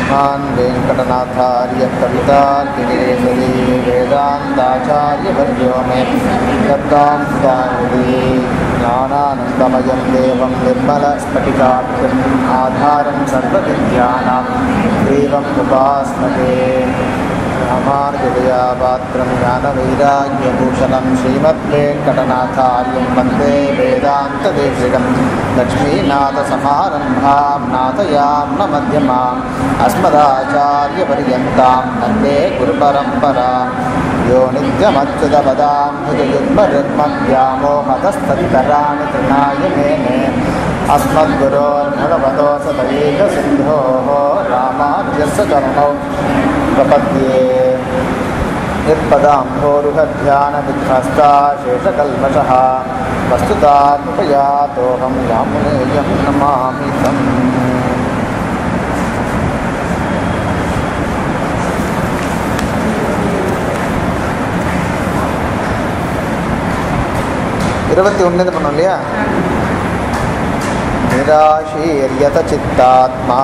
श्रीमान् वेङ्कटनाथार्य कवितार्किकेसरी वेदान्ताचार्यवर्यो मे दत्तां सुतामुदी ज्ञानानन्दमयं देवं निर्मलस्फटिकाख्यम् आधारं सर्वविद्यानां देवम् उपास्महे रामार्जदयापात्रं ज्ञानवैराग्यभूषणं श्रीमद्वेङ्कटनाथार्यं वन्दे वेदान्तदेशिकं लक्ष्मीनाथसमारम्भां नाथयां न मध्यमाम् अस्मदाचार्यपर्यन्तां वन्दे गुरुपरम्परा यो नित्यमच्युतपदां भुजयुग्मरुग्मव्यामोहतस्तत्तराणि तृणाय मेने अस्मद्गुरोर्भगवतो सदैकसिन्धोः रामार्यस्य चरणौ प्रपद्ये यत्पदाम्भोरुहध्यानविध्वस्ता शेषकल्मषः वस्तुतामुपयातोऽहं यामुनेयं नमामि तम् இருபத்தி ஒன்று பண்ணோம் இல்லையா நிராசீரியத சித்தாத்மா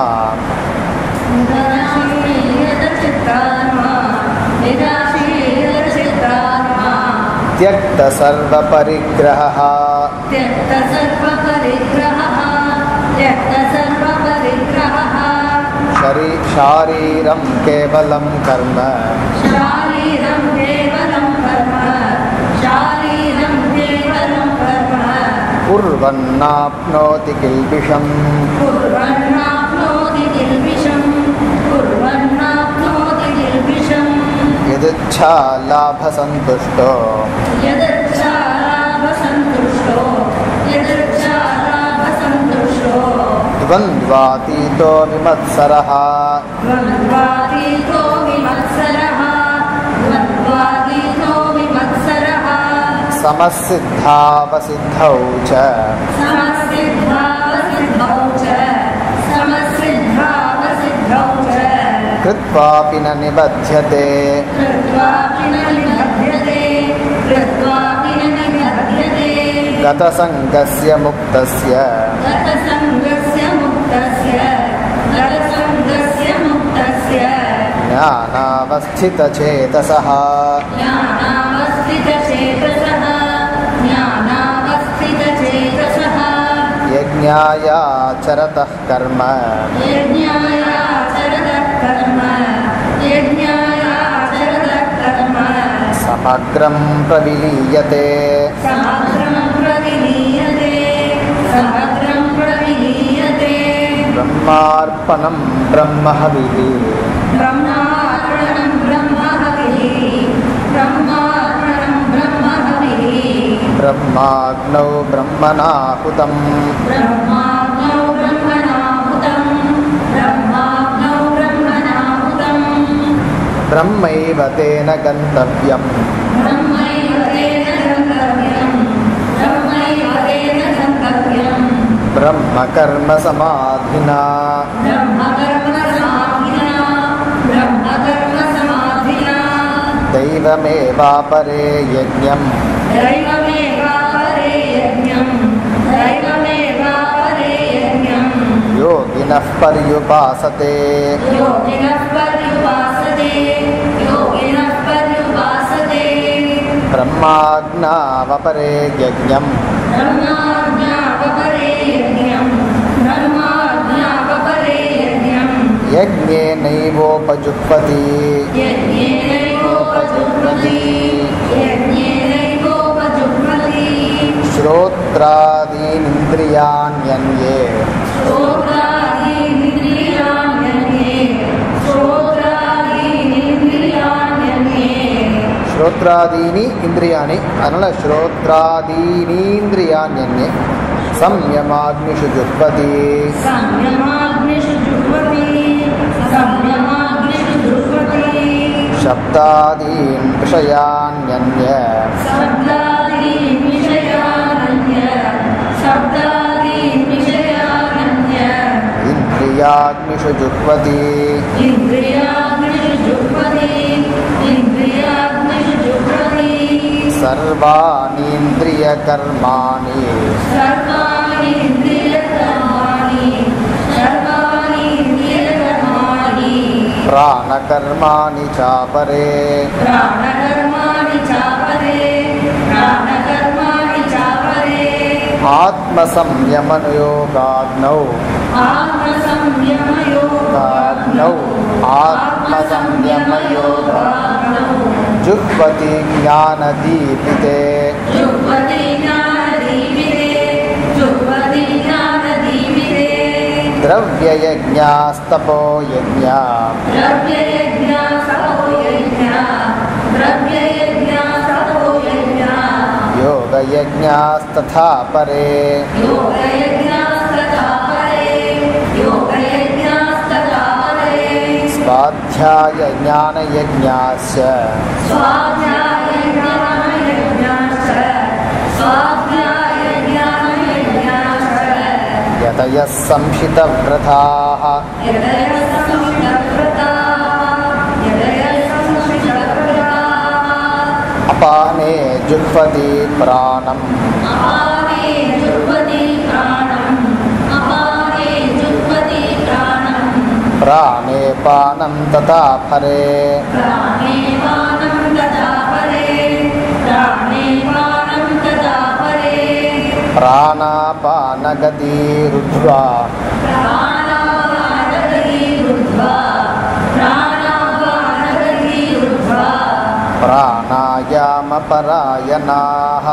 தியக்த சர்வ பரிகிரக शरी शारीरं केवलं कर्म शारीरं केवलं कर्म शारीरं केवलं कर्म कुर्वन्नाप्नोति किल्बिषम् कुर्वन्नाप्नोति किल्बिषं कुर्वन्नाप्नोति किल्बिषं यदिच्छा लाभसन्तुष्टो यदच्छालाभसन्तुष्टो यदच्छालाभसन्तुष्टो द्वन्द्वातीतो विमत्सरः द्वन्द्वातीतो विमत्सरः द्वन्द्वातीतो विमत्सरः समसिद्धावसिद्धौ च समसिद्धावसिद्धौ च समसिद्धावसिद्धौ च कृत्वापि न निबध्यते कृत्वापि न निबध्यते कृत्वापि न निबध्यते गतसङ्गस्य मुक्तस्य गतसङ्गस्य मुक्तस्य गतसङ्गस्य मुक्तस्य ज्ञानावस्थितचेतसः ज्ञानावस्थितचेतसः ज्ञानावस्थितचेतसः यज्ञायाचरतः कर्म यज्ञायाचरतः कर्म यज्ञायाचरतः कर्म समग्रं प्रविलीयते समग्रं प्रविलीयते समग्रं प्रविलीयते ब्रह्मार्पणं ब्रह्महविः ब्रह्मार्पणं ब्रह्महविः ब्रह्मार्पणं ब्रह्महविः ब्रह्माग्नौ ब्रह्मणाहुतम् ब्रह्माग्नौ ब्रह्मणाहुतं ब्रह्माग्नौ ब्रह्मणाहुतम् ब्रह्मैव तेन गन्तव्यम् ब्रह्मैव तेन गन्तव्यम् ब्रह्मैव तेन गन्तव्यम् ब्रह्मकर्मसमाधिना ब्रह्मकर्मसमाधिना ब्रह्मकर्मसमाधिना दैवमेवापरे यज्ञम् दैवमेवापरे यज्ञम् दैवमेवापरे यज्ञम् योगिनः पर्युपासते योगिनः पर्युपासते योगिनः पर्युपासते ब्रह्माज्ञावपरे यज्ञम् ब्रह्माज्ञापरे यज्ञम् ब्रह्माज्ञापरे यज्ञम् यज्ञेनैवोपजुह्वति यज्ञेनैवोपजुह्वति यज्ञेनैवोपजुह्वति श्रोत्रादीनिन्द्रियाण्यन्ये श्रोत्रादीनिन्द्रियाण्यन्ये श्रोत्रादीनिन्द्रियाण्यन्ये श्रोत्रादीनि इन्द्रियाणि அதனால श्रोत्रादीनीन्द्रियाण्यन्ये संयमाग्निषु जुह्वति संयमाग्निषु जुह्वति संयमाग्निषु जुह्वति शब्दादीन् विषयान्यन्य शब्दादीन् विषयानन्य शब्दादीन् विषयानन्य इन्द्रियाग्निषु जुह्वति इन्द्रियाग्निषु जुह्वति इन्द्रियाग्निषु जुह्वति सर्वाणीन्द्रियकर्माणि सर्वाणि इन्द्रियकर्माणि सर्वाणि इन्द्रियकर्माणि प्राणकर्माणि चापरे प्राणकर्माणि चापरे प्राणकर्माणि चापरे आत्मसंयमयोगाग्नौ आत्मसंयमयोगाग्नौ आत्मसंयमयोगाग्नौ जुह्वति ज्ञानदीपिते जुह्वति ज्ञानदीपिते जुह्वति ज्ञानदीपिते द्रव्ययज्ञास्तपो यज्ञा द्रव्ययज्ञा सतो यज्ञा द्रव्ययज्ञा सतो यज्ञा योगयज्ञास्तथा परे योगयज्ञास्तथा परे योगयज्ञास्तथा परे स्वाध्यायज्ञानयज्ञास्य स्वाध्यायज्ञानयज्ञाश्च स्वाध्यायज्ञानयज्ञाश्च यतयः संशितव्रताः यदय संस्कृतव्रताः यदय संस्कृतव्रताः अपाने जुह्वति प्राणम् अपाने जुह्वति प्राणम् अपाने जुह्वति प्राणम् प्राणे पानं तथा परे प्राणे पानं तथा परे प्राणे पानं तथा परे प्राणापानगतिरुद्ध्वा प्राणापानगति ऊर्ध्वा प्राणापानगति ऊर्ध्वा प्राणायामपरायणाः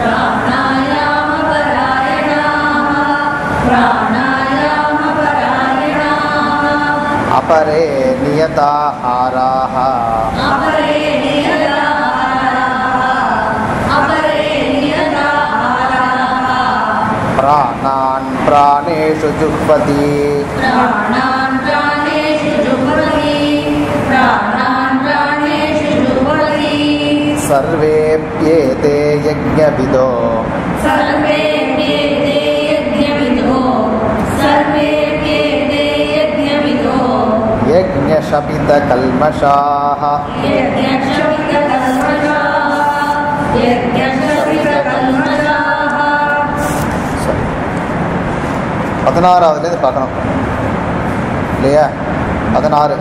प्राणायामपरायणाः प्राणायामपरायणाः अपरे नियताहाराः अपरे नियताहाराः अपरे नियताहाराः प्राणान् प्राणेषु जुह्वति प्राणान् प्राणेषु जुह्वति प्राणान् प्राणेषु जुह्वति सर्वेऽप्येते यज्ञविदो सर्वेऽप्येते यज्ञविदो सर्वेऽप्येते यज्ञविदो यज्ञशपितकल्मषाः यज्ञशपितकल्मषाः यज्ञशपितकल्मषाः பதினாறாவதுலேருந்து பார்க்கணும் இல்லையா பதினாறு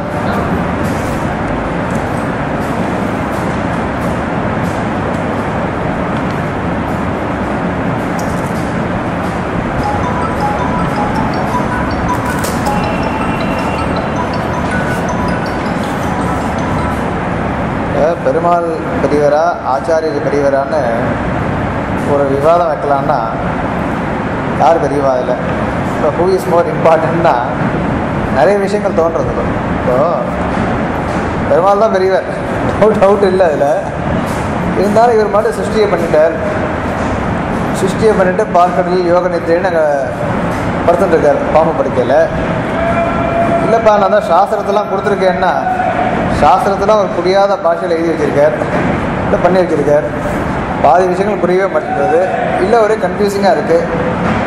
அஹ் பெருமாள் பெரியவரா ஆச்சாரியர் பெரியவரான்னு ஒரு விவாதம் வைக்கலான்னா யார் பெரியவா அதில் இப்போ ஹூ இஸ் மோர் இம்பார்ட்டன்ட்னா நிறைய விஷயங்கள் தோன்றது இப்போ இப்போ பெருமாள் தான் பெரியவர் டவுட் டவுட் இல்லை அதில் இருந்தாலும் இவர் மட்டும் சிருஷ்டியை பண்ணிட்டார் சிருஷ்டியை பண்ணிட்டு பார்க்கடல் யோக நித்திரைன்னு அங்கே படுத்துட்டு இருக்கார் பாம்பு படுக்கையில் இல்லைப்பா நான் தான் சாஸ்திரத்தெல்லாம் கொடுத்துருக்கேன்னா சாஸ்திரத்தெல்லாம் ஒரு புரியாத பாஷையில் எழுதி வச்சிருக்கார் இல்லை பண்ணி வச்சிருக்கார் பாதி விஷயங்கள் புரியவே மாட்டேங்கிறது இல்லை ஒரே கன்ஃபியூசிங்காக இருக்குது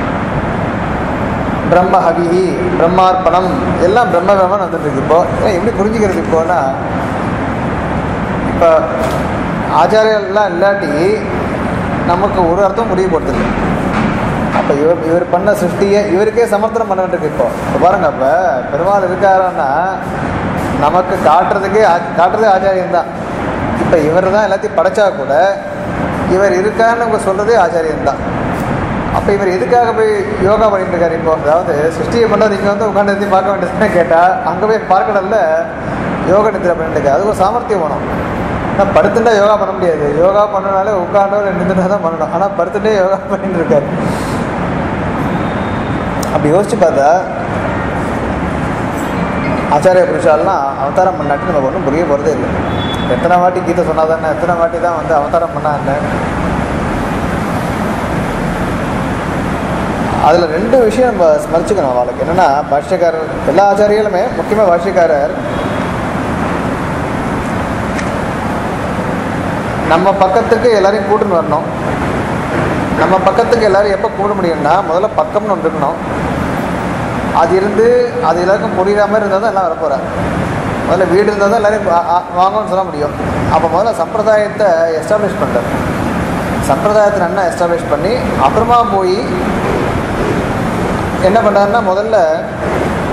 பிரம்ம ஹவிஹி பிரம்மார்ப்பணம் எல்லாம் பிரம்ம பிரம்மன் வந்துட்டு இருக்கு இப்போ ஏன்னா எப்படி புரிஞ்சுக்கிறது இப்போனா இப்போ ஆச்சாரியெல்லாம் இல்லாட்டி நமக்கு ஒரு அர்த்தம் புரிய போகிறது அப்போ இவர் இவர் பண்ண சிருஷ்டியை இவருக்கே சமர்த்தனம் பண்ண வேண்டியிருக்கு இப்போ இப்போ பாருங்க அப்போ பெருமாள் இருக்காருன்னா நமக்கு காட்டுறதுக்கே ஆ- காட்டுறதே ஆச்சாரியன் தான் இப்போ இவர் தான் எல்லாத்தையும் படைச்சா கூட இவர் இருக்கான்னு அவங்க சொல்கிறதே ஆச்சாரியன் தான் அப்போ இவர் எதுக்காக போய் யோகா பண்ணிட்டு இருக்காரு இப்போ அதாவது சிருஷ்டியை பண்ணார் இங்கே வந்து உட்காந்து எதையும் பார்க்க வேண்டியதுன்னு கேட்டால் அங்கே போய் பார்க்கடல்ல யோக நித்திரை பண்ணிட்டு இருக்காரு அதுக்கு ஒரு சாமர்த்தியம் வேணும் ஆனால் படுத்துட்டா யோகா பண்ண முடியாது யோகா பண்ணனாலே உட்காண்டோ நின்றுனா தான் பண்ணணும் ஆனால் படுத்துட்டே யோகா பண்ணிட்டு இருக்காரு அப்படி யோசிச்சு பார்த்தா ஆச்சாரிய புருஷாலாம் அவதாரம் பண்ணாட்டி நமக்கு ஒன்றும் புரிய போகிறதே இல்லை எத்தனை வாட்டி கீதை சொன்னால் தானே எத்தனை வாட்டி தான் வந்து அவதாரம் பண்ணா என்ன அதில் ரெண்டு விஷயம் நம்ம ஸ்மரிச்சுக்கணும் அவளுக்கு என்னென்னா பாஷ்யக்காரர் எல்லா ஆச்சாரியர்களுமே முக்கியமாக பாஷ்யக்காரர் நம்ம பக்கத்துக்கு எல்லாரையும் கூட்டுன்னு வரணும் நம்ம பக்கத்துக்கு எல்லாரும் எப்போ கூட முடியும்னா முதல்ல பக்கம்னு ஒன்று இருக்கணும் அது இருந்து அது எல்லாருக்கும் புரியுற மாதிரி இருந்தால் தான் எல்லாம் வரப்போகிறேன் முதல்ல வீடு இருந்தால் தான் எல்லாரையும் வா- ஆ- வாங்கன்னு சொல்ல முடியும் அப்போ முதல்ல சம்பிரதாயத்தை எஸ்டாப்ளிஷ் பண்ணுறாரு சம்பிரதாயத்தை நல்லா எஸ்டாப்ளிஷ் பண்ணி அப்புறமா போய் என்ன பண்ணுறாருன்னா முதல்ல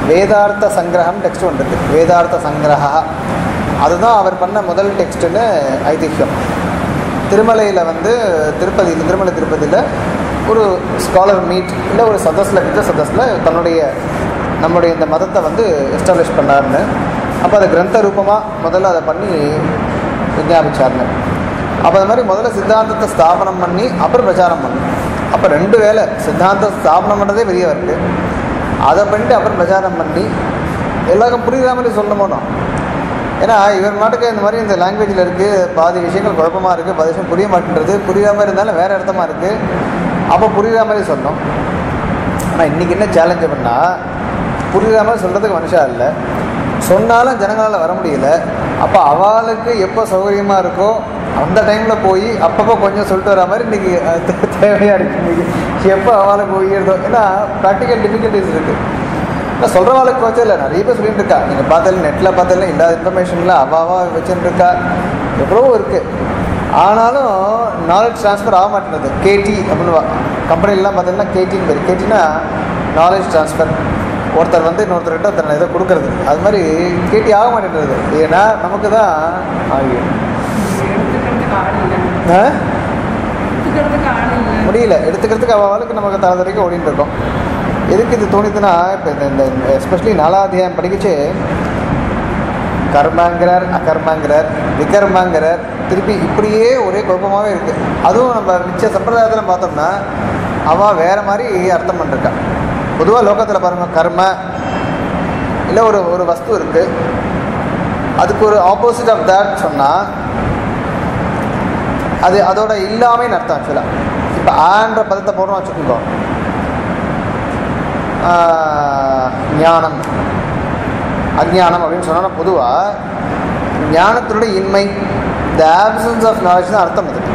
வேதார்த்த சங்கிரகம் டெக்ஸ்ட் ஒன்று இருக்கு வேதார்த்த சங்கிரகா அதுதான் அவர் பண்ண முதல் டெக்ஸ்ட்டுன்னு ஐதிஹ்யம் திருமலையில் வந்து திருப்பதியில் திருமலை திருப்பதியில் ஒரு ஸ்காலர் மீட் இல்லை ஒரு சதஸில் வித்த சதஸில் தன்னுடைய நம்முடைய இந்த மதத்தை வந்து எஸ்டாப்ளிஷ் பண்ணாருன்னு அப்போ அதை கிரந்த ரூபமாக முதல்ல அதை பண்ணி விஞ்ஞாபிச்சாருன்னு அப்போ அது மாதிரி முதல்ல சித்தாந்தத்தை ஸ்தாபனம் பண்ணி அப்புறம் பிரச்சாரம் பண்ணி அப்போ ரெண்டு வேலை சித்தாந்தம் ஸ்தாபனம் பண்ணுறதே பெரிய இருக்கு அதை பண்ணிட்டு அப்புறம் பிரச்சாரம் பண்ணி எல்லாருக்கும் புரியுற மாதிரி சொல்லணுமோ ஏன்னா இவர் மாட்டுக்கு இந்த மாதிரி இந்த லாங்குவேஜில் இருக்குது பாதி விஷயங்கள் குழப்பமாக இருக்குது பாதி விஷயம் புரிய மாட்டேன்றது புரியாமல் இருந்தாலும் வேறு அர்த்தமாக இருக்குது அப்போ புரியுற மாதிரி சொன்னோம் ஆனால் இன்றைக்கி என்ன சேலஞ்சு பண்ணால் புரியுற மாதிரி சொல்கிறதுக்கு மனுஷா இல்லை சொன்னாலும் ஜனங்களால் வர முடியல அப்போ அவளுக்கு எப்போ சௌகரியமாக இருக்கோ அந்த டைமில் போய் அப்பப்போ கொஞ்சம் சொல்லிட்டு வர மாதிரி இன்றைக்கி தேவையாக இருக்குது இன்றைக்கி எப்போ அவளை போயிருந்தோம் ஏன்னா ப்ராக்டிக்கல் டிஃபிகல்ட்டிஸ் இருக்குது இல்லை சொல்கிறவாளுக்கு வச்சு இல்லை நிறைய பேர் சொல்லிட்டு இருக்கா நீங்கள் பார்த்தாலும் நெட்டில் பார்த்தாலும் இல்லாத இன்ஃபர்மேஷனில் அவாவா வச்சுட்டு இருக்கா எவ்வளவோ இருக்குது ஆனாலும் நாலேஜ் ட்ரான்ஸ்ஃபர் ஆக மாட்டேங்குது கேடி அப்படின்னு கம்பெனிலாம் பார்த்தீங்கன்னா கேடின்னு பேர் கேட்டினா நாலேஜ் ட்ரான்ஸ்ஃபர் ஒருத்தர் வந்து இன்னொருத்தர்கிட்ட ஒருத்தர் இதை கொடுக்கறது அது மாதிரி கேட்டி ஆக மாட்டேன்றது ஏன்னா நமக்கு தான் ஆகியும் எடுத்துக்கிறதுக்கு ஆள் இல்லை ஆ? எடுத்துக்கிறதுக்கு ஆள் இல்லை முடியல எடுத்துக்கிறதுக்கு அவளுக்கு நமக்கு தலை வரைக்கும் ஓடிட்டு இருக்கோம் எதுக்கு இது தோணித்துன்னா இப்போ இந்த இந்த எஸ்பெஷலி நாலாத்தியாயம் படிக்கச்சு கர்மாங்கிறார் அகர்மாங்கிறார் விகர்மாங்கிறார் திருப்பி இப்படியே ஒரே குழப்பமாகவே இருக்குது அதுவும் நம்ம மிச்ச சம்பிரதாயத்தில் பார்த்தோம்னா அவன் வேறு மாதிரி அர்த்தம் பண்ணிருக்கா பொதுவாக லோகத்தில் பாருங்கள் கர்ம இல்லை ஒரு ஒரு வஸ்து இருக்குது அதுக்கு ஒரு ஆப்போசிட் ஆஃப் தேட் சொன்னால் அது அதோட இல்லாமைன்னு அர்த்தம் ஆக்சுவலாக இப்போ ஆன்ற பதத்தை போடுறோம் வச்சுக்கோங்க ஆஹ், ஞானம் அஞ்ஞானம் அப்படின்னு சொன்னால் பொதுவாக ஞானத்தினுடைய இன்மை த ஆப்சன்ஸ் ஆஃப் நாலேஜ் தான் அர்த்தம் அதுக்கு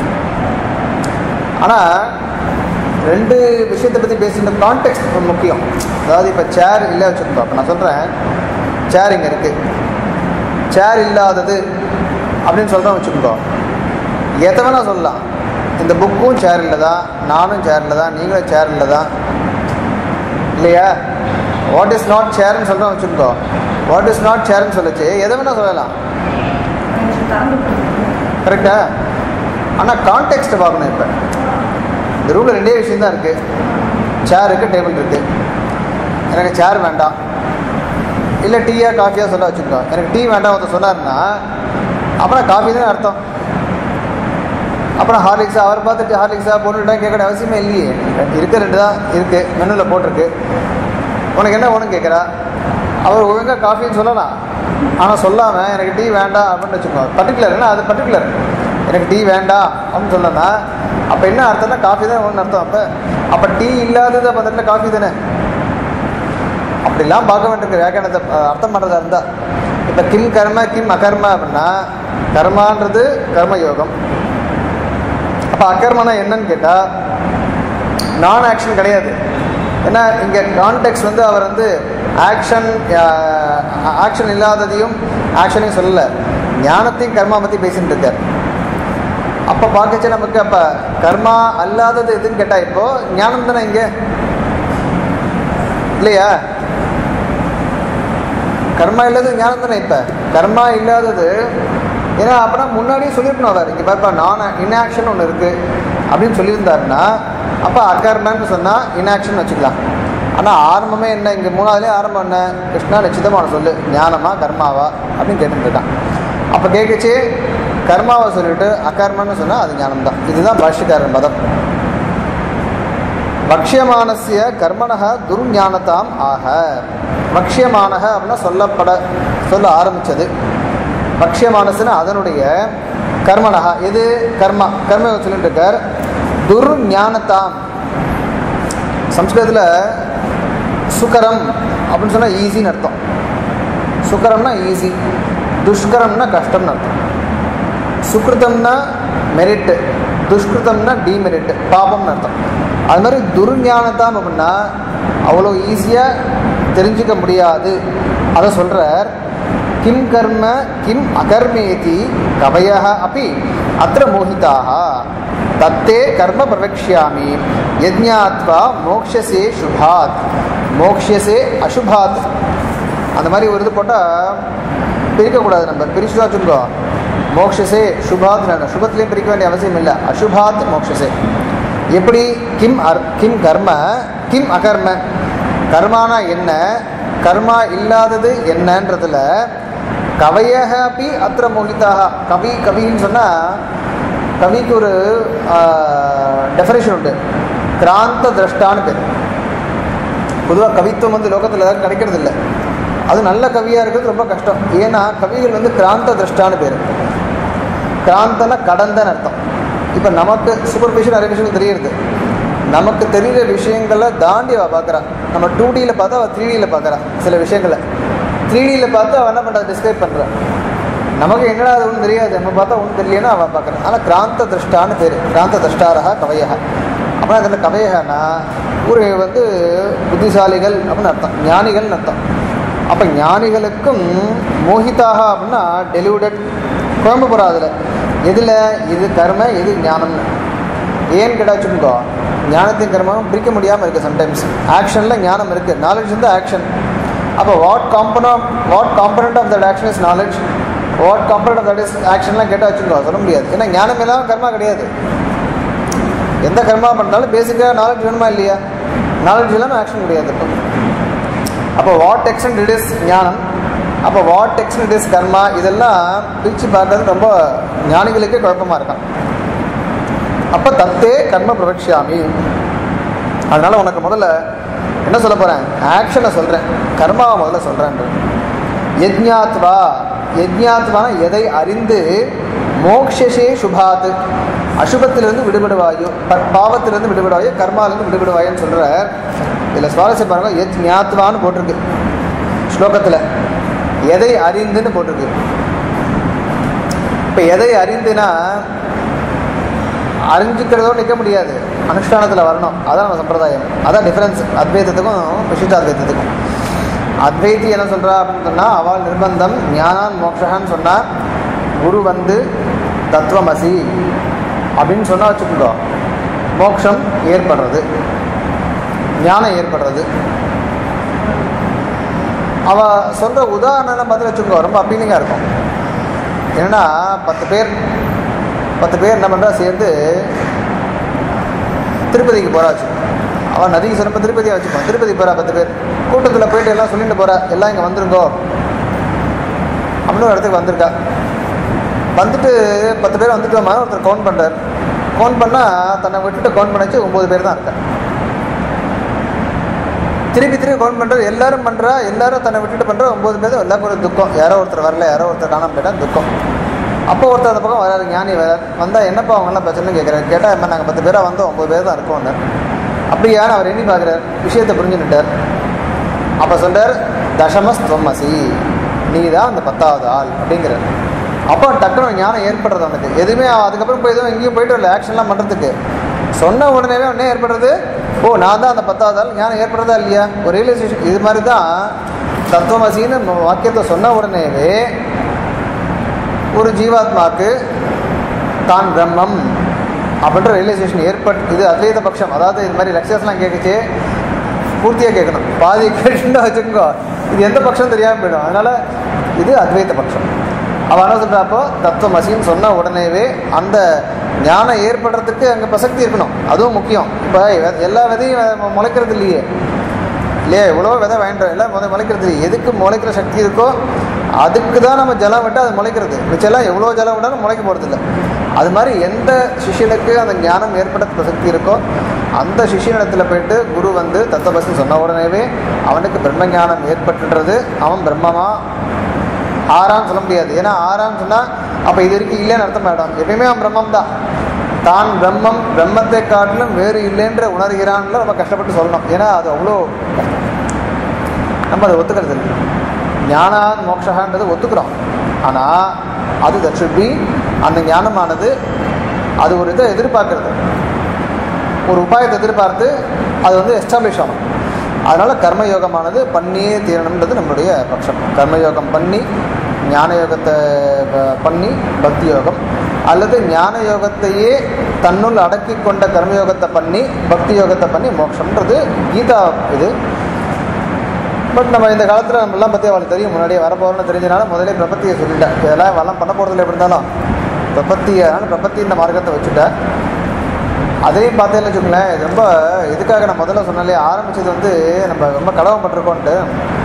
ஆனால் ரெண்டு விஷயத்தை பற்றி பேசுகிற கான்டெக்ட் முக்கியம் அதாவது இப்போ சேர் இல்லை வச்சுருக்கோம் இப்போ நான் சொல்கிறேன் சேர் இங்கே இருக்குது சேர் இல்லாதது அப்படின்னு சொல்கிறோம் வச்சுக்கோ எதை வேணால் சொல்லலாம் இந்த புக்கும் சேர் இல்லை தான் நானும் சேர் இல்லை தான் நீங்களும் சேர் இல்லை தான் இல்லையா வாட் இஸ் நாட் சேர்னு சொல்கிறோம் வச்சுக்கோ வாட் இஸ் நாட் சேர்னு சொல்லுச்சு எதை வேணால் சொல்லலாம் கரெக்டா ஆனால் கான்டெக்ட்டை பார்க்கணும் இப்போ இந்த ரூமில் ரெண்டே விஷயம் தான் இருக்குது சேர் இருக்குது டேபிள் இருக்குது எனக்கு சேர் வேண்டாம் இல்லை டீயா காஃபியா சொல்ல வச்சுக்கோ எனக்கு டீ வேண்டாம் ஒருத்தர் சொன்னார்னா அப்புறம் காஃபி தான் அர்த்தம் அப்புறம் ஹார்லிக்ஸா அவர் பார்த்துட்டு ஹார்லிக்ஸா போட்டுட்டா கேட்கற அவசியமே இல்லையே இருக்க ரெண்டு தான் இருக்குது மெனுவில் போட்டிருக்கு உனக்கு என்ன வேணும் கேட்குறா அவர் ஒழுங்காக காஃபின்னு சொல்லலாம் ஆனால் சொல்லாமல் எனக்கு டீ வேண்டாம் அப்படின்னு வச்சுக்கோ பர்டிகுலர் என்ன அது பர்டிகுலர் எனக்கு டீ வேண்டாம் அப்படின்னு சொல்லனா அப்போ என்ன அர்த்தம்னா காஃபி தான் ஒன்று அர்த்தம் அப்போ அப்போ டீ இல்லாதது அப்போ அந்த காஃபி தானே அப்படிலாம் பார்க்க வேண்டியிருக்கு வியாக்கியானத்தை அஹ், அர்த்தம் பண்ணுறதா இருந்தால் இப்போ கிம் கர்ம கிம் அகர்ம அப்படின்னா கர்மான்றது கர்ம யோகம் அப்போ அகர்மனா என்னன்னு கேட்டால் நான் ஆக்ஷன் கிடையாது ஏன்னா இங்கே கான்டெக்ட் வந்து அவர் வந்து ஆக்ஷன் ஆக்ஷன் இல்லாததையும் ஆக்ஷனையும் சொல்லலை ஞானத்தையும் கர்மா பற்றி பேசிட்டு இருக்கார் அப்போ பார்க்கச்சு நமக்கு அப்போ கர்மா அல்லாதது எதுன்னு கேட்டால் இப்போ ஞானம் தானே இங்கே இல்லையா கர்மா இல்லாதது ஞானம் தானே இப்போ கர்மா இல்லாதது ஏன்னா அப்படின்னா முன்னாடியே சொல்லியிருக்கணும் அவர் இங்கே பாருப்பா நான் இன்ஆக்ஷன் ஒன்று இருக்குது அப்படின்னு சொல்லியிருந்தாருன்னா அப்போ அகர்மன்னு சொன்னால் இன்ஆக்ஷன் வச்சுக்கலாம் ஆனால் ஆரம்பமே என்ன இங்கே மூணாவதுலேயே ஆரம்பம் என்ன கிருஷ்ணா நிச்சிதமான சொல்லு ஞானமா கர்மாவா அப்படின்னு கேட்டுட்டு இருக்கான் அப்போ கேட்கச்சு கர்மாவை சொல்லிட்டு அகர்மன்னு சொன்னால் அது ஞானம் தான் இதுதான் பாஷ்யக்காரன் மதம் பக்ஷியமானசிய கர்மணக துர்ஞானதாம் ஆக பக்ஷியமானக அப்படின்னா சொல்லப்பட சொல்ல ஆரம்பித்தது பக்ஷியமானசுன்னு அதனுடைய கர்மணகா எது கர்மா கர்ம சொல்லிட்டு இருக்கார் துர்ஞானதாம் சம்ஸ்கிருதத்தில் சுகரம் அப்படின்னு சொன்னால் ஈஸின்னு அர்த்தம் சுகரம்னா ஈஸி துஷ்கரம்னா கஷ்டம்னு அர்த்தம் சுக்ருதம்னா மெரிட்டு துஷ்கிருதம்னா டிமெரிட் பாபம்னு அர்த்தம் அது மாதிரி துர்ஞானத்தாம் அப்படின்னா அவ்வளோ ஈஸியாக தெரிஞ்சுக்க முடியாது அதை சொல்கிறார் கிம் கர்ம கிம் அகர்மேதி கவய அப்படி அத்த மோகிதாக தத்தே கர்ம பிரவக்ஷாமி யஜ்ஞாத்வா மோக்ஷசே சுபாத் மோக்ஷியசே அசுபாத் அந்த மாதிரி ஒரு இது போட்டால் பிரிக்கக்கூடாது நம்ம பிரிச்சு தான் வச்சுருக்கோ மோக்ஷசே சுபாத் வேணும் சுபத்துலேயும் பிரிக்க வேண்டிய அவசியம் இல்லை அசுபாத் மோக்ஷசே எப்படி கிம் அர் கிம் கர்ம கிம் அகர்ம கர்மானா என்ன கர்மா இல்லாதது என்னன்றதுல கவையக அப்படி அத்திர மோகிதாக கவி கவின்னு சொன்னால் கவிக்கு ஒரு டெஃபரேஷன் உண்டு கிராந்த திரஷ்டான்னு பேர் பொதுவாக கவித்துவம் வந்து லோகத்தில் கிடைக்கிறது இல்லை அது நல்ல கவியாக இருக்கிறது ரொம்ப கஷ்டம் ஏன்னா கவிகள் வந்து கிராந்த திரஷ்டான்னு பேர் கிராந்தன கடந்தன்னு அர்த்தம் இப்போ நமக்கு சூப்பர்ஃபிஷியல் நிறைய விஷயங்கள் தெரியுது நமக்கு தெரிகிற விஷயங்களை தாண்டி அவள் பார்க்குறா நம்ம டூ டியில் பார்த்தா அவள் த்ரீ டியில் பார்க்குறா சில விஷயங்களை த்ரீ டியில் பார்த்து அவள் என்ன பண்ணுறா டிஸ்கிரைப் பண்ணுறா நமக்கு என்னடா அது ஒன்றும் தெரியாது நம்ம பார்த்தா ஒன்றும் தெரியலன்னா அவள் பார்க்குறான் ஆனால் கிராந்த திருஷ்டான்னு பேர் கிராந்த திருஷ்டாரா கவையா அப்புறம் அதில் கவையகனா ஒரு வந்து புத்திசாலிகள் அப்படின்னு அர்த்தம் ஞானிகள்னு அர்த்தம் அப்போ ஞானிகளுக்கும் மோகிதாக அப்படின்னா டெலிவுடட் குழம்பு போகிறா அதில் எதில் இது கர்ம இது ஞானம்னு ஏன்னு கேட்டாச்சுக்கோ ஞானத்தையும் கர்மமும் பிரிக்க முடியாமல் இருக்குது சம்டைம்ஸ் ஆக்ஷனில் ஞானம் இருக்குது நாலேஜ் வந்து ஆக்ஷன் அப்போ what component what component of that action is knowledge what component of that is ஆக்ஷன்லாம் கேட்டால் வச்சுக்கோ சொல்ல முடியாது ஏன்னா ஞானம் இல்லாமல் கர்மா கிடையாது எந்த கர்மா பண்ணாலும் பேசிக்காக நாலேஜ் வேணுமா இல்லையா நாலேஜ் இல்லாமல் ஆக்ஷன் கிடையாது இப்போ அப்போ வாட் எக்ஸ்டென்ட் இட் இஸ் ஞானம் அப்போ வாட் எக்ஸ்டென்ட் இட் இஸ் கர்மா இதெல்லாம் பிரித்து பார்க்கறது ரொம்ப ஞானிகளுக்கே குழப்பமாக இருக்கான் அப்போ தத்தே கர்ம பிரபக்ஷாமி அதனால் உனக்கு முதல்ல என்ன சொல்ல போகிறேன் ஆக்ஷனை சொல்கிறேன் கர்மாவை முதல்ல சொல்கிறேன் யஜ்ஞாத்வா யஜ்ஞாத்வான எதை அறிந்து மோக்ஷே சுபாத் அசுபத்திலிருந்து விடுபடுவாயோ ப- பாவத்திலிருந்து விடுபடுவாயோ கர்மாவிலிருந்து விடுபடுவாயோன்னு சொல்கிற இதில் சுவாரஸ்யம் பாருங்க எத் ஞாத்வான்னு போட்டிருக்கு ஸ்லோகத்தில் எதை அறிந்துன்னு போட்டிருக்கு இப்போ எதை அறிந்துனா அறிஞ்சிக்கிறதோடு நிற்க முடியாது அனுஷ்டானத்தில் வரணும் அதான் நம்ம சம்பிரதாயம் அதான் டிஃப்ரென்ஸ் அத்வைதத்துக்கும் விசிஷ்டாத்வைதத்துக்கும் அத்வைத்தி என்ன சொல்கிறா அப்படின்னு சொன்னால் அவள் நிர்பந்தம் ஞானான் மோக்ஷகான்னு சொன்னால் குரு வந்து தத்துவமசி அப்படின்னு சொன்னால் வச்சுக்கோ மோக்ஷம் ஏற்படுறது ஞானம் ஏற்படுறது அவ சொல்கிற உதாரணம் பார்த்து வச்சுக்கோ ரொம்ப அப்பீலிங்காக இருக்கும் என்னன்னா பத்து பேர் பத்து பேர் என்ன பண்ணுறா சேர்ந்து திருப்பதிக்கு போகிறாச்சு அவன் நதிக்கு சொன்னப்ப திருப்பதியாக வச்சுப்பான் திருப்பதி போகிறா பத்து பேர் கூட்டத்தில் போயிட்டு எல்லாம் சொல்லிட்டு போகிறா எல்லாம் இங்கே வந்துருங்கோ அப்படின்னு ஒரு இடத்துக்கு வந்திருக்கா வந்துட்டு பத்து பேர் வந்துட்டோமா ஒருத்தர் கவுண்ட் பண்ணுறார் கவுண்ட் பண்ணால் தன்னை விட்டுட்டு கவுண்ட் பண்ணச்சு ஒம்பது பேர் தான் இருக்கா திருப்பி திருப்பி கவுண்ட் பண்ணுறது எல்லாரும் பண்ணுறா எல்லாரும் தன்னை விட்டுட்டு பண்ணுற ஒம்பது பேர் தான் எல்லாருக்கும் ஒரு துக்கம் யாரோ ஒருத்தர் வரல யாரோ ஒருத்தர் காணாம போயிட்டா துக்கம் அப்போ ஒருத்தர் அந்த பக்கம் வராரு ஞானி வரார் வந்தால் என்னப்பா அவங்கெல்லாம் பிரச்சனை கேட்குறாரு கேட்டால் என்ன நாங்கள் பத்து பேராக வந்தோம் ஒம்பது பேர் தான் இருக்கோம்னு அப்படியான்னு அவர் எண்ணி பார்க்குறார் விஷயத்தை புரிஞ்சுக்கிட்டார் அப்போ சொல்றார் தசமஸ் துவமசி நீ தான் அந்த பத்தாவது ஆள் அப்படிங்கிறார் அப்போ டக்குனு ஞானம் ஏற்படுறது அவனுக்கு எதுவுமே அதுக்கப்புறம் போய் எதுவும் எங்கேயும் போயிட்டு வரல ஆக்ஷன்லாம் பண்ணுறதுக்கு சொன்ன உடனேவே உடனே ஏற்படுறது ஓ நான் தான் அந்த பத்தாவது ஆள் ஞானம் ஏற்படுறதா இல்லையா ஒரு ரியலைசேஷன் இது மாதிரி தான் தத்துவமசின்னு வாக்கியத்தை சொன்ன உடனேவே ஒரு ஜீவாத்மாக்கு தான் பிரம்மம் அப்படின்ற ரியலைசேஷன் ஏற்பட்டு இது அத்வைத பட்சம் அதாவது இது மாதிரி லெக்சர்ஸ்லாம் கேட்குச்சு பூர்த்தியாக கேட்கணும் பாதி கேட்டுன்னு வச்சுக்கோ இது எந்த பட்சம் தெரியாமல் போயிடும் அதனால் இது அத்வைத பட்சம் அவன் என்ன சொல்கிறாப்போ தத்துவமசின்னு சொன்ன உடனேவே அந்த ஞானம் ஏற்படுறதுக்கு அங்கே பிரசக்தி இருக்கணும் அதுவும் முக்கியம் இப்போ எல்லா விதையும் வெ- முளைக்கிறது இல்லையே இல்லையா எவ்வளோ விதை வாங்கிட்டோம் எல்லாம் முத முளைக்கிறது இல்லை எதுக்கு முளைக்கிற சக்தி இருக்கோ அதுக்கு தான் நம்ம ஜலம் விட்டால் அது முளைக்கிறது மிச்சம்லாம் எவ்வளோ ஜலம் விட்டாலும் முளைக்க போகிறது இல்லை அது மாதிரி எந்த சிஷியனுக்கு அந்த ஞானம் ஏற்பட பிரசக்தி இருக்கோ அந்த சிஷியனிடத்தில் போயிட்டு குரு வந்து தத்துவபசி சொன்ன உடனேவே அவனுக்கு பிரம்ம ஞானம் ஏற்பட்டுன்றது அவன் பிரம்மமா ஆறான்னு சொல்ல முடியாது ஏன்னா ஆறான்னு சொன்னால் அப்போ இது வரைக்கும் இல்லைன்னு அர்த்தம் ஆகிடும் எப்பயுமே அவன் பிரம்மம் தான் தான் பிரம்மம் பிரம்மத்தை காட்டிலும் வேறு இல்லைன்ற உணர்கிறான்ல ரொம்ப கஷ்டப்பட்டு சொல்லணும் ஏன்னா அது அவ்வளோ நம்ம அதை ஒத்துக்கிறது இல்லை ஞானா மோட்சகான்றது ஒத்துக்கிறோம் ஆனால் அது தட் should be அந்த ஞானமானது அது ஒரு இதை எதிர்பார்க்கறது ஒரு உபாயத்தை எதிர்பார்த்து அது வந்து எஸ்டாப்ளிஷ் ஆகும் அதனால் கர்மயோகமானது பண்ணியே தீரணுன்றது நம்மளுடைய பட்சம் கர்மயோகம் பண்ணி ஞான யோகத்தை ப- பண்ணி பக்தி யோகம் அல்லது ஞான யோகத்தையே தன்னுள் அடக்கி கொண்ட கர்மயோகத்தை பண்ணி பக்தி யோகத்தை பண்ணி மோட்சம்ன்றது கீதா இது பட் நம்ம இந்த காலத்தில் நம்மளாம் பற்றி அவளுக்கு தெரியும் முன்னாடியே வரப்போகிறோம்னு தெரிஞ்சனால முதலே பிரபத்தியை சொல்லிட்டேன் இதெல்லாம் வளம் பண்ண போகிறதுல எப்படி இருந்தாலும் பிரபத்தியை அதனால் பிரபத்தி இந்த மார்க்கத்தை வச்சுட்டேன் அதையும் பார்த்தேன்னு வச்சுக்கோங்களேன் இது ரொம்ப இதுக்காக நான் முதல்ல சொன்னாலே ஆரம்பிச்சது வந்து நம்ம ரொம்ப கடவுப்பட்டிருக்கோன்ட்டு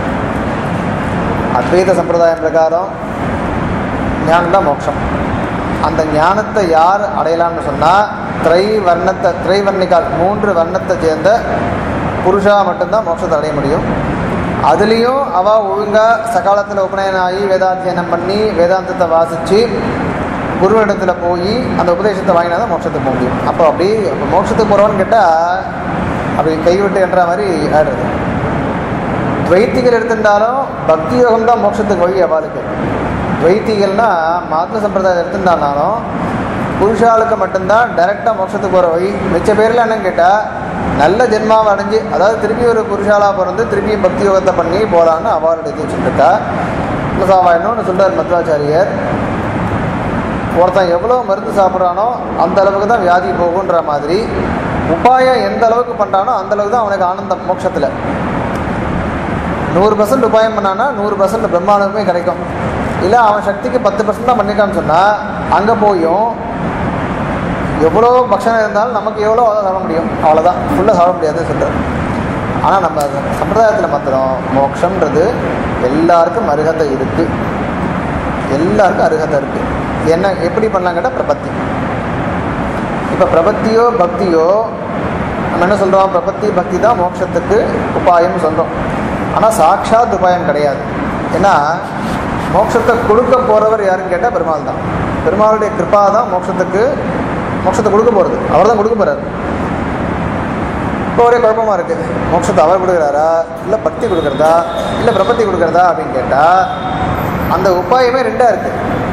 அத்வைத சம்பிரதாயம் பிரகாரம் ஞானம் தான் மோட்சம் அந்த ஞானத்தை யார் அடையலாம்னு சொன்னால் திரை வர்ணத்தை திரை வர்ணிக்கால் மூன்று வர்ணத்தை சேர்ந்த புருஷா மட்டும்தான் மோட்சத்தை அடைய முடியும் அதுலேயும் அவள் ஒழுங்காக சகாலத்தில் உபநயனம் ஆகி வேதாத்தியனம் பண்ணி வேதாந்தத்தை வாசித்து குருவிடத்தில் போய் அந்த உபதேசத்தை வாங்கினா தான் மோட்சத்துக்கு போக முடியும் அப்போ அப்படி அப்போ மோட்சத்துக்கு போகிறவன்னு கேட்டால் அப்படி கைவிட்டு என்ற மாதிரி ஆடுறது துவைத்திகள் எடுத்திருந்தாலும் பக்தி யோகம் தான் மோட்சத்துக்கு வழி அவளுக்கு துவைத்திகள்னா மாத்ம சம்பிரதாயம் எடுத்திருந்தாலும் புருஷாளுக்கு மட்டும்தான் டைரெக்டாக மோட்சத்துக்கு போகிற வழி மிச்ச பேரில் என்னன்னு கேட்டால் நல்ல ஜென்மாவை அடைஞ்சு அதாவது திருப்பி ஒரு புருஷாலாக பிறந்து திருப்பியும் பக்தி யோகத்தை பண்ணி போகலான்னு அவளுடைய இது வச்சுருக்கா இன்னொன்று சொல்கிறார் மத்வாச்சாரியர் ஒருத்தன் எவ்வளோ மருந்து சாப்பிட்றானோ அந்த அளவுக்கு தான் வியாதி போகுன்ற மாதிரி உபாயம் எந்த அளவுக்கு பண்ணுறானோ அந்த அளவுக்கு தான் அவனுக்கு ஆனந்தம் மோட்சத்தில் நூறு பர்சன்ட் உபாயம் பண்ணான்னா நூறு பர்சன்ட் பிரம்மாண்டமே கிடைக்கும் இல்லை அவன் சக்திக்கு பத்து பர்சன்ட் தான் பண்ணியிருக்கான்னு சொன்னால் அங்கே போயும் எவ்வளோ பக்ஷணம் இருந்தாலும் நமக்கு எவ்வளோ அதை சாப்பிட முடியும் அவ்வளோதான் ஃபுல்லாக சாப்பிட முடியாதுன்னு சொல்கிறார் ஆனால் நம்ம சம்பிரதாயத்தில் மாத்திரம் மோட்சம்ன்றது எல்லாருக்கும் அருகதை இருக்குது எல்லாருக்கும் அருகதை இருக்குது என்ன எப்படி பண்ணலாம் கேட்டால் பிரபத்தி இப்போ பிரபத்தியோ பக்தியோ நம்ம என்ன சொல்கிறோம் பிரபத்தி பக்தி தான் மோட்சத்துக்கு உபாயம் சொல்கிறோம் ஆனால் சாட்சாத் உபாயம் கிடையாது ஏன்னா மோட்சத்தை கொடுக்க போகிறவர் யாருன்னு கேட்டால் பெருமாள் தான் பெருமாளுடைய கிருப்பா தான் மோட்சத்துக்கு மோட்சத்தை கொடுக்க போகிறது அவர் தான் கொடுக்க போகிறார் இப்போ ஒரே குழப்பமாக இருக்குது மோட்சத்தை அவர் கொடுக்குறாரா இல்லை பக்தி கொடுக்குறதா இல்லை பிரபத்தி கொடுக்குறதா அப்படின்னு கேட்டால் அந்த உபாயமே ரெண்டாக இருக்குது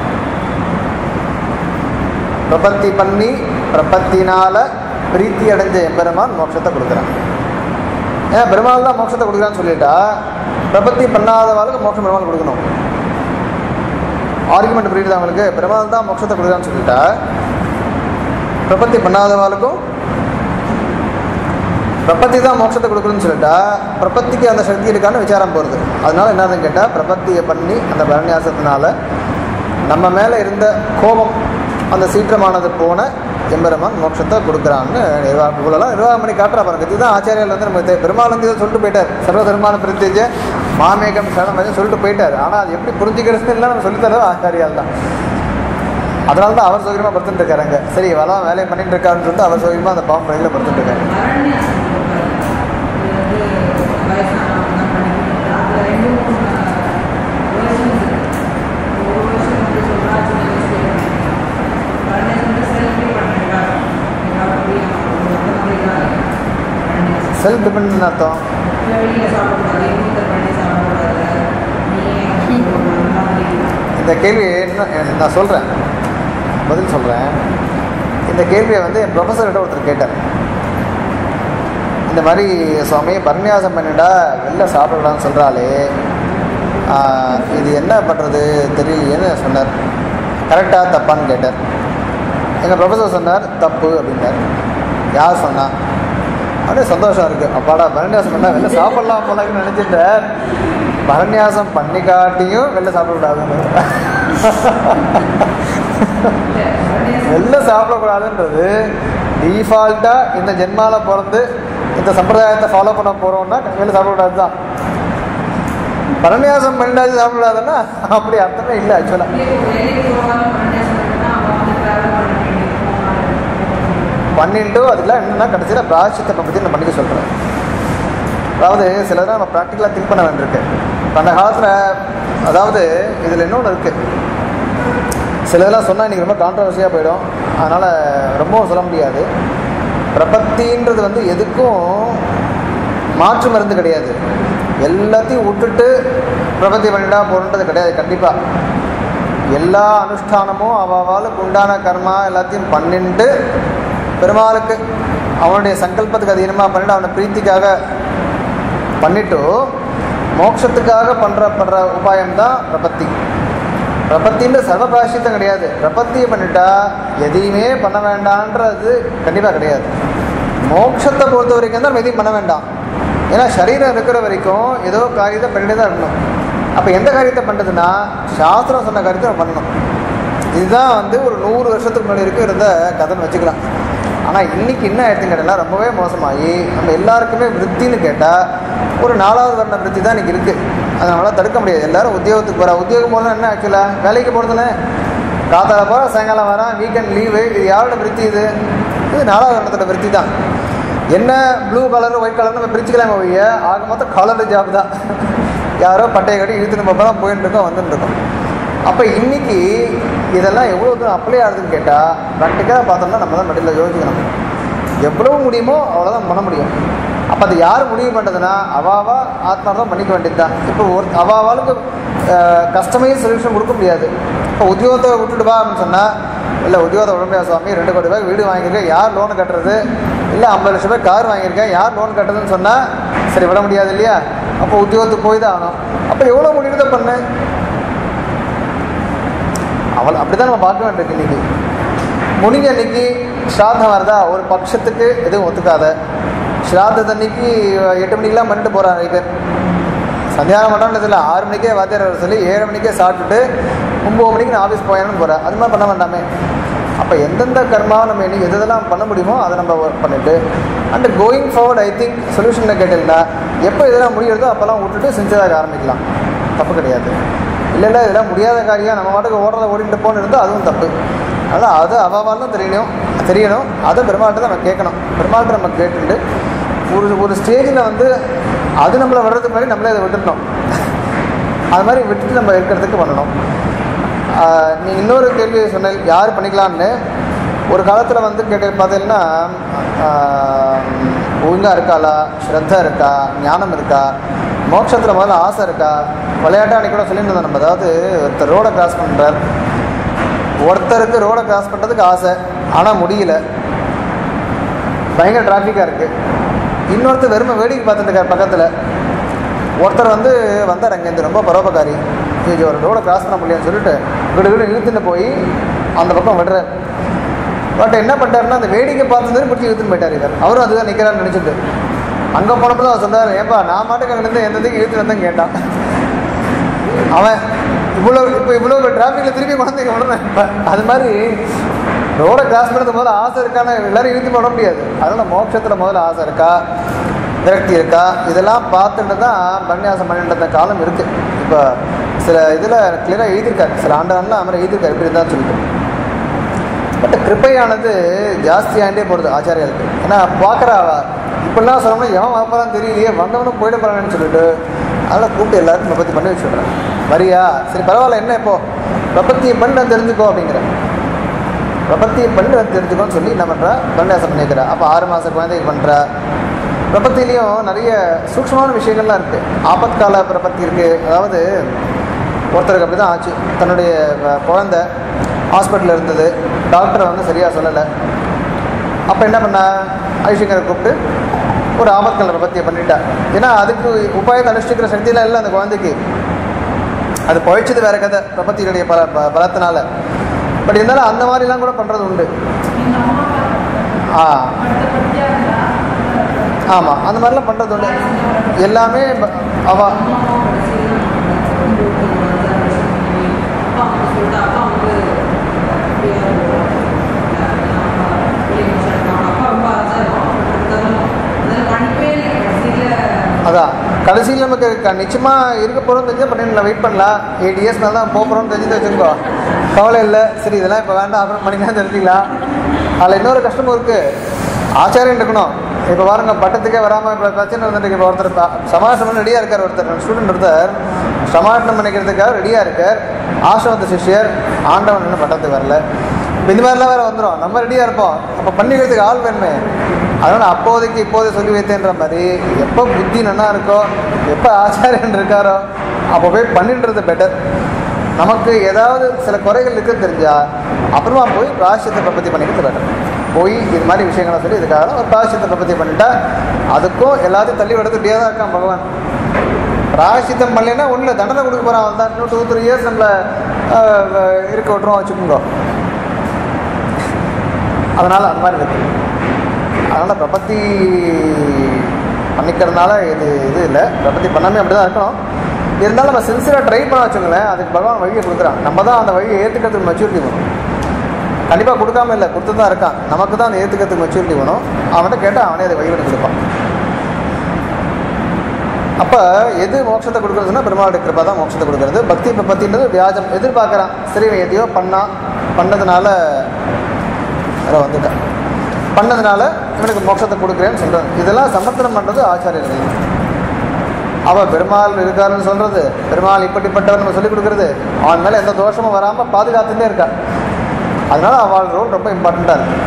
பிரபத்தி பண்ணி பிரபத்தினால பிரீத்தி அடைஞ்ச எம்பெருமான் மோட்சத்தை கொடுக்குறான் ஏன்னா பெருமாள் தான் மோட்சத்தை கொடுக்குறான்னு சொல்லிட்டா பிரபத்தி பண்ணாதவாளுக்கு மோட்சம் பெருமாள் கொடுக்கணும் ஆர்குமெண்ட் புரியுது அவங்களுக்கு பெருமாள் தான் மோட்சத்தை கொடுக்குறான்னு சொல்லிட்டா பிரபத்தி பண்ணாதவாளுக்கும் பிரபத்தி தான் மோட்சத்தை கொடுக்குறதுன்னு சொல்லிட்டா பிரபத்திக்கு அந்த சக்தி இருக்கான்னு விசாரம் போகிறது அதனால என்னதுன்னு கேட்டால் பிரபத்தியை பண்ணி அந்த பரநியாசத்தினால நம்ம மேலே இருந்த கோபம் அந்த சீற்றமானது போன எம்பெருமான் மோட்சத்தை கொடுக்குறான்னு நிர்வாகம் இவ்வளோலாம் நிர்வாகம் பண்ணி காட்டுறா பாருங்க இதுதான் ஆச்சாரியால் வந்து நமக்கு தெ- பெருமாள் வந்து இதை சொல்லிட்டு போயிட்டார் சர்வதர்மான பிரத்யேஜ மாமேகம் சரணம் வந்து சொல்லிட்டு போயிட்டார் ஆனால் அது எப்படி புரிஞ்சுக்கிறது இல்லை நம்ம சொல்லித்தரது ஆச்சாரியால் தான் அதனால தான் அவர் சௌகரியமாக படுத்துட்டு இருக்காருங்க சரி வளம் வேலையை பண்ணிட்டு இருக்காருன்னு சொல்லிட்டு அவர் சௌகரியமாக அந்த பாம்பு பணியில் படுத்துட்டு இருக்காரு செல்ஃப் டிபெண்ட் அர்த்தம் இந்த கேள்வி என்ன நான் சொல்கிறேன் பதில் சொல்கிறேன் இந்த கேள்வியை வந்து என் ப்ரொஃபஸர்கிட்ட ஒருத்தர் கேட்டார் இந்த மாதிரி சுவாமி பரநியாசம் பண்ணிட்டா வெளில சாப்பிடக்கூடாதுன்னு சொல்கிறாளே ஆஹ், இது என்ன பண்ணுறது தெரியலையேன்னு சொன்னார் கரெக்டாக தப்பான்னு கேட்டார் எங்கள் ப்ரொஃபஸர் சொன்னார் தப்பு அப்படின்னார் யார் சொன்னா அப்படியே சந்தோஷம் இருக்குது அப்பாடா பரநியாசம் பண்ணால் வெளில சாப்பிடலாம் போலன்னு நினச்சிட்டார் பரநியாசம் பண்ணி காட்டியும் வெளில சாப்பிடக்கூடாதுன்னு வெளில சாப்பிடக்கூடாதுன்றது டிஃபால்ட்டாக இந்த ஜென்மால பிறந்து இந்த சம்பிரதாயத்தை ஃபாலோ பண்ண போகிறோம்னா வெளில சாப்பிடக்கூடாது தான் பரநியாசம் பண்ணிட்டாச்சு சாப்பிடக்கூடாதுன்னா அப்படி அர்த்தமே இல்லை ஆக்சுவலாக பண்ணிட்டு அதுக்கெல்லாம் என்னென்னா கடைசியில் பிராயசித்தை பற்றி நான் பண்ணிக்க சொல்கிறேன் அதாவது சிலதை நம்ம ப்ராக்டிக்கலாக திங்க் பண்ண வேண்டியிருக்கு இப்ப அந்த காலத்தில் அதாவது இதில் இன்னொன்று இருக்குது சிலதெல்லாம் சொன்னால் இன்றைக்கி ரொம்ப கான்ட்ரவர்சியாக போயிடும் அதனால் ரொம்பவும் சொல்ல முடியாது பிரபத்தின்றது வந்து எதுக்கும் மாற்று மருந்து கிடையாது எல்லாத்தையும் விட்டுட்டு பிரபத்தி பண்ணிட்டா போகணுன்றது கிடையாது கண்டிப்பாக எல்லா அனுஷ்டானமும் அவளுக்கு உண்டான கர்மா எல்லாத்தையும் பண்ணிட்டு பெருமாளுக்கு அவனுடைய சங்கல்பத்துக்கு அதீனமாக பண்ணிட்டு அவனை பிரீத்திக்காக பண்ணிட்டு மோட்சத்துக்காக பண்ணுற பண்ணுற உபாயம் தான் பிரபத்தி பிரபத்தின்னு சர்வ பிராயசித்தம் கிடையாது பிரபத்தியை பண்ணிட்டா எதையுமே பண்ண வேண்டான்றது கண்டிப்பாக கிடையாது மோட்சத்தை பொறுத்த வரைக்கும் தான் நம்ம எதையும் பண்ண வேண்டாம் ஏன்னா சரீரம் இருக்கிற வரைக்கும் ஏதோ காரியத்தை பண்ணிட்டு தான் இருக்கணும் அப்போ எந்த காரியத்தை பண்ணுறதுன்னா சாஸ்திரம் சொன்ன காரியத்தை நம்ம பண்ணணும் இதுதான் வந்து ஒரு நூறு வருஷத்துக்கு முன்னாடி இருக்க இருந்த கதைன்னு வச்சுக்கலாம் ஆனால் இன்னைக்கு என்ன ஆயிடுச்சுன்னு கேட்டால் ரொம்பவே மோசமாகி நம்ம எல்லாருக்குமே விருத்தின்னு கேட்டால் ஒரு நாலாவது வர்ண விருத்தி தான் இன்னைக்கு இருக்குது அதை நம்மளால் தடுக்க முடியாது எல்லாரும் உத்தியோகத்துக்கு போகிறா உத்தியோகம் போகலாம் என்ன ஆக்சுவலாக வேலைக்கு போகிறதுல காத்தால போகிற சாயங்காலம் வரான் வீக்கெண்ட் லீவு இது யாரோட விருத்தி இது இது நாலாவது வர்ணத்தோட விருத்தி தான் என்ன ப்ளூ கலர் ஒயிட் கலர் நம்ம பிரிச்சுக்கலாமே ஒழிய ஆக மொத்தம் கலர் ஜாப் தான் யாரோ பட்டையை கட்டி இழுத்துட்டு போக தான் போயிட்டு இருக்கோம் வந்துட்டு இருக்கோம் அப்போ இன்னைக்கு இதெல்லாம் எவ்வளோ தூரம் அப்ளை ஆகுதுன்னு கேட்டால் ப்ராக்டிக்கலாக பார்த்தோம்னா நம்ம தான் மெடியில் யோசிக்கணும் எவ்வளவு முடியுமோ அவ்வளோதான் பண்ண முடியும் அப்போ அது யார் முடிவு பண்ணுறதுன்னா அவாவா ஆத்மார்த்தம் பண்ணிக்க வேண்டியது தான் இப்போ ஒரு அவாவாளுக்கு கஸ்டமைஸ் சொல்யூஷன் கொடுக்க முடியாது இப்போ உத்தியோகத்தை விட்டுட்டு வா அப்படின்னு சொன்னால் இல்லை உத்தியோகத்தை விட முடியாது சுவாமி ரெண்டு கோடி ரூபாய் வீடு வாங்கியிருக்கேன் யார் லோன் கட்டுறது இல்லை ஐம்பது லட்ச ரூபாய் கார் வாங்கியிருக்கேன் யார் லோன் கட்டுறதுன்னு சொன்னால் சரி விட முடியாது இல்லையா அப்போ உத்தியோகத்துக்கு போய் தான் ஆகணும் அப்போ எவ்வளோ முடிவுதான் பண்ணு அவள் அப்படி தான் நம்ம பார்க்க வேண்டியிருக்கு இன்னைக்கு முடிஞ்ச அன்னைக்கு ஸ்ராத்தம் வருதா ஒரு பட்சத்துக்கு எதுவும் ஒத்துக்காத ஸ்ராத்தத்து அன்னைக்கு எட்டு மணிக்கெலாம் பண்ணிட்டு போகிறாங்க நிறைய பேர் சந்தியானம் பண்ணுறது இல்லை ஆறு மணிக்கே வாத்தியார் வர சொல்லி ஏழு மணிக்கே சாப்பிட்டுட்டு ஒம்பது மணிக்கு நான் ஆஃபீஸ் போயணும்னு போகிறேன் அது மாதிரி பண்ண வேண்டாமே அப்போ எந்தெந்த கர்மாவை நம்ம இனி எது எதெல்லாம் பண்ண முடியுமோ அதை நம்ம ஒர்க் பண்ணிட்டு and going forward I think சொல்யூஷனில் கேட்டிருந்தா எப்போ இதெல்லாம் முடியுறதோ அப்போல்லாம் விட்டுட்டு சின்சியராக ஆரம்பிக்கலாம் தப்பு கிடையாது இல்லை இல்லை இதெல்லாம் முடியாத காரியம் நம்ம பாட்டுக்கு ஓடுறத ஓடிட்டு போன்னு இருந்தால் அதுவும் தப்பு அதனால் அது அவாவாலும் தெரியணும் தெரியணும் அதை பெருமாள்கிட்ட தான் நம்ம கேட்கணும் பெருமாள்கிட்ட நம்ம கேட்டுட்டு ஒரு ஒரு ஸ்டேஜில் வந்து அது நம்மளை வர்றதுக்கு முன்னாடி நம்மளே அதை விட்டுட்டோம் அது மாதிரி விட்டுட்டு நம்ம இருக்கிறதுக்கு பண்ணணும் ஆஹ் நீ இன்னொரு கேள்வி சொன்ன யார் பண்ணிக்கலான்னு ஒரு காலத்தில் வந்து கேட்டு பார்த்தீங்கன்னா ஒழுங்காக இருக்காளா ஸ்ரத்தா இருக்கா ஞானம் இருக்கா மோட்சத்தில் முதல்ல ஆசை இருக்கா விளையாட்டாக அன்றைக்கி கூட சொல்லியிருந்தோம் நம்ம அதாவது ஒருத்தர் ரோடை கிராஸ் பண்ணுறார் ஒருத்தருக்கு ரோடை கிராஸ் பண்ணுறதுக்கு ஆசை ஆனால் முடியல பயங்கர டிராஃபிக்காக இருக்குது இன்னொருத்தர் வெறுமை வேடிக்கை பார்த்துட்டு இருக்கார் பக்கத்தில் ஒருத்தர் வந்து வந்தார் அங்கேருந்து ரொம்ப பரோபகாரி இது ஒரு ரோடை கிராஸ் பண்ண முடியலன்னு சொல்லிட்டு விடு விடு இழுத்துட்டு போய் அந்த பக்கம் விடுறார் பட் என்ன பண்ணிட்டாருன்னா அந்த வேடிக்கை பார்த்தது பிடிச்சி இழுத்துன்னு போயிட்டார் இவர் அவரும் அதுதான் நிற்கிறான்னு நினச்சிட்டு அங்கே போனப்போ தான் அவர் சொன்னார் ஏன்பா நான் மாட்டுக்கு அங்கேருந்து எந்ததுக்கு இழுத்துட்டு வந்தேன் கேட்டான் அவன் இவ்வளோ இப்போ இவ்வளோ டிராஃபிக்கில் திருப்பி கொண்டு வந்து விடணும் இப்போ அது மாதிரி ரோடை கிராஸ் பண்ணுறது முதல்ல ஆசை இருக்கான்னு எல்லாரும் இழுத்து போட முடியாது அதனால் மோட்சத்தில் முதல்ல ஆசை இருக்கா விரக்தி இருக்கா இதெல்லாம் பார்த்துட்டு தான் பன்னியாசம் பண்ணிட்டு இருந்த காலம் இருக்குது இப்போ சில இதில் கிளியராக எழுதியிருக்காரு சில ஆண்டாண்டுலாம் அவரை எழுதியிருக்காரு இப்படி இருந்தால் சொல்லிட்டு பட் கிருப்பையானது ஜாஸ்தியாண்டே போகிறது ஆச்சாரியாளுக்கு ஏன்னா பார்க்குறா இப்படிலாம் சொன்னோம்னா எவன் வரப்போறான்னு தெரியலையே வந்தவனும் போயிட போகிறான்னு சொல்லிட்டு அதனால் கூப்பிட்டு எல்லாருக்கும் பிரபத்தி பண்ணி வச்சுடுறேன் வரியா சரி பரவாயில்ல என்ன இப்போ பிரபத்தியை பண்ணி நான் தெரிஞ்சுக்கோ அப்படிங்கிற பிரபத்தியை பண்ணி நான் தெரிஞ்சுக்கோன்னு சொல்லி என்ன பண்ணுறா பன்னியாசம் பண்ணிக்கிறா அப்போ ஆறு மாத குழந்தைக்கு பண்ணுறா பிரபத்திலையும் நிறைய சூக்ஷ்மமான விஷயங்கள்லாம் இருக்குது ஆபத்கால பிரபத்தி இருக்குது அதாவது ஒருத்தருக்கு அப்படி தான் ஆச்சு தன்னுடைய அஹ், குழந்தை ஹாஸ்பிட்டலில் இருந்தது டாக்டரை வந்து சரியாக சொல்லலை அப்போ என்ன பண்ணா ஐஷங்கரை கூப்பிட்டு ஒரு ஆபத்கால பிரபத்தியை பண்ணிட்டா ஏன்னா அதுக்கு உபாயத்தை அனுஷ்டிக்கிற சக்தியெல்லாம் இல்லை அந்த குழந்தைக்கு அது பழிச்சது வேற கதை பிரபத்தியுடைய பல ப- பலத்தினால பட் இருந்தாலும் அந்த மாதிரிலாம் கூட பண்ணுறது உண்டு எங்க அம்மா ஆ அடுத்த பத்தியா இருந்தா ஆமாம் அந்த மாதிரிலாம் பண்ணுறது உண்டு எல்லாமே ப- அவ அதான் கடைசியில் நமக்கு க- நிச்சயமா இருக்க போகிறோம் தெரிஞ்சா பண்ணிடலாம் வெயிட் பண்ணலாம் எயிட் இயர்ஸ் மேலே தான் போக போகிறோம்னு தெரிஞ்சு வச்சுருக்கோ கவலை இல்லை சரி இதெல்லாம் இப்போ வேண்டாம் அப்புறம் பண்ணிக்கலாம் தெரிஞ்சுக்கலாம் அதில் இன்னொரு கஷ்டமும் இருக்குது ஆச்சாரியம் இருக்கணும் இப்போ பாருங்க பட்டத்துக்கே வராமல் இப்போ பிரச்சனை வந்துட்டு இப்போ ஒருத்தர் ப- சமாதானம் பண்ண ரெடியாக இருக்கார் ஒருத்தர் ஸ்டூடெண்ட் ஒருத்தர் சமாதானம் பண்ணிக்கிறதுக்காக ரெடியாக இருக்கார் ஆசிரமத்து சிஷ்யர் ஆண்டவன் இன்னும் பட்டத்துக்கு வரல இப்ப இந்த மாதிரிலாம் வேறு வந்துடும் நம்ம ரெடியாக இருப்போம் அப்போ பண்ணிக்கிறதுக்கு ஆள் வேணுமே அதனால் அப்போதைக்கு இப்போதே சொல்லி வைத்தேன்ற மாதிரி எப்போ புத்தி நல்லா இருக்கோ எப்போ ஆச்சாரியன் இருக்காரோ அப்போ போய் பண்ணின்றது பெட்டர் நமக்கு ஏதாவது சில குறைகள் இருக்குன்னு தெரிஞ்சா அப்புறமா போய் பிராயசித்த பிரபத்தி பண்ணிக்கிறது பெட்டர் போய் இது மாதிரி விஷயங்களை சொல்லி இதுக்காக ஒரு பிராயசித்த பிரபத்தி பண்ணிட்டா அதுக்கும் எல்லாத்தையும் தள்ளி விடுறது இப்படியே தான் இருக்கான் பகவான் பிராயசித்தம் பண்ணலைன்னா ஒன்றில் தண்டனை கொடுக்க போகிறான் அவன் தான் இன்னும் டூ த்ரீ இயர்ஸ் நம்மளை ஆஹ், இருக்க விட்டுருவோம் வச்சுக்கோங்க அதனால் அந்த மாதிரி இருக்கு அதனால் பிரபத்தி பண்ணிக்கிறதுனால இது இது இல்லை பிரபத்தி பண்ணாமே அப்படி தான் இருக்கணும் இருந்தாலும் நம்ம சின்சியராக ட்ரை பண்ண வச்சுங்களேன் அதுக்கு பகவான் வழியை கொடுக்குறான் நம்ம தான் அந்த வழியை ஏற்றுக்கிறதுக்கு மெச்சூரிட்டி வேணும் கண்டிப்பாக கொடுக்காம இல்லை கொடுத்து தான் இருக்கான் நமக்கு தான் அந்த ஏற்றுக்கிறதுக்கு மெச்சூரிட்டி வேணும் அவன்கிட்ட கேட்டால் அவனே அதை வழிபட்டு கொடுப்பான் அப்போ எது மோட்சத்தை கொடுக்குறதுன்னா பெருமாளுடைய கிருபா தான் மோட்சத்தை கொடுக்குறது பக்தி இப்போ பத்தின்றது வியாஜம் எதிர்பார்க்குறான் சரி இவன் எதையோ பண்ணா பண்ணதுனால வேற வந்துட்டான் பண்ணதுனால இவனுக்கு மோட்சத்தை கொடுக்குறேன்னு சொல்கிறான் இதெல்லாம் சமர்த்தனம் பண்ணுறது ஆச்சாரியர்கள் அவன் பெருமாள் இருக்காருன்னு சொல்கிறது பெருமாள் இப்படிப்பட்டவன் நம்ம சொல்லிக் கொடுக்குறது அவன் மேலே எந்த தோஷமும் வராமல் பாதுகாத்துட்டே இருக்கா அதனால அவள் ரோல் ரொம்ப இம்பார்ட்டண்ட்டாக இருக்கு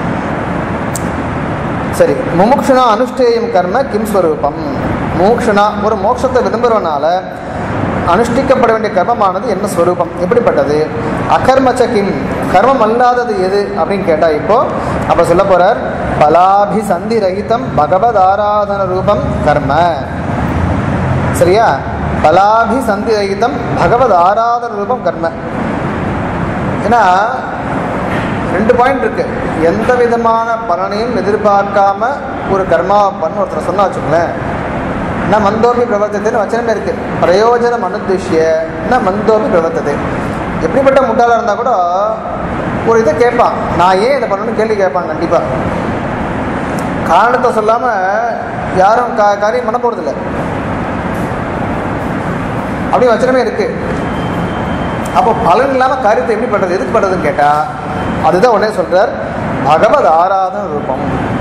சரி முமுக்ஷுனா அனுஷ்டேயம் கர்ம கிம் ஸ்வரூபம் முமுக்ஷுனா ஒரு மோட்சத்தை விரும்புறவனால அனுஷ்டிக்கப்பட வேண்டிய கர்மமானது என்ன ஸ்வரூபம் எப்படிப்பட்டது அகர்மச்ச கிம் கர்மம் அல்லாதது எது அப்படின்னு கேட்டா இப்போ அப்ப சொல்ல போறார் பலாபி சந்தி ரகிதம் பகவத் ஆராதன ரூபம் கர்ம சரியா பலாபி சந்தி ரகிதம் பகவத் ஆராதன ரூபம் கர்ம ஏன்னா ரெண்டு பாயிண்ட் இருக்கு எந்த விதமான பலனையும் எதிர்பார்க்காம ஒரு கர்மாவை பண்ண ஒருத்தர் சொன்னா வச்சுக்கோங்களேன் ந மந்தோபி பிரவர்த்தத்தைன்னு வச்சனமே இருக்கு பிரயோஜனம் அனுதிஷ்ய ந மந்தோபி பிரவர்த்ததை எப்படிப்பட்ட முட்டாளாக இருந்தால் கூட ஒரு இதை கேட்பான் நான் ஏன் இதை பண்ணணும்னு கேள்வி கேட்பான் கண்டிப்பாக காரணத்தை சொல்லாமல் யாரும் கா காரியம் பண்ண போகிறதில்ல அப்படி வச்சனமே இருக்கு அப்போ பலன் இல்லாமல் காரியத்தை எப்படி பண்ணுறது எதுக்கு பண்ணுறதுன்னு கேட்டால் அதுதான் உடனே சொல்கிறார் பகவத் ஆராதன ரூபம்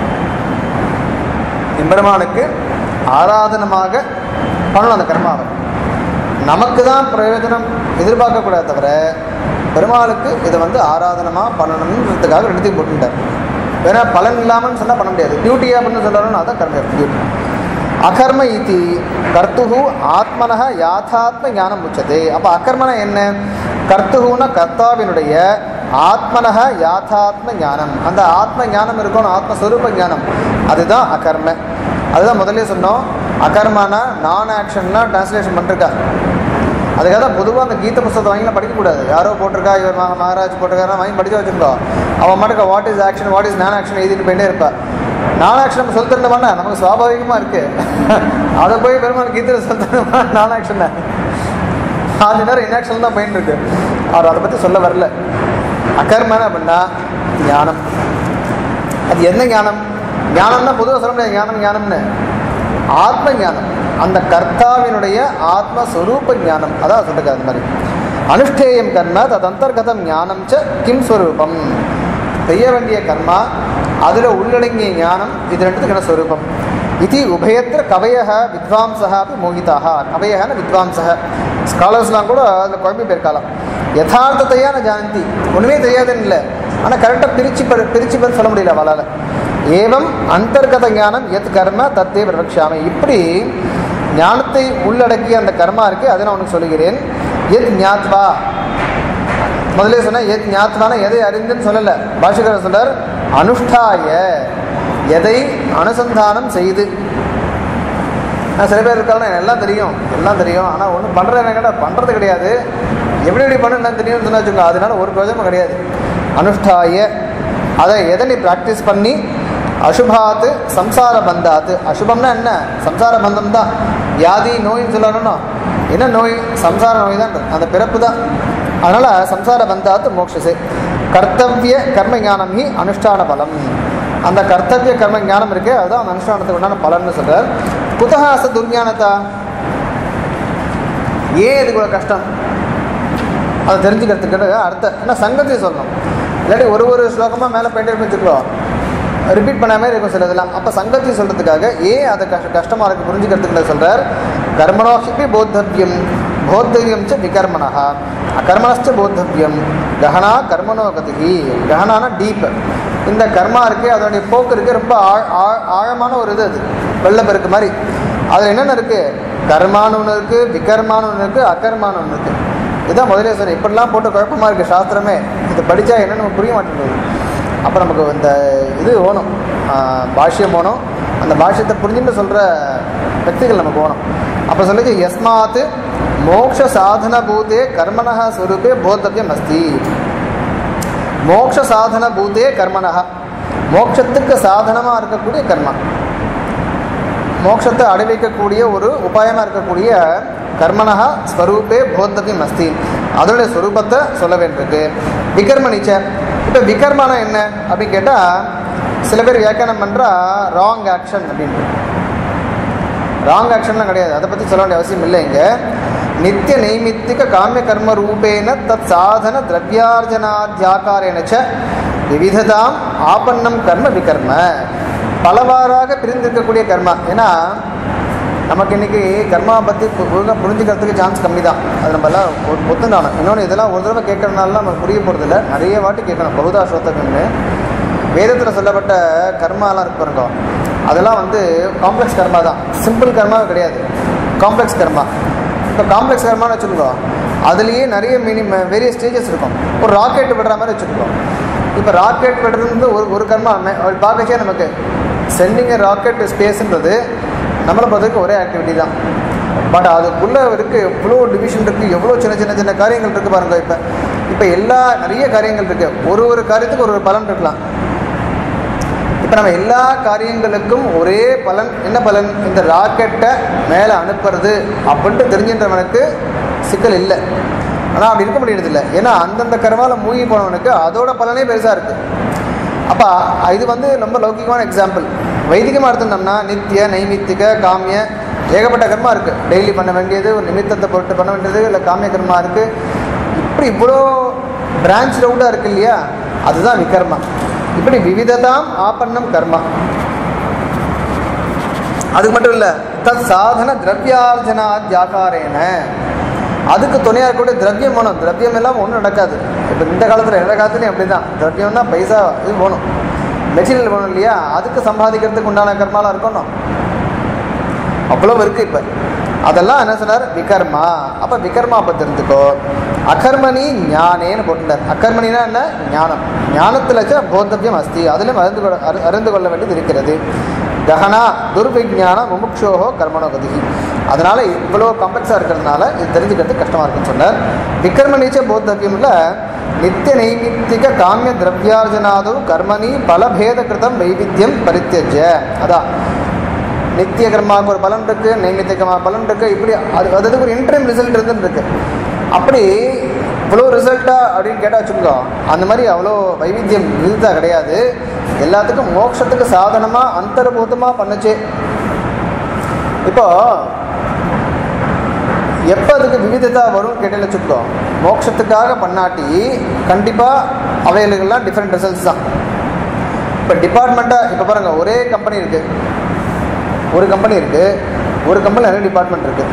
எம்பெருமானுக்கு ஆராதனமாக பண்ணணும் அந்த கர்மாவை நமக்கு தான் பிரயோஜனம் எதிர்பார்க்கக்கூடாது தவிர பெருமாளுக்கு இதை வந்து ஆராதனமாக பண்ணணுன்றதுக்காக ரெண்டுத்தையும் போட்டுட்டார் வேணா பலன் இல்லாமல்னு சொன்னால் பண்ண முடியாது டியூட்டியாக அப்படின்னு சொல்லணும்னா அதான் கர்ம டியூட்டி அகர்ம இதி கர்த்துகு ஆத்மனக யாத்தாத்ம ஞானம் உச்சதே அப்போ அகர்மன என்ன கர்த்துகுன கர்த்தாவினுடைய ஆத்மனக யாத்தாத்ம ஞானம் அந்த ஆத்ம ஞானம் இருக்கணும் ஆத்மஸ்வரூப ஞானம் அதுதான் அகர்ம அதுதான் முதல்ல சொன்னோம் அகர்மனா நான் ஆக்ஷன்னா டிரான்ஸ்லேஷன் பண்ணிருக்கா அதுக்காக தான் பொதுவாக அந்த கீத புஸ்தகத்தை வாங்கிலாம் படிக்கக்கூடாது யாரோ போட்டிருக்கா இவர் மகா மகாராஜ் போட்டிருக்காரா வாங்கி படிச்சு வச்சுருக்கோ அவன் மட்டும் what is action what is non action எழுதிட்டு போயிட்டே இருப்பா நான் ஆக்ஷன் நம்ம சொல்லி தரணுமாண்ணா நமக்கு சுவாபாவிகமாக இருக்கு அதை போய் பெருமாள் கீதையில் சொல்லி தரணுமா நான் ஆக்ஷன் பாதி நேரம் இன்ஆக்ஷன் தான் போயிட்டு இருக்கு அவர் அதை பற்றி சொல்ல வரல அகர்மன அப்படின்னா ஞானம் அது என்ன ஞானம் ஞானம்னா பொதுவாக சொல்ல முடியாது ஞானம் ஞானம்னு ஆத்ம ஞானம் அந்த கர்த்தாவினுடைய ஆத்மஸ்வரூப ஞானம் அதான் சொல்லுங்க அது மாதிரி அனுஷ்டேயம் கர்ம தத் அந்தர்கதம் ஞானம் ச கிம் ஸ்வரூபம் செய்ய வேண்டிய கர்மா அதில் உள்ளடங்கிய ஞானம் இது ரெண்டுத்துக்கு என்ன ஸ்வரூபம் இது உபயத்திர கவய வித்வாம்சா அப்படி மோகிதாக கவயன வித்வாம்ச ஸ்காலர்ஸ்லாம் கூட அதில் குழம்பி போயிருக்கலாம் யதார்த்தத்தையா நான் ஜானந்தி ஒன்றுமே தெரியாதுன்னு இல்லை ஆனால் கரெக்டாக பிரித்து பிரித்து பேர் சொல்ல முடியல அவளால் ஏவம் அந்தர்கத ஞானம் எத் கர்ம தத்தே பிரபக்ஷாமி இப்படி ஞானத்தை உள்ளடக்கிய அந்த கர்மா இருக்கு அதை நான் உனக்கு சொல்லுகிறேன் எத் ஞாத்வா முதல்ல சொன்னேன் எத் ஞாத்வான எதை அறிந்துன்னு சொல்லலை பாஷகர் சொல்றார் அனுஷ்டாய எதை அனுசந்தானம் செய்து நான் சில பேர் இருக்காங்க எல்லாம் தெரியும் எல்லாம் தெரியும் ஆனால் ஒன்றும் பண்ணுறது என்ன கேட்டால் பண்ணுறது கிடையாது எப்படி எப்படி பண்ணலாம் தெரியும்னு சொன்னா வச்சுக்கோங்க அதனால ஒரு பிரயோஜனமும் கிடையாது அனுஷ்டாய அதை எதை நீ ப்ராக்டிஸ் பண்ணி அசுபாத்து சம்சார பந்தாத்து அசுபம்னா என்ன சம்சார பந்தம் தான் வியாதி நோயின்னு சொல்லணும்னா என்ன நோய் சம்சார நோய் தான் அந்த பிறப்பு தான் அதனால சம்சார பந்தாத்து மோக்ஷசே கர்த்தவிய கர்ம ஞானம் ஹி அனுஷ்டான பலம் அந்த கர்த்தவிய கர்ம ஞானம் இருக்கே அதுதான் அந்த அனுஷ்டானத்துக்கு உண்டான பலன்னு சொல்றார் குதஹாச துர்ஞானத்தா ஏன் இது இவ்வளோ கஷ்டம் அதை தெரிஞ்சுக்கிறதுக்கு அடுத்த ஏன்னா சங்கத்தை சொல்லணும் இல்லாட்டி ஒரு ஒரு ஸ்லோகமாக மேலே போயிட்டே வச்சுக்கோ ரிப்பீட் பண்ணாமே இருக்கும் சிலதெல்லாம் அப்போ சங்கத்தை சொல்கிறதுக்காக ஏன் அதை கஷ்ட கஷ்டமாக இருக்கு புரிஞ்சுக்கிறதுக்கு சொல்கிறார் கர்மணோஹிப்பி போத்தவ்யம் போத்தவ்யம் ச விகர்மணா அகர்மணச்ச போத்தவ்யம் கஹனா கர்மணோ கதிகி கஹனானா டீப் இந்த கர்மா இருக்குது அதனுடைய போக்கு இருக்குது ரொம்ப ஆழ் ஆழ் ஆழமான ஒரு இது அது வெள்ளப்பெருக்கு மாதிரி அதில் என்னென்ன இருக்குது கர்மான்னு ஒன்று இருக்குது விகர்மான்னு ஒன்று இருக்குது அகர்மான்னு ஒன்று இருக்குது இதுதான் முதலே சொன்னேன் இப்படிலாம் போட்டு குழப்பமாக இருக்குது சாஸ்திரமே இது படித்தா என்னன்னு நமக்கு புரிய மாட்டேங்குது அப்போ நமக்கு இந்த இது வேணும் ஆஹ் பாஷ்யம் வேணும் அந்த பாஷ்யத்தை புரிஞ்சுட்டு சொல்கிற വ്യക്തിகள் நமக்கு வேணும் அப்போ சொல்லுது யஸ்மாத் மோக்ஷ சாதன பூதே கர்மணः ஸ்வரூபே போத்தவியம் அஸ்தி மோக்ஷ சாதன பூதே கர்மணः மோட்சத்துக்கு சாதனமாக இருக்கக்கூடிய கர்மா மோட்சத்தை அடைவிக்கக்கூடிய ஒரு உபாயமாக இருக்கக்கூடிய கர்மனஹா ஸ்வரூபே போத்தவியம் அஸ்தி அதோடைய ஸ்வரூபத்தை சொல்ல வேண்டியிருக்கு விகர்ம நீச்ச இப்போ விகர்மனா என்ன அப்படின்னு கேட்டால் சில பேர் வியாக்கியானம் பண்ணுறா ராங் ஆக்ஷன் அப்படின்ட்டு ராங் ஆக்ஷன்லாம் கிடையாது அதை பற்றி சொல்ல வேண்டிய அவசியம் இல்லை இங்கே நித்திய நைமித்திக காமிய கர்ம ரூபேன தத் சாதன திரவியார்ஜனாத்தியாக்காரேன ச விவிததாம் ஆபன்னம் கர்ம விகர்ம பலவாறாக பிரிந்திருக்கக்கூடிய கர்மா ஏன்னா நமக்கு இன்னைக்கு கர்மா பற்றி ஒழுங்காக புரிஞ்சுக்கிறதுக்கு சான்ஸ் கம்மி தான் அது நம்ம எல்லாம் ஒ- ஒத்துண்டானோம் இன்னொன்று இதெல்லாம் ஒரு தடவை கேட்கறதுனால நம்ம புரிய போகிறதில்ல நிறைய வாட்டி கேட்கணும் பகுதா ஸ்ரோத்தகம்னு வேதத்தில் சொல்லப்பட்ட கர்மாலாம் இருக்கு பாருங்க அதெல்லாம் வந்து காம்ப்ளெக்ஸ் கர்மா தான் சிம்பிள் கர்மா கிடையாது காம்ப்ளெக்ஸ் கர்மா இப்போ காம்ப்ளெக்ஸ் கர்மான்னு வச்சுக்கோங்க அதுலேயே நிறைய மினிம வேரிய ஸ்டேஜஸ் இருக்கும் ஒரு ராக்கெட் விடுற மாதிரி வச்சுக்கோங்க இப்போ ராக்கெட் விடுறது வந்து ஒரு ஒரு கர்மா மே- அது பார்க்கச்சே நமக்கு சென்டிங் ராக்கெட் ஸ்பேஸ்ன்றது நம்மளை பொறுத்தவரைக்கும் ஒரே ஆக்டிவிட்டி தான் பட் அதுக்குள்ளே இருக்குது எவ்வளோ டிவிஷன் இருக்குது எவ்வளோ சின்ன சின்ன சின்ன காரியங்கள் இருக்குது பாருங்க இப்போ இப்போ எல்லா நிறைய காரியங்கள் இருக்குது ஒரு ஒரு காரியத்துக்கு ஒரு ஒரு பலன் இருக்கலாம் இப்போ நம்ம எல்லா காரியங்களுக்கும் ஒரே பலன் என்ன பலன் இந்த ராக்கெட்டை மேலே அனுப்புறது அப்படின்ட்டு தெரிஞ்சின்றவனுக்கு சிக்கல் இல்லை ஆனால் அப்படி இருக்க முடியறதில்ல ஏன்னா அந்தந்த கர்மாவில் மூழ்கி போனவனுக்கு அதோட பலனே பெருசாக இருக்குது அப்போ இது வந்து ரொம்ப லௌகிகமான எக்ஸாம்பிள் வைதிகமாக எடுத்துட்டோம்னா நித்திய நைமித்திக காமிய ஏகப்பட்ட கர்மா இருக்குது டெய்லி பண்ண வேண்டியது ஒரு நிமித்தத்தை பொருட்டு பண்ண வேண்டியது இல்லை காமிய கர்மா இருக்குது இப்படி இவ்வளோ பிரான்ச் ரவுண்டாக இருக்கு இல்லையா அதுதான் விகர்மா இப்படி விவிததாம் ஆபன்னம் கர்மா அதுக்கு மட்டும் இல்லை தத் சாதன திரவியார்ஜனா தியாகாரேன அதுக்கு துணையாக இருக்கக்கூடிய திரவியம் வேணும் திரவியம் எல்லாம் ஒன்றும் நடக்காது இப்போ இந்த காலத்தில் எல்லா காலத்துலையும் அப்படி தான் திரவியம்னா பைசா இது வேணும் மெட்டீரியல் வேணும் இல்லையா அதுக்கு சம்பாதிக்கிறதுக்கு உண்டான கர்மாலாம் இருக்கணும் அவ்வளோ இருக்குது இப்போ அதெல்லாம் என்ன சொன்னார் விகர்மா அப்போ விகர்மா அப்போ தெரிஞ்சுக்கோ அகர்மணி ஞானேன்னு போட்டுட்டார் அகர்மணினா என்ன ஞானம் ஞானத்தில் வச்சா போத்தவியம் அஸ்தி அதிலும் அறிந்து கொள்ள அறி- அறிந்து கொள்ள வேண்டியது இருக்கிறது ககனா துர்விஜான முமுக்ஷோஹோ கர்மணோ கதிகி அதனால இவ்வளோ காம்ப்ளெக்ஸாக இருக்கிறதுனால இது தெரிஞ்சுக்கிறது கஷ்டமாக இருக்குன்னு சொன்னார் விக்ரமணீச்ச போத்தவியம்ல நித்திய நைமித்திக காமிய திரவியார்ஜனாது கர்மணி பலபேத கிருதம் வைவித்தியம் பரித்தியஜ அதான் நித்திய கர்மாவுக்கு ஒரு பலன் இருக்கு நைமித்திய கர்மா பலன் இருக்கு இப்படி அது அதுக்கு ஒரு இன்டர்ம் ரிசல்ட் இருந்துன்னு இருக்கு அப்படி இவ்வளோ ரிசல்ட்டா அப்படின்னு கேட்டால் வச்சுக்கோ அந்த மாதிரி அவ்வளோ வைவித்தியம் விருதா கிடையாது எல்லாத்துக்கும் மோட்சத்துக்கு சாதனமாக அந்தர்பூதமாக பண்ணுச்சு இப்போ எப்போ அதுக்கு விவிதத்தா வரும் கேட்டேன்னு வச்சுக்கோ மோட்சத்துக்காக பண்ணாட்டி கண்டிப்பாக அவைகளுக்கெல்லாம் டிஃப்ரெண்ட் ரிசல்ட்ஸ் தான் இப்போ டிபார்ட்மெண்ட்டாக இப்போ பாருங்கள் ஒரே கம்பெனி இருக்குது ஒரு கம்பெனி இருக்குது ஒரு கம்பெனி நிறைய டிபார்ட்மெண்ட் இருக்குது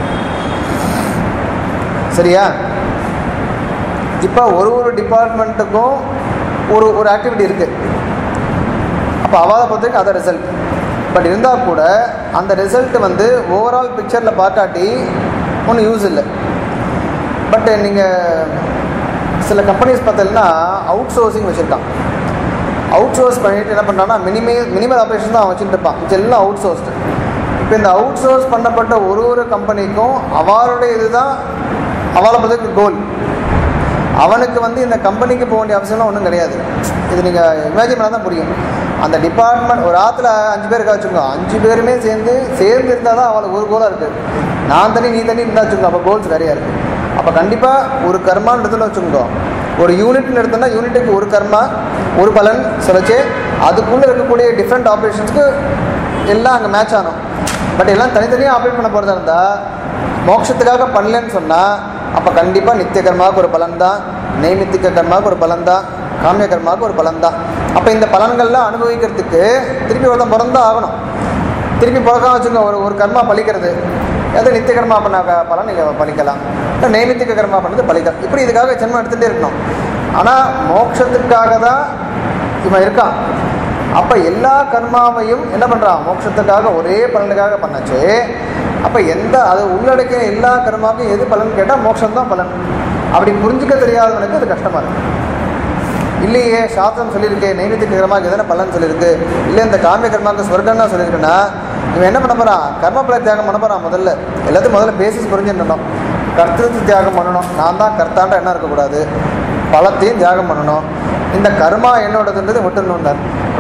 சரியா இப்போ ஒரு ஒரு டிபார்ட்மெண்ட்டுக்கும் ஒரு ஒரு ஆக்டிவிட்டி இருக்குது அப்போ அவாத பொறுத்தவரைக்கும் அதான் ரிசல்ட் பட் இருந்தால் கூட அந்த ரிசல்ட் வந்து ஓவரால் பிக்சரில் பார்க்காட்டி ஒன்றும் யூஸ் இல்லை பட் நீங்கள் சில கம்பெனிஸ் பார்த்தீங்கன்னா அவுட் சோர்சிங் வச்சுருக்கான் அவுட் சோர்ஸ் பண்ணிட்டு என்ன பண்ணுறான்னா மினிமே மினிமல் ஆப்ரேஷன் தான் அவன் வச்சுட்டு இருப்பான் இது எல்லாம் அவுட் சோர்ஸ்டு இப்போ இந்த அவுட் சோர்ஸ் பண்ணப்பட்ட ஒரு ஒரு கம்பெனிக்கும் அவளுடைய இதுதான் அவளை பொறுத்தவரைக்கும் கோல் அவனுக்கு வந்து இந்த கம்பெனிக்கு போக வேண்டிய அவசியம்லாம் ஒன்றும் கிடையாது இது நீங்கள் இமேஜின் பண்ணால் தான் புரியும் அந்த டிபார்ட்மெண்ட் ஒரு ஆற்றுல அஞ்சு பேர் இருக்கா வச்சுக்கோங்க அஞ்சு பேருமே சேர்ந்து சேர்ந்து இருந்தால் தான் அவளுக்கு ஒரு கோலாக இருக்குது நான் தனி நீ தனி இருந்தால் வச்சுக்கோங்க அப்போ கோல்ஸ் நிறையா இருக்குது அப்போ கண்டிப்பாக ஒரு கர்மான்னு எடுத்துன்னு வச்சுக்கோங்க ஒரு யூனிட்னு எடுத்தோம்னா யூனிட்டுக்கு ஒரு கர்மா ஒரு பலன் சொல்லிச்சு அதுக்குள்ளே இருக்கக்கூடிய டிஃப்ரெண்ட் ஆப்ரேஷன்ஸ்க்கு எல்லாம் அங்கே மேட்ச் ஆகணும் பட் எல்லாம் தனித்தனியாக ஆப்ரேட் பண்ண போகிறதா இருந்தால் மோட்சத்துக்காக பண்ணலன்னு சொன்னால் அப்போ கண்டிப்பாக நித்திய கர்மாவுக்கு ஒரு பலன் தான் நைமித்திக கர்மாவுக்கு ஒரு பலன் தான் காமிய கர்மாவுக்கு ஒரு பலன் தான் அப்போ இந்த பலன்கள்லாம் அனுபவிக்கிறதுக்கு திருப்பி ஒருத்தன் பிறந்தா ஆகணும் திருப்பி பிறக்காம வச்சுக்கோங்க ஒரு ஒரு கர்மா பலிக்கிறது எது நித்திய கர்மா பண்ண க- பலன் நீங்கள் பலிக்கலாம் இல்லை நைமித்திக கர்மா பண்ணது பலிக்கலாம் இப்படி இதுக்காக ஜென்மம் எடுத்துகிட்டே இருக்கணும் ஆனால் மோட்சத்துக்காக தான் இவன் இருக்கான் அப்போ எல்லா கர்மாவையும் என்ன பண்ணுறான் மோட்சத்துக்காக ஒரே பலனுக்காக பண்ணாச்சு அப்போ எந்த அது உள்ளடக்கிய எல்லா கர்மாவுக்கும் எது பலன் கேட்டால் மோட்சம் தான் பலன் அப்படி புரிஞ்சுக்க தெரியாதவனுக்கு அது கஷ்டமாக இருக்கும் இல்லையே சாஸ்திரம் சொல்லியிருக்கு நைவேத்திய கர்மாவுக்கு எதனா பலன் சொல்லியிருக்கு இல்லை இந்த காமிய கர்மாவுக்கு ஸ்வர்க்கம்னா சொல்லியிருக்குன்னா இவன் என்ன பண்ண போகிறான் கர்மபல தியாகம் பண்ண போகிறான் முதல்ல எல்லாத்தையும் முதல்ல பேசிஸ் புரிஞ்சுடணும் கர்த்தத்து தியாகம் பண்ணணும் நான் தான் கர்த்தான்ற எண்ணம் இருக்கக்கூடாது பலத்தையும் தியாகம் பண்ணணும் இந்த கர்மா என்னோடதுன்றது விட்டுணுன்னார்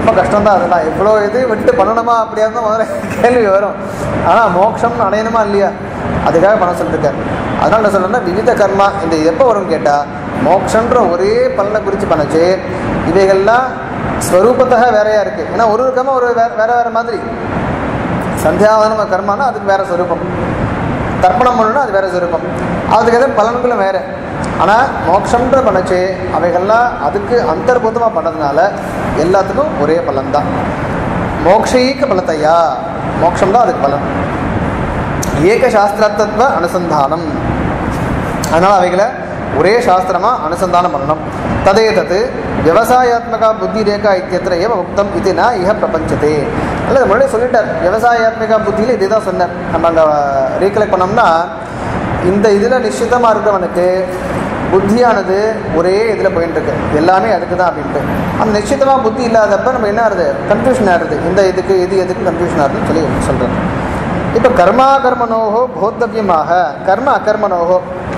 ரொம்ப கஷ்டம் தான் அதெல்லாம் இவ்வளோ இது விட்டு பண்ணணுமா அப்படியா இருந்தால் முதல்ல கேள்வி வரும் ஆனால் மோட்சம் அடையணுமா இல்லையா அதுக்காக பண்ண சொல்லியிருக்காரு அதனால என்ன சொல்றேன்னா விவித கர்மா இந்த எப்போ வரும்னு கேட்டால் மோக்ஷன்ற ஒரே பலனை குறித்து பண்ணுச்சு இவைகள்லாம் ஸ்வரூபத்தக வேறையா இருக்கு ஏன்னா ஒரு ஒரு கர்மா ஒரு வேற வேற வேற மாதிரி சந்தியாவதன கர்மானா அதுக்கு வேற ஸ்வரூபம் தர்ப்பணம் பண்ணணும்னா அது வேற ஸ்வரூபம் அதுக்கு எதாவது பலன்களும் வேற ஆனால் மோட்சம்ன்ற பண்ணுச்சு அவைகள்லாம் அதுக்கு அந்தர்பூதமாக பண்ணதுனால எல்லாத்துக்கும் ஒரே பலன் தான் மோக்ஷைக்க பலத்தையா மோட்சம் தான் அதுக்கு பலன் ஏக சாஸ்திரத்தத்துவ அனுசந்தானம் அதனால் அவைகளை ஒரே சாஸ்திரமாக அனுசந்தானம் பண்ணணும் ததே தத்து விவசாயாத்மகா புத்தி ரேகா இத்தியத்திர ஏவ உக்தம் இது ந இஹ பிரபஞ்சத்தே அல்லது முன்னாடி சொல்லிட்டார் விவசாயாத்மிகா புத்தியில் இதே தான் சொன்னார் நம்ம அங்கே ரீகலெக்ட் பண்ணோம்னா இந்த இதில் நிश्चिதமாக இருக்கிறவனுக்கு புத்தியானது ஒரே இதில் போயிட்டு இருக்கு எல்லாமே அதுக்கு தான் அப்படின்ட்டு அந்த நிश्चिதமாக புத்தி இல்லாதப்ப நம்ம என்ன ஆகுது கன்ஃபியூஷன் ஆகுது இந்த இதுக்கு இது எதுக்கு கன்ஃபியூஷன் ஆகுதுன்னு சொல்லி சொல்கிறேன் இப்போ கர்மா கர்மனோகோ போத்தவியமாக கர்ம அகர்மனோகோ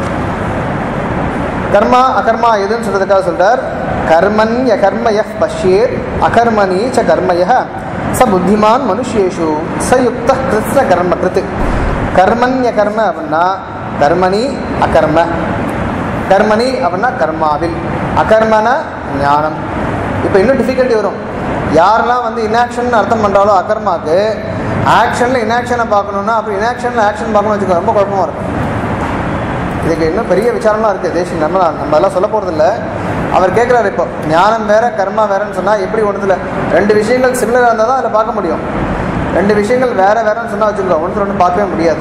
கர்மா அகர்மா எதுன்னு சொல்றதுக்காக சொல்றார் கர்மன்ய கர்மய பஷ்யேத் அகர்மணி ச கர்மய ச புத்திமான் மனுஷேஷு சயுக்த கிருஷ்ண கர்ம கிருத்து கர்மன்ய கர்ம அப்படின்னா கர்மணி அகர்ம கர்மணி அப்படின்னா கர்மாவில் அகர்மன ஞானம் இப்போ இன்னும் டிஃபிகல்ட்டி வரும் யாரெல்லாம் வந்து இன்ஆக்ஷன் அர்த்தம் பண்ணுறாலோ அகர்மாக்கு ஆக்ஷனில் இன்ஆக்ஷனை பார்க்கணுன்னா அப்புறம் இன்ஆக்ஷனில் ஆக்ஷன் பார்க்கணும்னு வச்சுக்கோ ரொம்ப குழப்பமாக இருக்கும் இதுக்கு இன்னும் பெரிய விசாரம்லாம் இருக்குது தேசிய நம்ம நம்ம அதெல்லாம் சொல்ல போகிறதில்ல அவர் கேட்குறாரு இப்போ ஞானம் வேற கர்மா வேறன்னு சொன்னால் எப்படி ஒன்றுல ரெண்டு விஷயங்கள் சிமிலராக இருந்தால் தான் அதில் பார்க்க முடியும் ரெண்டு விஷயங்கள் வேற வேறன்னு சொன்னால் வச்சுக்கோ ஒன்று ஒன்று பார்க்கவே முடியாது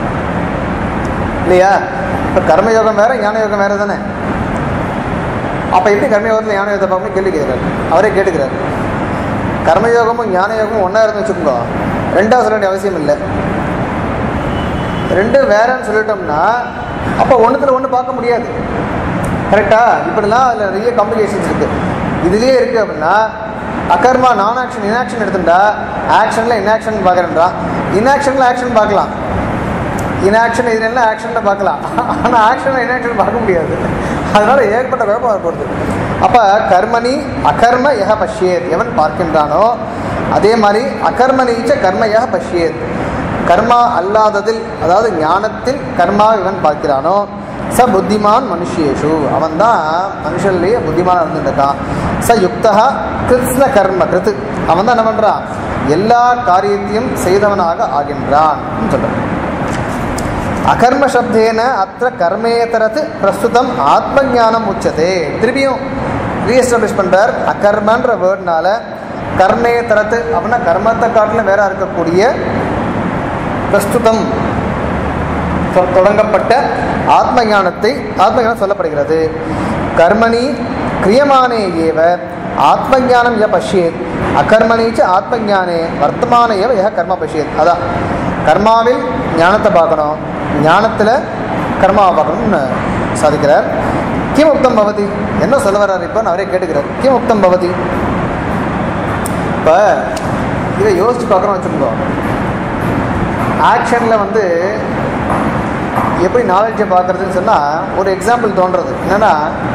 இல்லையா இப்போ கர்மயோகம் வேற ஞான யோகம் வேற தானே அப்போ எப்படி கர்மயோகத்தில் ஞான யோகத்தை பார்க்கணும் கேள்வி கேட்குறாரு அவரே கேட்டுக்கிறாரு கர்மயோகமும் ஞான யோகமும் ஒன்றா இருந்து வச்சுக்கோங்க ரெண்டாவது சொல்ல வேண்டிய அவசியம் இல்லை ரெண்டும் வேறன்னு சொல்லிட்டோம்னா அப்போ ஒன்றுத்தில் ஒன்று பார்க்க முடியாது கரெக்டா இப்படிலாம் அதில் நிறைய காம்ப்ளிகேஷன்ஸ் இருக்குது இதுலேயே இருக்குது அப்படின்னா அகர்மா நான் ஆக்ஷன் இன்ஆக்ஷன் எடுத்துட்டா ஆக்ஷனில் இன்ஆக்ஷன் பார்க்குறேன்றான் இன்ஆக்ஷனில் ஆக்ஷன் பார்க்கலாம் இன்ஆக்ஷன் இது எல்லாம் ஆக்ஷனில் பார்க்கலாம் ஆனால் ஆக்ஷனில் இன்ஆக்ஷன் பார்க்க முடியாது அதனால ஏற்பட்ட குழப்பம் வரப்போகுது அப்போ கர்மணி அகர்ம யக பஷ்யேத் எவன் பார்க்கின்றானோ அதே மாதிரி அகர்மனீச்ச கர்ம யக பஷ்யேத் கர்மா அல்லாததில் அதாவது ஞானத்தில் கர்மா இவன் பார்க்கிறானோ ச புத்திமான் மனுஷியேஷு அவன் தான் மனுஷன்லேயே புத்திமான் இருந்துருக்கான் ச யுக்தா கிருஷ்ண கர்ம கிருத்து அவன் தான் என்ன பண்ணுறான் எல்லா காரியத்தையும் செய்தவனாக ஆகின்றான் சொல்கிறான் அகர்ம சப்தேன அத்த கர்மேதரத்து பிரஸ்துதம் ஆத்ம ஞானம் உச்சதே திருப்பியும் ரீஎஸ்டாப்ளிஷ் பண்ணுறார் அகர்மன்ற வேர்ட்னால கர்மேதரத்து அப்படின்னா கர்மத்தை காட்டிலும் வேற இருக்கக்கூடிய பிரஸ்துதம் தொ- தொடங்கப்பட்ட ஆத்ம ஞானத்தை ஆத்ம ஞானம் சொல்லப்படுகிறது கர்மணி கிரியமானே ஏவ ஆத்ம ஞானம் ய பஷ்யேத் அகர்மணிச்சு ஆத்ம ஞானே வர்த்தமான ஏவ யக கர்ம பஷ்யேத் அதான் கர்மாவில் ஞானத்தை பார்க்கணும் ஞானத்தில் கர்மாவை பார்க்கணும்னு சாதிக்கிறார் கிம் உக்தம் பவதி என்ன சொல்ல வர்றாரு இப்போ அவரே கேட்டுக்கிறார் கிம் உக்தம் பவதி இப்போ இதை யோசிச்சு பார்க்குறோம் வச்சுக்கோ ஆக்ஷனில் வந்து எப்படி நாலேஜை பார்க்குறதுன்னு சொன்னால் ஒரு எக்ஸாம்பிள் தோன்றது என்னென்னா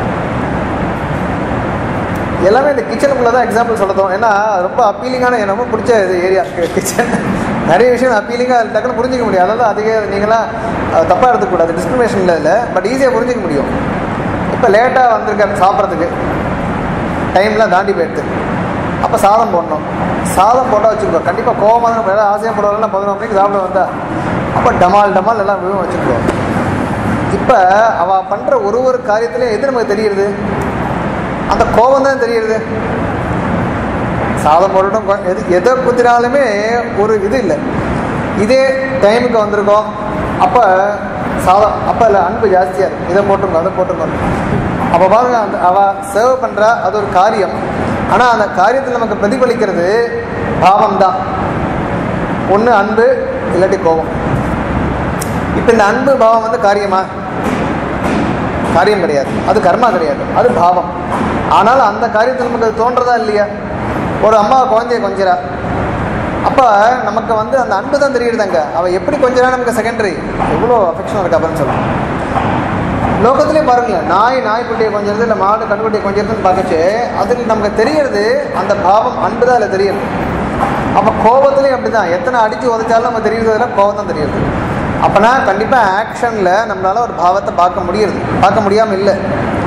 எல்லாமே இந்த கிச்சனுக்குள்ளே தான் எக்ஸாம்பிள் சொல்ல தோணும் ஏன்னா அது ரொம்ப அப்பீலிங்கான எனக்கு ரொம்ப பிடிச்ச இது ஏரியா கிச்சன் நிறைய விஷயம் அப்பீலிங்காக டக்குன்னு புரிஞ்சிக்க முடியும் அதெல்லாம் அதிக நீங்களாம் அஹ், தப்பா எடுத்துக்கூடாது டிஸ்கிரிமினேஷன் இல்லை பட் ஈஸியாக புரிஞ்சிக்க முடியும் இப்போ லேட்டாக வந்திருக்க சாப்பிட்றதுக்கு டைம்லாம் தாண்டி போயிடுது அப்போ சாதம் போடணும் சாதம் போட்டால் வச்சுக்கோ கண்டிப்பாக கோவமாக தான் ஏதாவது ஆசையாக போடுவாங்க பதினொரு மணிக்கு சாப்பிட வந்தா அப்போ டமால் டமால் எல்லாம் விழுவும் வச்சுக்கோ இப்போ அவள் பண்ணுற ஒரு ஒரு காரியத்திலையும் எது நமக்கு தெரியுது அந்த கோபம் தான் தெரியுது சாதம் போடட்டும் கொ- எது எதை குத்தினாலுமே ஒரு இது இல்லை இதே டைமுக்கு வந்திருக்கோம் அப்போ சாதம் அப்போ இல்லை அன்பு ஜாஸ்தியாக இருக்கு இதை போட்டுருக்கோம் அதை போட்டுருக்கோம் அப்போ பாருங்க அந்த அவள் சேவ் பண்ணுறா அது ஒரு காரியம் ஆனால் அந்த காரியத்தில் நமக்கு பிரதிபலிக்கிறது பாவம் தான் ஒன்று அன்பு இல்லாட்டி கோபம் இப்போ இந்த அன்பு பாவம் வந்து காரியமா காரியம் கிடையாது அது கர்மா கிடையாது அது பாவம் ஆனால் அந்த காரியத்தில் நமக்கு அது தோன்றதா இல்லையா ஒரு அம்மா குழந்தைய கொஞ்சிறா அப்போ நமக்கு வந்து அந்த அன்பு தான் தெரியுதுங்க அவள் எப்படி கொஞ்சிறா நமக்கு செகண்டரி எவ்வளோ அஃபெக்ஷன் இருக்கு அப்படின்னு சொல்லலாம் லோகத்திலே பாருங்களேன் நாய் நாய்க்குட்டியை கொஞ்சிறது இல்லை மாடு கண்குட்டியை கொஞ்சிறதுன்னு பார்க்கச்சு அதில் நமக்கு தெரியறது அந்த பாவம் அன்பு தான் அதில் தெரியுது அப்போ கோபத்துலேயும் அப்படி தான் எத்தனை அடித்து உதைச்சாலும் நம்ம தெரியுறதுல கோபம் தான் தெரியுது அப்போனா கண்டிப்பாக ஆக்ஷனில் நம்மளால ஒரு பாவத்தை பார்க்க முடியுது பார்க்க முடியாமல் இல்லை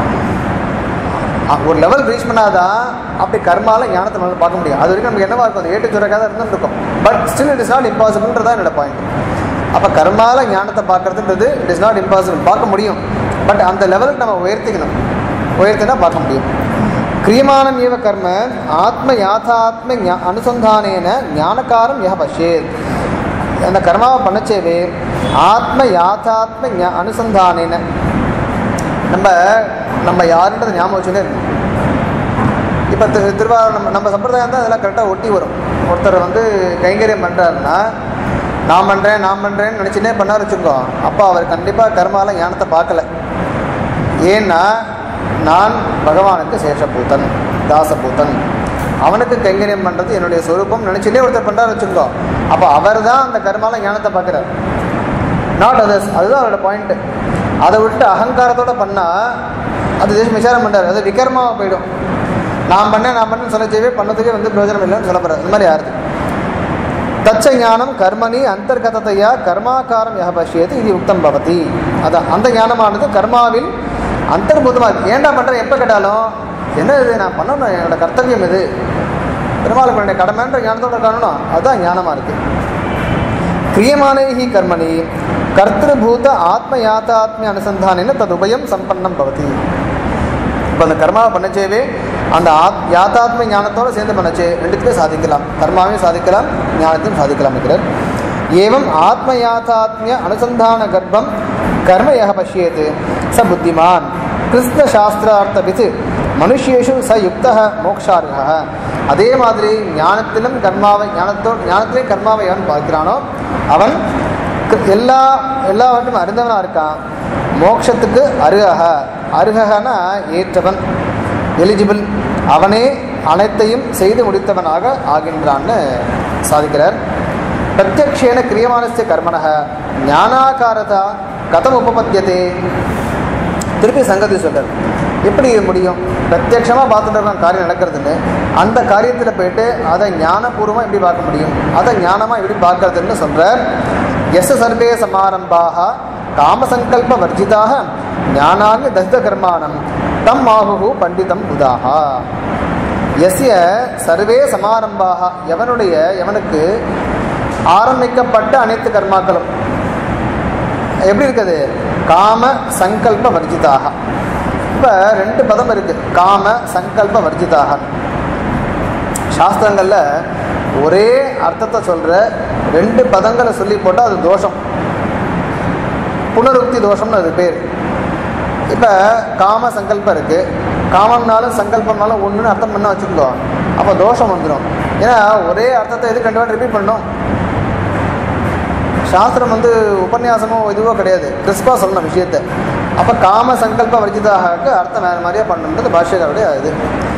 அ- ஒரு லெவல் ரீச் பண்ணாதான் அப்படி கர்மால ஞானத்தை நம்மளால பார்க்க முடியும் அது வரைக்கும் நமக்கு என்னவா இருக்கும் அது ஏட்டு சுரக்காக தான் இருக்கும் but still it is not இம்பாசிபிள்ன்றதான் என்னோட பாயிண்ட் அப்போ கர்மால ஞானத்தை பார்க்கறதுன்றது இட் இஸ் நாட் இம்பாசிபிள் பார்க்க முடியும் பட் அந்த லெவலுக்கு நம்ம உயர்த்திக்கணும் உயர்த்தினா பார்க்க முடியும் கிரியமானம் ஏவ கர்ம ஆத்ம யாத்தாத்ம ஞா- அனுசந்தானேன ஞானக்காரம் யஹ பஷ்யேத் அந்த கர்மாவை பண்ணச்சேவே ஆத்ம யாத்தாத்ம ஞா- அனுசந்தானேன நம்ம நம்ம யாருன்றது ஞாபகம் வச்சுட்டே இருக்கணும் இப்போ திரு திருவாரூர் நம்ம நம்ம சம்பிரதாயம் தான் அதெல்லாம் கரெக்டாக ஒட்டி வரும் ஒருத்தர் வந்து கைங்கரியம் பண்ணுறாருன்னா நான் பண்ணுறேன் நான் பண்ணுறேன்னு நினச்சினே பண்ணார் வச்சுக்கோ அப்போ அவர் கண்டிப்பாக கர்மால ஞானத்தை பார்க்கல ஏன்னா நான் பகவானுக்கு சேஷபூத்தன் தாசபூத்தன் அவனுக்கு கைங்கரியம் பண்ணுறது என்னுடைய சொரூபம் நினச்சினே ஒருத்தர் பண்ணுறாரு வச்சுக்கோ அப்போ அவர் தான் அந்த கர்மால ஞானத்தை பார்க்குறாரு நாட் அதர்ஸ் அதுதான் அவரோட பாயிண்ட்டு அதை விட்டு அகங்காரத்தோட பண்ணால் அது தேசம் விசாரம் பண்ணுறாரு அது விகர்மாவாக போயிடும் நான் பண்ணேன் நான் பண்ணேன்னு சொல்லச்சேவே பண்ணதுக்கே வந்து பிரயோஜனம் இல்லைன்னு சொல்ல போகிறார் இந்த மாதிரி யாருது தச்ச ஞானம் கர்மணி அந்தர்கதத்தையா கர்மாக்காரம் யக பஷ்யது இது உக்தம் பவதி அதான் அந்த ஞானமானது கர்மாவில் அந்தர்பூதமாக இருக்கு ஏன்டா பண்ணுறேன் எப்போ கேட்டாலும் என்ன இது நான் பண்ணணும் என்னோட கர்த்தவியம் இது பெருமாளுக்கு என்னுடைய கடமைன்ற ஞானத்தோட காணணும் அதுதான் ஞானமாக இருக்குது கிரியமானைஹி கர்மணி கர்த்திருபூத ஆத்ம யாத்தாத்மிய அனுசந்தானேன ததுபயம் சம்பன்னம் பவதி இப்போ அந்த கர்மாவை பண்ணச்சேவே அந்த ஆத் யாத்தாத்ம ஞானத்தோடு சேர்ந்து பண்ணச்சே ரெண்டுத்துமே சாதிக்கலாம் கர்மாவையும் சாதிக்கலாம் ஞானத்தையும் சாதிக்கலாம் இருக்கிறார் ஏவம் ஆத்ம யாத்தாத்மிய அனுசந்தான கர்ப்பம் கர்ம யக பஷ்யேத் ச புத்திமான் கிருஷ்ண சாஸ்திரார்த்தவித் மனுஷியேஷு ச யுக்த மோக்ஷார்ஹ அதே மாதிரி ஞானத்திலும் கர்மாவை ஞானத்தோ ஞானத்திலையும் கர்மாவை எவன் பார்க்கிறானோ அவன் க- எல்லா எல்லாவற்றும் அறிந்தவனாக இருக்கான் மோட்சத்துக்கு அருகக அருககனா ஏற்றவன் எலிஜிபிள் அவனே அனைத்தையும் செய்து முடித்தவனாக ஆகின்றான்னு சாதிக்கிறார் பிரத்யக்ஷேன கிரியமானஸ்ய கர்மணக ஞானாகாரதா கதம் உபபத்தியதே திருப்பி சங்கதி சொல்றார் எப்படி இது முடியும் பிரத்யட்சமாக பார்த்துட்டு இருக்கோம் காரியம் நடக்கிறதுன்னு அந்த காரியத்தில் போயிட்டு அதை ஞானபூர்வமாக எப்படி பார்க்க முடியும் அதை ஞானமாக எப்படி பார்க்கறதுன்னு சொல்கிறார் எஸ் சர்வே சமாரம்பாக காமசங்கல்ப வர்ஜிதாக ஞானாக தசித கர்மாணம் தம் ஆகுகு பண்டிதம் உதாகா எஸ்ய சர்வே சமாரம்பாக எவனுடைய எவனுக்கு ஆரம்பிக்கப்பட்ட அனைத்து கர்மாக்களும் எப்படி இருக்குது காம சங்கல்ப வர்ஜிதாக இப்போ ரெண்டு பதம் இருக்கு காம சங்கல்ப வர்ஜிதாக சாஸ்திரங்களில் ஒரே அர்த்தத்தை சொல்கிற ரெண்டு பதங்களை சொல்லி போட்டால் அது தோஷம் புனருக்தி தோஷம்னு அது பேர் இப்போ காம சங்கல்பம் இருக்குது காமம்னாலும் சங்கல்பம்னாலும் ஒன்றுன்னு அர்த்தம் பண்ண வச்சுக்கோ அப்போ தோஷம் வந்துடும் ஏன்னா ஒரே அர்த்தத்தை எது கண்டிப்பாக ரிப்பீட் பண்ணணும் சாஸ்திரம் வந்து உபன்யாசமோ இதுவோ கிடையாது கிறிஸ்பா சொல்லணும் விஷயத்தை அப்போ காம சங்கல்ப வர்ஜிதாக அர்த்தம் வேறு மாதிரியே பண்ணணுன்றது பாஷ்யக்காருடைய இது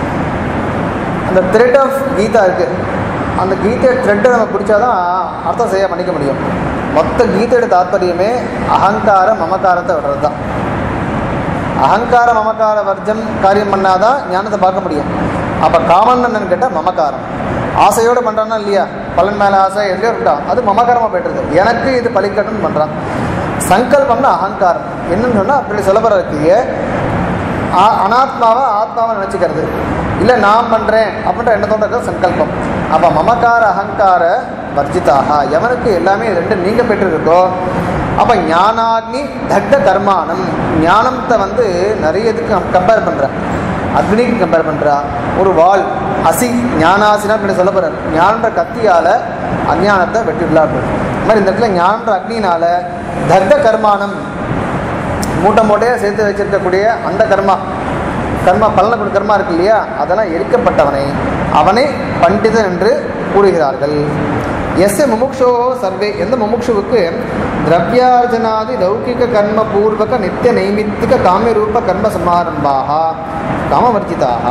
அந்த த்ரெட் ஆஃப் கீதா இருக்குது அந்த கீதை த்ரெட்டை நம்ம பிடிச்சாதான் அர்த்தம் செய்ய பண்ணிக்க முடியும் மொத்த கீதையோட தாற்பயமே அகங்கார மமகாரத்தை விடுறது தான் அகங்கார மமகார வர்ஜம் காரியம் பண்ணாதான் ஞானத்தை பார்க்க முடியும் அப்போ காமன் என்னன்னு கேட்டால் மமகாரம் ஆசையோடு பண்ணுறானா இல்லையா பலன் மேலே ஆசை எதுலையோ இருக்கான் அது மமகாரமாக போய்ட்டுருது எனக்கு இது பலிக்கட்டும்னு பண்ணுறான் சங்கல்பம்னா அகங்காரம் என்னன்னு சொன்னால் அப்படி சொல்லப்படுற இருக்கு ஆ- அனாத்மாவை ஆத்மாவை நினச்சிக்கிறது இல்லை நான் பண்ணுறேன் அப்படின்ற எண்ணத்தோட இருக்கிற சங்கல்பம் அப்போ மமக்கார அகங்கார வர்ஜிதாக எவனுக்கு எல்லாமே இது ரெண்டு நீங்க பெற்றிருக்கோ அப்போ ஞானாக்னி தக்த கர்மானம் ஞானத்தை வந்து நிறைய இதுக்கு கம்பேர் பண்ணுறேன் அக்னிக்கு கம்பேர் பண்ணுறா ஒரு வாள் அசி ஞானாசினா இப்படி சொல்ல போகிறார் ஞானன்ற கத்தியால் அஞ்ஞானத்தை வெட்டி விளையாடுறது இந்த மாதிரி இந்த இடத்துல ஞானன்ற அக்னினால தக்த கர்மானம் மூட்டை மூட்டையாக சேர்த்து வச்சிருக்கக்கூடிய அந்த கர்மா கர்மா பலனை கொடு கர்மா இருக்கு இல்லையா அதெல்லாம் எரிக்கப்பட்டவனை அவனை பண்டிதன் என்று கூறுகிறார்கள் எஸ் முமுக்ஷோ சர்வே எந்த முமுக்ஷுவுக்கு திரவியார்ஜனாதி லௌகிக கர்ம பூர்வக நித்திய நைமித்திக காமியரூப கர்ம சமாரம்பாக காமவர்ஜிதாக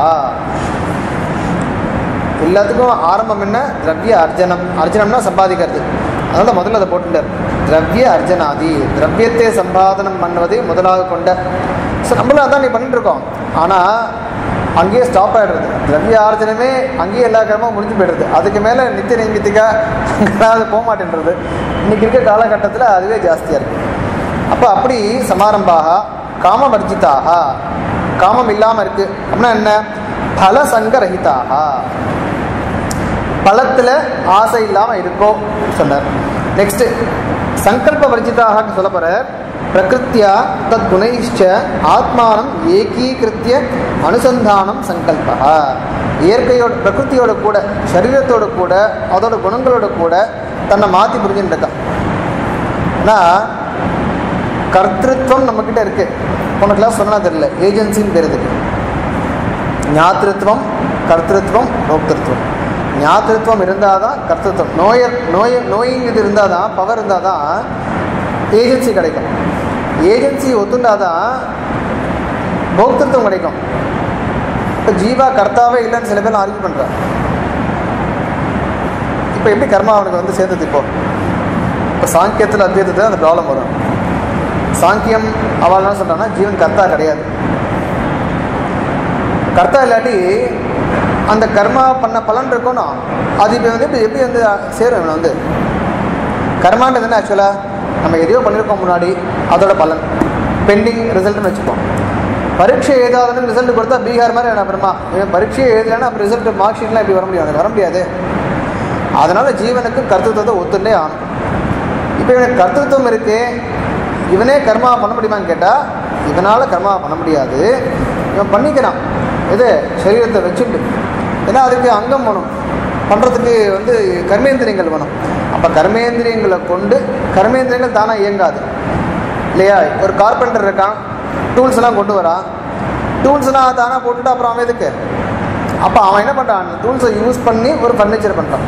எல்லாத்துக்கும் ஆரம்பம் என்ன திரவிய அர்ஜனம் அர்ஜனம்னா சம்பாதிக்கிறது அதனால முதல்ல அதை போட்டுட்டார் திரவிய அர்ஜனாதி திரவியத்தை சம்பாதனம் பண்ணுவதை முதலாக கொண்ட ஸோ நம்மளும் அதான் நீ பண்ணிட்டு இருக்கோம் ஆனால் அங்கேயே ஸ்டாப் ஆகிடுறது திரவிய ஆர்ஜனமே அங்கேயே எல்லா கர்மமும் முடிஞ்சு போயிடுறது அதுக்கு மேலே நித்திய நைமித்திகா அது போக மாட்டேன்றது இன்னைக்கு இருக்க காலகட்டத்தில் அதுவே ஜாஸ்தியாக இருக்குது அப்போ அப்படி சமாரம்பாக காமவர்ஜிதாக காமம் இல்லாமல் இருக்குது அப்படின்னா என்ன பலசங்கரஹிதாக பழத்தில் ஆசை இல்லாமல் இருக்கோ சொன்னார் நெக்ஸ்ட் சங்கல்ப வர்ஜிதாகன்னு சொல்ல போற பிரகிருத்தியா தத் குணைஷ்ட ஆத்மானம் ஏகீகிருத்திய அனுசந்தானம் சங்கல்பா இயற்கையோட பிரகிருத்தியோட கூட சரீரத்தோட கூட அதோட குணங்களோட கூட தன்னை மாற்றி புரிஞ்சுட்டு இருக்கான் ஆனால் கர்த்திருவம் நம்மக்கிட்ட இருக்கு போன கிளாஸ் சொன்னா தெரியல ஏஜென்சின்னு பேர் இதுக்கு ஞாத்திருத்துவம் கர்த்திருவம் போக்திருத்துவம் ஞாத்திருத்துவம் இருந்தால் தான் கர்த்திருவம் நோய நோய நோயிங் இது இருந்தால் தான் பவர் இருந்தால் தான் ஏஜென்சி கிடைக்கும் ஏஜென்சி ஒத்துண்டா தான் போக்திருத்துவம் கிடைக்கும் இப்போ ஜீவா கர்த்தாவே இல்லைன்னு சில பேர் ஆர்கியூ பண்ணுறான் இப்போ எப்படி கர்மா அவனுக்கு வந்து சேர்ந்தது இப்போ இப்போ சாங்கியத்தில் அத்வைதத்தில் அந்த ப்ராப்ளம் வரும் சாங்கியம் அவள் என்ன சொல்கிறான்னா ஜீவன் கர்த்தா கிடையாது கர்த்தா இல்லாட்டி அந்த கர்மா பண்ண பலன் இருக்கணும் அது இப்போ வந்து இப்போ எப்படி வந்து சேரும் இவனை வந்து கர்மான்றது என்ன ஆக்சுவலாக நம்ம எதையோ பண்ணியிருக்கோம் முன்னாடி அதோட பலன் பெண்டிங் ரிசல்ட்னு வச்சுப்போம் பரீட்சை எழுதாதுன்னு ரிசல்ட் கொடுத்தா பீகார் மாதிரி என்ன அப்புறமா இவன் பரீட்சையை எழுதலைன்னா அப்புறம் ரிசல்ட் மார்க் ஷீட்லாம் இப்படி வர முடியாது வர முடியாது அதனால் ஜீவனுக்கு கர்த்தத்துவத்தை ஒத்துண்டே ஆகணும் இப்போ இவனுக்கு கர்த்தத்துவம் இருக்கு இவனே கர்மா பண்ண முடியுமான்னு கேட்டால் இவனால் கர்மா பண்ண முடியாது இவன் பண்ணிக்கிறான் இது சரீரத்தை வச்சுட்டு ஏன்னா அதுக்கு அங்கம் வேணும் பண்ணுறதுக்கு வந்து கர்மேந்திரியங்கள் வேணும் அப்போ கர்மேந்திரியங்களை கொண்டு கர்மேந்திரியங்கள் தானாக இயங்காது இல்லையா ஒரு கார்பெண்டர் இருக்கான் டூல்ஸ் எல்லாம் கொண்டு வரான் டூல்ஸ்லாம் தானாக போட்டுட்டு அப்புறம் அவன் எதுக்கு அப்போ அவன் என்ன பண்ணுறான் அந்த டூல்ஸை யூஸ் பண்ணி ஒரு ஃபர்னிச்சர் பண்ணுறான்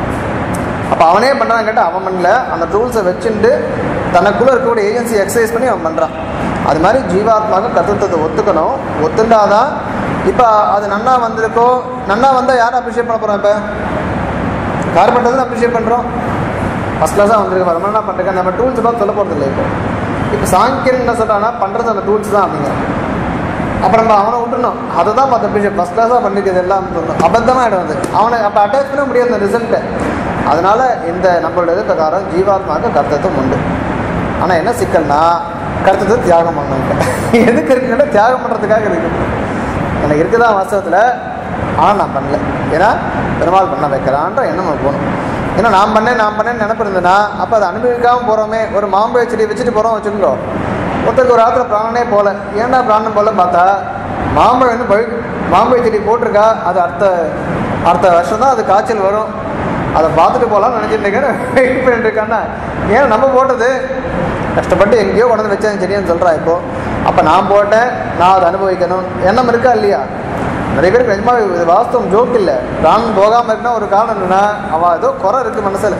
அப்போ அவனே பண்ணுறான்னு கேட்டால் அவன் பண்ணல அந்த டூல்ஸை வச்சுட்டு தனக்குள்ளே இருக்கக்கூடிய ஏஜென்சி எக்ஸசைஸ் பண்ணி அவன் பண்ணுறான் அது மாதிரி ஜீவாத்மாவுக்கு கத்துவத்தை ஒத்துக்கணும் ஒத்துண்டாதான் இப்போ அது நன்னா வந்திருக்கோ நன்னா வந்தால் யாரை அப்ரிஷியேட் பண்ண போகிறோம் இப்போ கார்பெண்டர் தான் அப்ரிஷியேட் பண்ணுறோம் ஃபஸ்ட் கிளாஸாக வந்திருக்கு ரொம்ப என்ன பண்ணுறேன் நம்ம டூல்ஸ் பார்த்து சொல்ல போகிறது இல்லை இப்போ இப்போ சாங்கியன் என்ன சொல்கிறான்னா பண்ணுறது அந்த டூல்ஸ் தான் அப்படிங்கிற அப்போ நம்ம அவனை விட்டுணும் அதை தான் பார்த்த அப்ரிஷியேட் ஃபஸ்ட் கிளாஸாக பண்ணிக்கிறது எல்லாம் சொல்லணும் அபத்தமாக ஆகிடும் அது அவனை அப்போ அட்டாச் பண்ண முடியாது அந்த ரிசல்ட்டை அதனால் இந்த நம்மளோட இது பிரகாரம் ஜீவாத்மாவுக்கு கர்த்தத்துவம் உண்டு ஆனால் என்ன சிக்கல்னா கர்த்தத்தை தியாகம் பண்ணணும் எதுக்கு இருக்குன்னா தியாகம் பண்ணுறதுக்காக இருக்கு எனக்கு இருக்குதா வாஸ்தவத்தில் ஆனால் நான் பண்ணல ஏன்னா பெருமாள் பண்ண வைக்கிறான்ற எண்ணம் நமக்கு போகணும் ஏன்னா நான் பண்ணேன் நான் பண்ணேன்னு நினப்பு இருந்ததுன்னா அப்போ அதை அனுபவிக்காமல் போகிறோமே ஒரு மாம்பழ செடி வச்சுட்டு போகிறோம் வச்சுக்கோ ஒருத்தருக்கு ஒரு ஆத்துல பிராணனே போகல ஏன்டா பிராணம் போல பார்த்தா மாம்பழம் வந்து பழு மாம்பழ செடி போட்டிருக்கா அது அடுத்த அடுத்த வருஷம் தான் அது காய்ச்சல் வரும் அதை பார்த்துட்டு போகலாம்னு நினச்சிட்டு இருக்கேன் வெயிட் பண்ணிட்டு இருக்கான்னா ஏன் நம்ம போட்டது கஷ்டப்பட்டு எங்கேயோ கொண்டு வந்து வச்சேன் செடின்னு சொல்கிறா இப்போ அப்போ நான் போட்டேன் நான் அதை அனுபவிக்கணும் எண்ணம் இருக்கா இல்லையா நிறைய பேருக்கு நிஜமாக இது வாஸ்தவம் ஜோக் இல்லை பிராணம் போகாமல் இருக்குன்னா ஒரு காரணம் என்னன்னா அவள் ஏதோ குறை இருக்குது மனசில்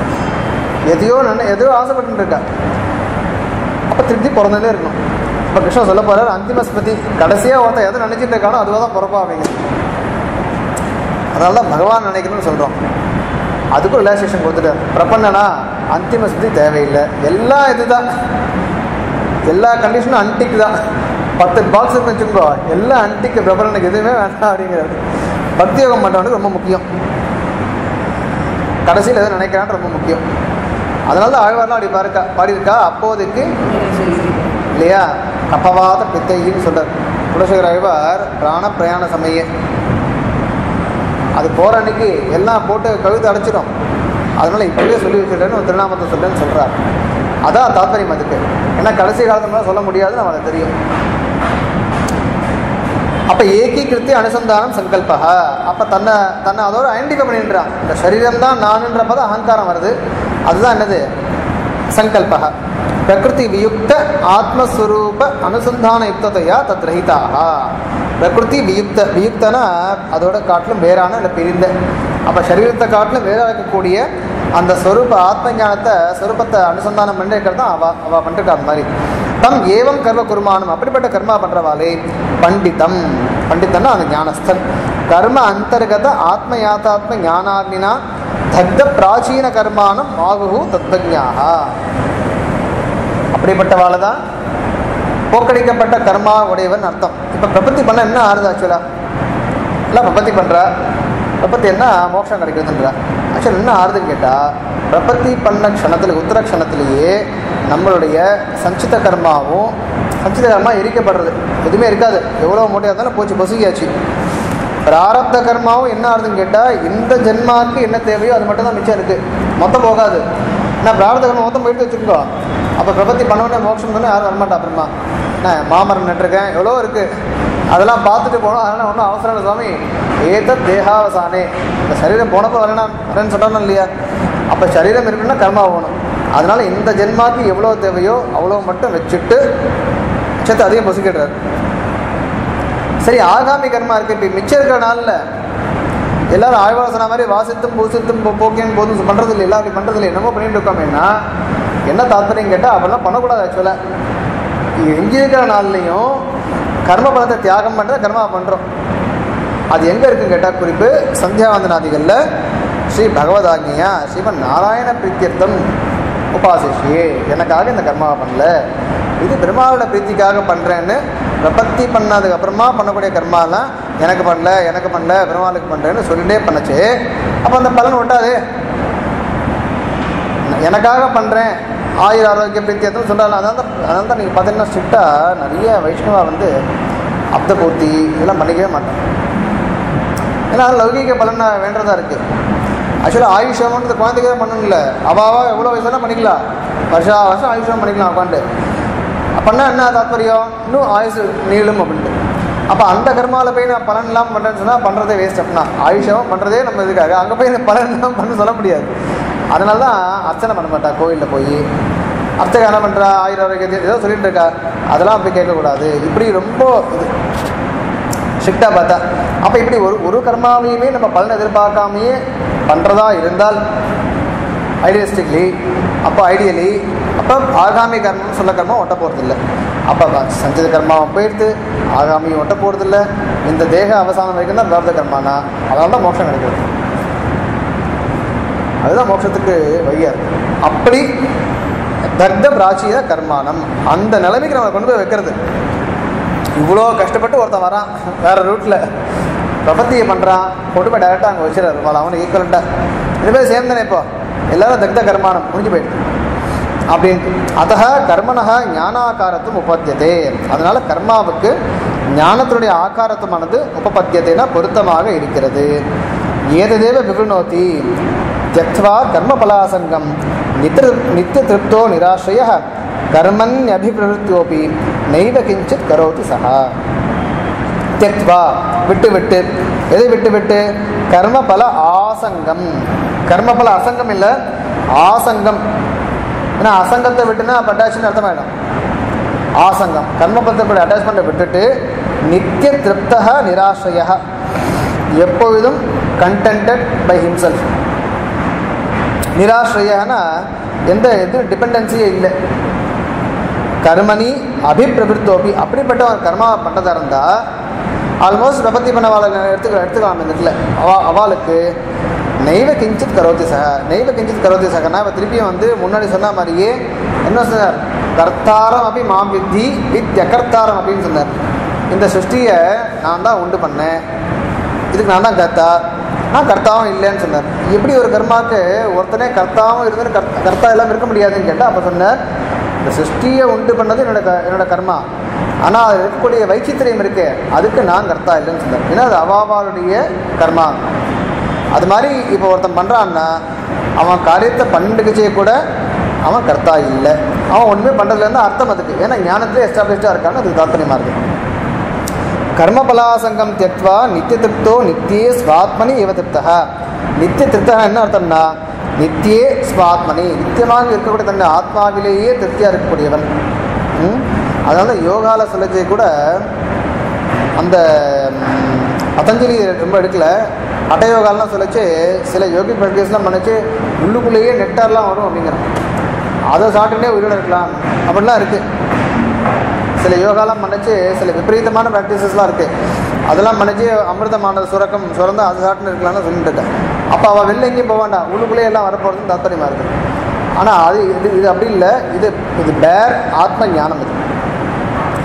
எதையோ நினை எதையோ ஆசைப்பட்டு இருக்கா அப்போ திருப்தி பிறந்ததே இருக்கணும் இப்போ கிருஷ்ணன் சொல்ல போகிறார் அந்திம ஸ்மிருதி கடைசியாக ஒருத்தன் எதை நினச்சிட்டு இருக்கானோ அதுவாக தான் பிறப்பா அவங்க அதனால தான் பகவான் நினைக்கணும்னு சொல்கிறோம் அதுக்கும் ரிலாக்ஸேஷன் கொடுத்துட்டார் பிரபன்னனா அந்திம ஸ்மிருதி தேவையில்லை எல்லாம் இதுதான் எல்லா கண்டிஷனும் அன்டிக் தான் பத்து பாக்ஸ் வச்சுக்கோ எல்லாம் அன்டிக் பிரபலனுக்கு எதுவுமே வேண்டாம் அப்படிங்கிறது பக்தி யோகம் பண்ணுறவனுக்கு ரொம்ப முக்கியம் கடைசியில் எதை நினைக்கிறான்னு ரொம்ப முக்கியம் அதனால தான் ஆழ்வார்லாம் அப்படி பாருக்கா பாடியிருக்கா அப்போதைக்கு இல்லையா கப்பவாத பித்தைன்னு சொல்றார் குலசேகர ஆழ்வார் பிராண பிரயாண சமய அது போகிற அன்னைக்கு எல்லாம் போட்டு கழுத்து அடைச்சிடும் அதனால இப்பவே சொல்லி வச்சுட்டேன்னு ஒரு திருநாமத்தை சொல்றேன்னு சொல்றார் அதான் தாத்பரியம் அதுக்கு ஏன்னா கடைசி காலத்துல சொல்ல முடியாது நமக்கு தெரியும் அப்ப ஏகீகிருத்தி அனுசந்தானம் சங்கல்பா அப்ப தன்னை தன்னை அதோட ஐடென்டிஃபை பண்ணின்றான் இந்த சரீரம் தான் நானுன்றப்ப தான் அகங்காரம் வருது அதுதான் என்னது சங்கல்பா பிரகிருதி வியுக்த ஆத்மஸ்வரூப அனுசந்தான யுக்ததையா தத் ரஹிதாக பிரகிருதி வியுக்த வியுக்தனா அதோட காட்டிலும் வேறான இல்லை பிரிந்த அப்போ சரீரத்தை காட்டிலும் வேறாக இருக்கக்கூடிய அந்த ஸ்வரூப ஆத்ம ஞானத்தை ஸ்வரூபத்தை அனுசந்தானம் பண்ணிருக்கிறது தான் அவ அவ பண்ணிருக்கா அந்த மாதிரி தம் ஏவம் கர்ம குருமானம் அப்படிப்பட்ட கர்மா பண்றவாளே பண்டிதம் பண்டிதன்னா அந்த ஞானஸ்தன் கர்ம அந்தர்கத ஆத்ம யாத்தாத்ம ஞானாக்னினா தக்த பிராச்சீன கர்மானம் ஆகுகு தத்வஜாக அப்படிப்பட்டவாளை தான் போக்கடிக்கப்பட்ட கர்மா உடையவன் அர்த்தம் இப்போ பிரபத்தி பண்ண என்ன ஆறுது ஆக்சுவலாக இல்லை பிரபத்தி பண்ணுறா பிரபத்தி என்ன மோட்சம் கிடைக்குதுன்றா ஆக்சுவலாக என்ன ஆறுதுன்னு கேட்டால் பிரபத்தி பண்ண க்ஷணத்தில் உத்தர க்ஷணத்திலேயே நம்மளுடைய சஞ்சித கர்மாவும் சஞ்சித கர்மா எரிக்கப்படுறது எதுவுமே இருக்காது எவ்வளோ மூட்டையாக இருந்தாலும் போச்சு பொசுகியாச்சு பிராரப்த கர்மாவும் என்ன ஆகுதுன்னு கேட்டால் இந்த ஜென்மாவுக்கு என்ன தேவையோ அது மட்டும் தான் மிச்சம் இருக்குது மொத்தம் போகாது நான் பிராரப்த கர்மம் மொத்தம் போயிட்டு வச்சுருக்கோ அப்போ பிரபத்தி பண்ணோடனே மோட்சம் தானே யாரும் வரமாட்டா அப்புறமா நான் மாமரம் நட்டிருக்கேன் எவ்வளோ இருக்குது அதெல்லாம் பார்த்துட்டு போனோம் அதனால் ஒன்றும் அவசரம் இல்லை சுவாமி ஏத தேகாவசானே இந்த சரீரம் போனப்போ வரணும் வரேன்னு சொன்னோம் இல்லையா அப்போ சரீரம் இருக்குன்னா கர்மா போகணும் அதனால இந்த ஜென்மாவுக்கு எவ்வளோ தேவையோ அவ்வளோ மட்டும் வச்சுட்டு மிச்சத்தை அதையும் பொசுக்கிடுறாரு சரி ஆகாமி கர்மா இருக்கு இப்போ மிச்சம் இருக்கிற நாளில் எல்லாரும் ஆழ்வாசனா மாதிரி வாசித்தும் பூசித்தும் போ- போக்கியும் போதும் பண்ணுறது இல்லை எல்லாம் அப்படி பண்ணுறது இல்லை என்னமோ பண்ணிட்டு இருக்கோமேனா என்ன தாத்பரியம் கேட்டால் அப்படிலாம் பண்ணக்கூடாது ஆக்சுவலாக எஞ்சி இருக்கிற நாள்லையும் கர்ம பலத்தை தியாகம் பண்ணுறத கர்மா பண்ணுறோம் அது எங்கே இருக்குன்னு கேட்டால் குறிப்பு சந்தியாவந்தனாதிகளில் ஸ்ரீ பகவதாக்னியா ஸ்ரீமன் நாராயண பிரீத்தியர்த்தம் உபாசிஷியே எனக்காக இந்த கர்மாவை பண்ணல இது பெருமாளோட பிரீத்திக்காக பண்ணுறேன்னு பிரபத்தி பண்ணதுக்கு அப்புறமா பண்ணக்கூடிய கர்மாலாம் எனக்கு பண்ணல எனக்கு பண்ணல பெருமாளுக்கு பண்ணுறேன்னு சொல்லிட்டே பண்ணுச்சு அப்போ அந்த பலன் ஒட்டாது எனக்காக பண்ணுறேன் ஆயுர் ஆரோக்கிய பிரீத்தியத்தும் சொல்கிறாங்க அதனால தான் அதனால தான் நீங்கள் பார்த்தீங்கன்னா ஸ்ட்ரிக்டாக நிறைய வைஷ்ணவா வந்து அப்த பூர்த்தி இதெல்லாம் பண்ணிக்கவே மாட்டேன் ஏன்னா அது லௌகீக பலன் வேண்டதா இருக்குது ஆக்சுவலாக ஆயுஷம்ன்றது குழந்தைக்கு தான் பண்ணணும்ல அவாவா எவ்வளோ வயசு வேணால் பண்ணிக்கலாம் வருஷா வருஷம் ஆயுஷம் பண்ணிக்கலாம் உட்காந்து அப்படின்னா என்ன தாத்பரியம் இன்னும் ஆயுசு நீளும் அப்படின்ட்டு அப்போ அந்த கர்மாவில் போய் நான் பலன் இல்லாமல் பண்ணுறேன்னு சொன்னால் பண்ணுறதே வேஸ்ட் அப்படின்னா ஆயுஷம் பண்ணுறதே நம்ம இதுக்காக அங்கே போய் எனக்கு பலன் இல்லாமல் பண்ண சொல்ல முடியாது அதனால தான் அர்ச்சனை பண்ண மாட்டா கோயிலில் போய் அர்ச்சகை என்ன பண்ணுறா ஆயுர ஆரோக்கியத்தை ஏதோ சொல்லிட்டு இருக்கா அதெல்லாம் போய் கேட்கக்கூடாது இப்படி ரொம்ப இது ஸ்ட்ரிக்டாக பார்த்தா அப்போ இப்படி ஒரு ஒரு கர்மாவையுமே நம்ம பலன் எதிர்பார்க்காமையே பண்ணுறதா இருந்தால் ஐடியலிஸ்டிக்லி அப்போ ஐடியலி அப்போ ஆகாமி கர்மம்னு சொல்ல கர்மம் ஒட்ட போகிறதில்ல அப்போ சஞ்சித கர்மாவும் போயிடுது ஆகாமியும் ஒட்ட போகிறதில்ல இந்த தேக அவசானம் வரைக்கும் தான் பிரார்த்த கர்மானா அதனால தான் மோட்சம் கிடைக்கிறது அதுதான் மோட்சத்துக்கு வழியா இருக்கு அப்படி தக்த பிராச்சிய கர்மானம் அந்த நிலைமைக்கு நம்மளை கொண்டு போய் வைக்கிறது இவ்வளோ கஷ்டப்பட்டு ஒருத்தன் வரான் வேற ரூட்டில் பிரபத்தியை பண்ணுறான் கொண்டு போய் டேரெக்டாக அங்கே வச்சிடறாரு அவன் அவனுக்கு ஈக்குவலண்ட்டாக இது பேர் சேம் தானே இப்போ எல்லாரும் தக்த கர்மானம் முடிஞ்சு போயிட்டு அப்படின்ட்டு அத்தக கர்மனக ஞானாகாரத்தும் உபத்தியதே அதனால கர்மாவுக்கு ஞானத்தினுடைய ஆகாரத்துமானது உபபத்தியத்தைனா பொருத்தமாக இருக்கிறது ஏததேவ விவృణோதி தியக்வா கர்மபலாசங்கம் நித்திர நித்திய திருப்தோ நிராசிரிய கர்மன்யபிபிரவருத்தியோபி நைவ கிஞ்சித் கரோதி சஹா தியக்வா விட்டு விட்டு எதை விட்டு விட்டு கர்மபல ஆசங்கம் கர்மபல அசங்கம் இல்லை ஆசங்கம் ஏன்னா அசங்கத்தை விட்டுனா அப்போ அட்டாச்னு அர்த்தமாயிடும் ஆசங்கம் கர்மபலத்தை அட்டாச்மெண்ட்டை விட்டுட்டு நித்திய திருப்தக நிராசய எப்பொழுதும் கண்டென்டட் பை ஹிம்செல்ஃப் நிராசிரியனா எந்த எது டிபெண்டன்சியே இல்லை கர்மணி அபிப்பிரவிருத்தோபி அப்படிப்பட்ட ஒரு கர்மா பண்ணதா இருந்தால் ஆல்மோஸ்ட் பிரபத்தி பண்ணவாளை எடுத்துக்க எடுத்துக்கலாம் இந்த இடத்துல அவா அவளுக்கு நெய்வ கிஞ்சித் கரோதி சக நெய்வ கிஞ்சித் கரோதி சகனா இப்போ திருப்பியும் வந்து முன்னாடி சொன்ன மாதிரியே என்ன சொன்னார் கர்த்தாரம் அப்படி மாம் வித்தி வித் அகர்த்தாரம் அப்படின்னு சொன்னார் இந்த சிருஷ்டியை நான் தான் உண்டு பண்ணேன் இதுக்கு நான் தான் கர்த்தா நான் கர்த்தாவும் இல்லைன்னு சொன்னார் எப்படி ஒரு கர்மாக்கு ஒருத்தனே கர்த்தாவும் இருந்து கர்த்தா கர்த்தா எல்லாம் இருக்க முடியாதுன்னு கேட்டால் அப்போ சொன்னார் இந்த சிருஷ்டியை உண்டு பண்ணது என்னோட க என்னோட கர்மா ஆனால் அது இருக்கக்கூடிய வைச்சித்திரியம் இருக்கு அதுக்கு நான் கர்த்தா இல்லைன்னு சொன்னார் ஏன்னா அது அவாவாளுடைய கர்மா அது மாதிரி இப்போ ஒருத்தன் பண்ணுறான்னா அவன் காரியத்தை பண்ணிட்டுச்சே கூட அவன் கர்த்தா இல்லை அவன் ஒன்றுமே பண்ணுறதுலேருந்து அர்த்தம் அதுக்கு ஏன்னா ஞானத்திலே எஸ்டாப்ளிஷ்டாக இருக்கான்னு அதுக்கு தாத்பரியமாக இருக்குது கர்மபலாசங்கம் தியக்வா நித்திய திருப்தோ நித்தியே ஸ்வாத்மனி இவ திருப்தா நித்திய திருப்தா என்ன அர்த்தம்னா நித்தியே ஸ்வாத்மனி நித்தியமாக இருக்கக்கூடிய தன்னுடைய ஆத்மாவிலேயே திருப்தியாக இருக்கக்கூடியவன் ம்? அதனால யோகால சொல்லச்சே கூட அந்த ம், பதஞ்சலி ரொம்ப எடுக்கல ஹட்டயோகாலாம் சொல்லச்சு சில யோகி ப்ராக்டிஸ்லாம் பண்ணிச்சு உள்ளுக்குள்ளேயே நெட்டார்லாம் வரும் அப்படிங்கிறான் அதை சாப்பிட்டுட்டே உயிரோட இருக்கலாம் அப்படிலாம் இருக்குது சில யோகாலாம் பண்ணிச்சு சில விபரீதமான ப்ராக்டிசஸ்லாம் இருக்குது அதெல்லாம் பண்ணிச்சு அமிர்தமான சுரக்கம் சுரந்து அது சாப்பிட்டு இருக்கலாம்னு சொல்லிட்டு இருக்கேன் அப்போ அவள் வெளில எங்கேயும் போக வேண்டாம் உள்ளுக்குள்ளேயே எல்லாம் வரப்போகிறது தாத்பரியமாக இருக்குது ஆனால் அது இது இது அப்படி இல்லை இது இது பேர் ஆத்ம ஞானம் இது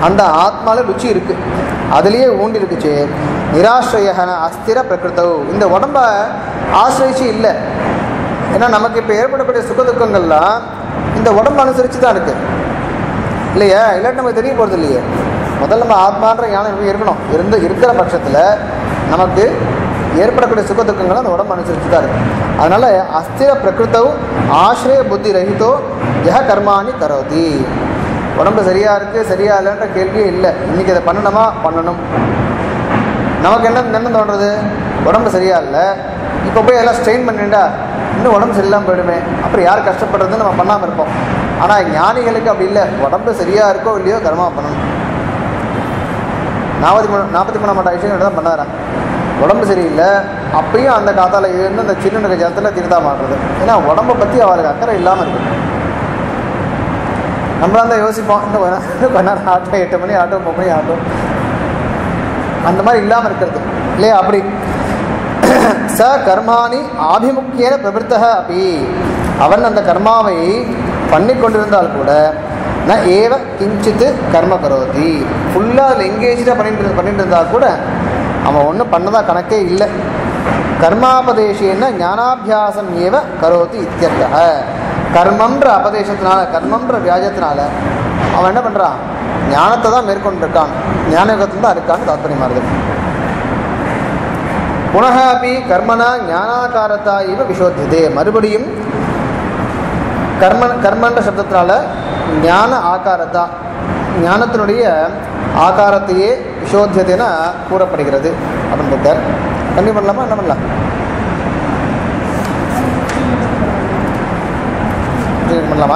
அந்த ஆத்மால ருச்சி இருக்கு அதுலேயே ஊண்டி இருக்குச்சு நிராශ්‍රயகன அஸ்திர பிரகிருத்தவு இந்த உடம்ப ஆசிரியிச்சு இல்லை ஏன்னா நமக்கு இப்போ ஏற்படக்கூடிய சுக துக்கங்கள்லாம் இந்த உடம்பு அனுசரித்து தான் இருக்கு இல்லையா இல்லாட்டி நமக்கு தெரிய போகிறது இல்லையே முதல்ல நம்ம ஆத்மான்ற ஞானம் நமக்கு இருக்கணும் இருந்து இருக்கிற பட்சத்தில் நமக்கு ஏற்படக்கூடிய சுக துக்கங்கள் அந்த உடம்பு அனுசரித்து தான் இருக்கு அதனால அஸ்திர பிரகிருத்தவும் ஆசிரிய புத்தி ரஹிதோ யஹ கர்மாணி கரோதி உடம்பு சரியா இருக்கு சரியா இல்லைன்ற கேள்வியே இல்லை இன்னைக்கு இதை பண்ணணுமா பண்ணணும் நமக்கு என்ன என்ன தோன்றது உடம்பு சரியா இல்லை இப்போ போய் எல்லாம் ஸ்ட்ரெயின் பண்ணிட்டா இன்னும் உடம்பு சரியில்லாமல் போயிடுமே அப்புறம் யார் கஷ்டப்படுறதுன்னு நம்ம பண்ணாமல் இருப்போம் ஆனால் ஞானிகளுக்கு அப்படி இல்லை உடம்பு சரியா இருக்கோ இல்லையோ கர்மா பண்ணணும் நாற்பத்தி மூணு நாற்பத்தி மூணாம் மட்ட விஷயம் தான் பண்ணாராம் உடம்பு சரியில்லை அப்பயும் அந்த காத்தால இருந்து அந்த சின்ன ஜலத்தில் தீர்த்தா மாட்டுறது ஏன்னா உடம்பை பற்றி அவருக்கு அக்கறை இல்லாமல் இருக்கு நம்மளாம் தான் யோசிப்போம் இன்னும் கொஞ்ச நேரம் கொஞ்ச நேரம் ஆட்டம் எட்டு மணி ஆட்டம் ஒம்பது மணி ஆட்டம் அந்த மாதிரி இல்லாமல் இருக்கிறது இல்லையா அப்படி ச கர்மாணி ஆபிமுக்கியன பிரவருத்தக அப்படி அவன் அந்த கர்மாவை பண்ணி கொண்டிருந்தால் கூட ந ஏவ கிஞ்சித்து கர்ம கரோதி ஃபுல்லாக அதில் எங்கேஜாக பண்ணிட்டு பண்ணிட்டு இருந்தால் கூட அவன் ஒன்றும் பண்ணதா கணக்கே இல்லை கர்மாபதேசேன ஞானாபியாசம் ஏவ கரோதி இத்தியர்த்தக கர்மன்ற அபதேசத்தினால கர்மன்ற வியாஜத்தினால அவன் என்ன பண்ணுறான் ஞானத்தை தான் மேற்கொண்டிருக்கான் ஞான யுகத்தில் தான் இருக்கான்னு தாத்பரியமாகுது புனக அப்படி கர்மனா ஞானாகாரத்தா இவ விசோத்தியதே மறுபடியும் கர்ம கர்மன்ற சப்தத்தினால ஞான ஆகாரத்தா ஞானத்தினுடைய ஆகாரத்தையே விசோத்தியதேன கூறப்படுகிறது அப்படின்னு இருக்கார் கண்டிப்பாக பண்ணலாமா என்ன பண்ணலாம் continue பண்ணலாமா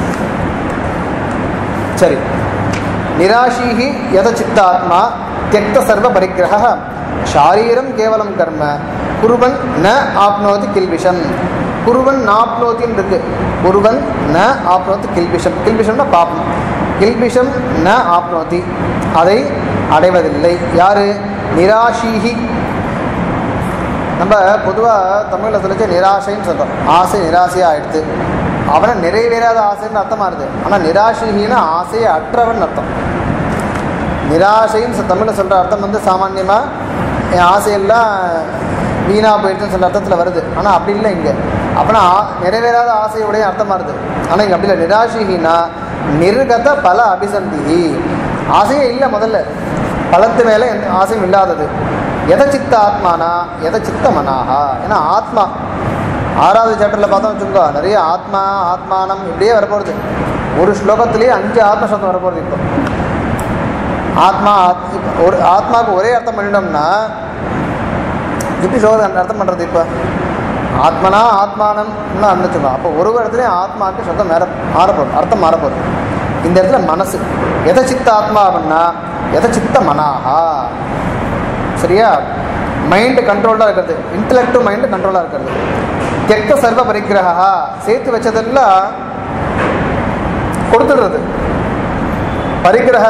சரி நிராசீஹி யத சித்தாத்மா தியக்த சர்வ பரிகிரக ஷாரீரம் கேவலம் கர்ம குருவன் ந ஆப்னோதி கில்பிஷம் குருவன் நாப்னோத்தின்னு இருக்கு குருவன் ந ஆப்னோதி கில்பிஷம் கில்பிஷம்னா பாப்பம் கில்பிஷம் ந ஆப்னோதி அதை அடைவதில்லை யாரு நிராசீஹி நம்ம பொதுவாக தமிழில் சொல்லிச்சு நிராசைன்னு சொல்கிறோம் ஆசை நிராசையாக ஆயிடுது அவனை நிறைவேறாத ஆசைன்னு அர்த்தமா இருது ஆனால் நிராசைனா ஆசையை அற்றவன் அர்த்தம் நிராசைன்னு தமிழில் சொல்கிற அர்த்தம் வந்து சாமான்யமாக என் ஆசையெல்லாம் வீணாக போயிடுச்சுன்னு சொல்கிற அர்த்தத்தில் வருது ஆனால் அப்படி இல்லை இங்கே அப்போனா நிறைவேறாத ஆசையுடைய அர்த்தமாக இருது ஆனால் இங்கே அப்படி இல்லை நிராசிகினா நிர்கத பல அபிசந்தி ஆசையே இல்லை முதல்ல பலத்து மேலே எந்த ஆசையும் இல்லாதது எத சித்த ஆத்மானா எத சித்த மனாகா ஏன்னா ஆத்மா ஆறாவது சாப்டரில் பார்த்தோம் வச்சுக்கோ நிறைய ஆத்மா ஆத்மானம் இப்படியே வரப்போகுது ஒரு ஸ்லோகத்திலேயே அஞ்சு ஆத்ம சப்தம் வரப்போகுது இப்போ ஆத்மா ஆத்- இப்ப ஒரு ஆத்மாவுக்கு ஒரே அர்த்தம் பண்ணிட்டோம்னா எப்படி ஸ்லோகம் அர்த்தம் பண்ணுறது இப்போ ஆத்மனா ஆத்மானம்னு அர்த்தம் அப்போ ஒரு இடத்துலையும் ஆத்மாவுக்கு சப்தம் மேற மாறப்போகுது அர்த்தம் மாறப்போகுது இந்த இடத்துல மனசு எத சித்த ஆத்மா அப்படின்னா எத சித்த மனாகா சரியா மைண்டு கண்ட்ரோலாக இருக்கிறது இன்டலெக்டு மைண்டு கண்ட்ரோலாக இருக்கிறது தெக்க சர்வ பரிகிரகா சேர்த்து வச்சதெல்லாம் கொடுத்துடுறது பரிகிரக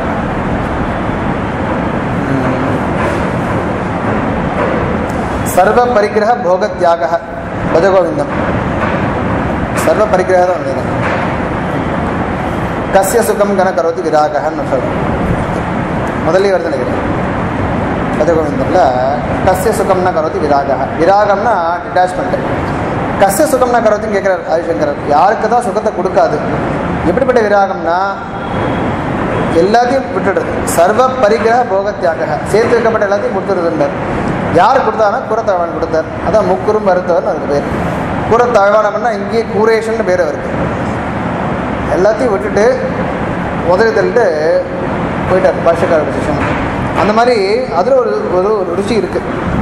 சர்வ பரிகிரக போக தியாக பஜகோவிந்தம் சர்வ பரிகிரக தான் வந்தது கசிய சுகம் கன கரோதி விராகன்னு சொல்றோம் முதல்ல வருது நினைக்கிறேன் பஜகோவிந்தம்ல கசிய சுகம்னா கரோதி விராக விராகம்னா டிட்டாச்மெண்ட் கசிய சுகம்னா கரோத்தின்னு கேட்குறாரு ஆதிசங்கரர் யாருக்கு தான் சுகத்தை கொடுக்காது எப்படிப்பட்ட விராகம்னா எல்லாத்தையும் விட்டுடுறது சர்வ பரிகிரக போகத்தியாக சேர்த்து வைக்கப்பட்ட எல்லாத்தையும் கொடுத்துருதுன்றார் யார் கொடுத்தாருன்னா கூரத்தாழ்வான் கொடுத்தார் அதான் முக்குறும் மருத்துவர்னு அதுக்கு பேர் கூரத்தாழ்வானம்னா இங்கேயே கூரேஷன் பேர் அவருக்கு எல்லாத்தையும் விட்டுட்டு உதவி தள்ளிட்டு போயிட்டார் பாஷக்கார சிஷன் அந்த மாதிரி அதில் ஒரு ஒரு ஒரு ருச்சி இருக்கு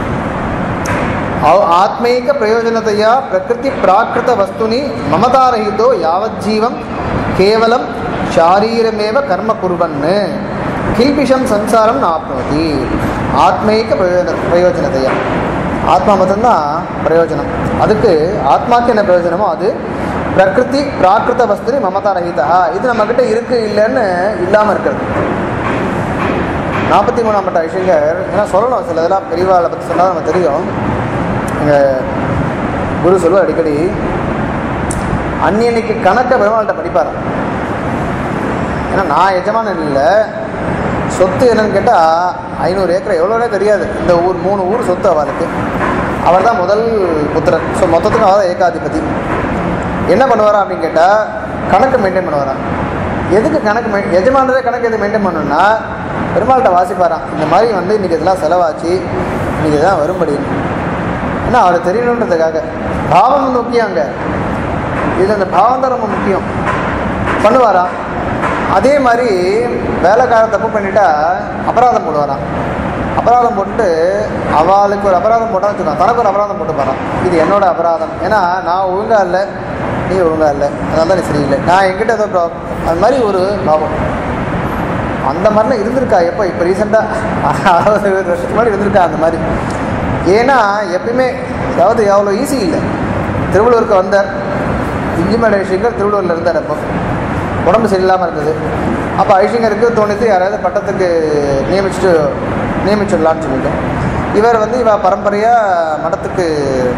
ஆ- ஆத்மீக பிரயோஜனத்தையா பிரகிருதி பிராகிருத வஸ்துனி மமதாரஹிதோ யாவஜ்ஜீவம் கேவலம் ஷாரீரமேவ கர்ம குருவன்னு கில்பிஷம் சம்சாரம் நாப்னோதி ஆத்மீக பிரயோஜன பிரயோஜனத்தையா ஆத்மா மட்டும்தான் பிரயோஜனம் அதுக்கு ஆத்மாக்கு என்ன பிரயோஜனமோ அது பிரகிருதி பிராகிருத வஸ்துனி மமதாரஹிதா இது நம்மக்கிட்ட இருக்கு இல்லைன்னு இல்லாமல் இருக்கிறது நாற்பத்தி மூணாம் பட்ட ஐஷங்கர் ஏன்னா சொல்லணும் சில இதெல்லாம் பெரியவாளை பற்றி சொன்னால் நமக்கு தெரியும் எங்கள் குரு சொல்லுவார் அடிக்கடி அந்நியன்னைக்கு கணக்கை பெருமாள்கிட்ட படிப்பார் ஏன்னா நான் எஜமானன் இல்லை சொத்து என்னன்னு கேட்டால் ஐநூறு ஏக்கர் எவ்வளோனே தெரியாது இந்த ஊர் மூணு ஊர் சொத்து அவளுக்கு அவர் தான் முதல் புத்திரன் ஸோ மொத்தத்துக்கும் அவர் தான் ஏகாதிபதி என்ன பண்ணுவாரா அப்படின்னு கேட்டால் கணக்கு மெயின்டைன் பண்ணுவாராம் எதுக்கு கணக்கு மெயின் எஜமானரே கணக்கு எது மெயின்டைன் பண்ணணும்னா பெருமாள்கிட்ட வாசிப்பாராம் இந்த மாதிரி வந்து இன்றைக்கி இதெல்லாம் செலவாச்சு இன்றைக்கி இதெல்லாம் வரும்படி ஏன்னா அவருக்கு தெரியணுன்றதுக்காக பாவம் வந்து முக்கியம் அங்கே இதில் அந்த பாவம் தான் ரொம்ப முக்கியம் பண்ணுவாராம் அதே மாதிரி வேலைக்கார தப்பு பண்ணிட்டா அபராதம் போடுவாராம் அபராதம் போட்டு அவளுக்கு ஒரு அபராதம் போட்டால் வச்சுக்கோங்க தனக்கு ஒரு அபராதம் போட்டு போகிறான் இது என்னோட அபராதம் ஏன்னா நான் ஒழுங்கா இல்லை நீ ஒழுங்கா இல்லை அதனால தான் நீ சரியில்லை நான் என்கிட்ட ஏதோ ப்ராப்ளம் அது மாதிரி ஒரு பாவம் அந்த மாதிரிலாம் இருந்திருக்கா எப்போ இப்போ ரீசெண்டாக அறுபது இருபது வருஷத்துக்கு முன்னாடி இருந்திருக்கா அந்த மாதிரி ஏன்னா எப்பயுமே அதாவது அவ்வளோ ஈஸி இல்லை திருவள்ளூருக்கு வந்தார் இஞ்சிமேட ஐஷங்கர் திருவள்ளூரில் இருந்தார் அப்போ உடம்பு சரியில்லாமல் இருந்தது அப்போ ஐஷங்கருக்கு தோணித்து யாராவது பட்டத்துக்கு நியமிச்சுட்டு நியமிச்சிடலான்னு சொல்லிட்டு இவர் வந்து இவ பரம்பரையாக மடத்துக்கு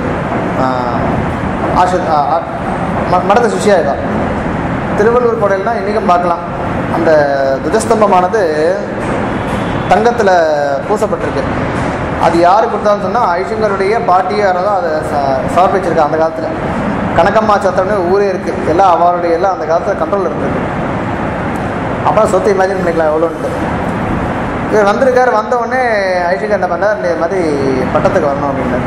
ஆஷ மடத்து சிஷியாக திருவள்ளூர் கோடையில்னா இன்றைக்கும் பார்க்கலாம் அந்த துஜஸ்தம்பமானது தங்கத்தில் பூசப்பட்டிருக்கு அது யார் கொடுத்தான்னு சொன்னால் ஐஷங்கருடைய பாட்டியே யாரோ அதை ச- சமர்ப்பிச்சிருக்கா அந்த காலத்தில் கனகம்மா சத்திரம்னு ஊரே இருக்குது எல்லாம் அவருடைய எல்லாம் அந்த காலத்தில் கண்ட்ரோலில் இருந்திருக்கு அப்புறம் சொத்து இமேஜின் பண்ணிக்கலாம் எவ்வளோன்ட்டு இவர் வந்திருக்காரு வந்த உடனே ஐஷங்கர் என்ன பண்ணார் இந்த மாதிரி பட்டத்துக்கு வரணும் அப்படின்னாரு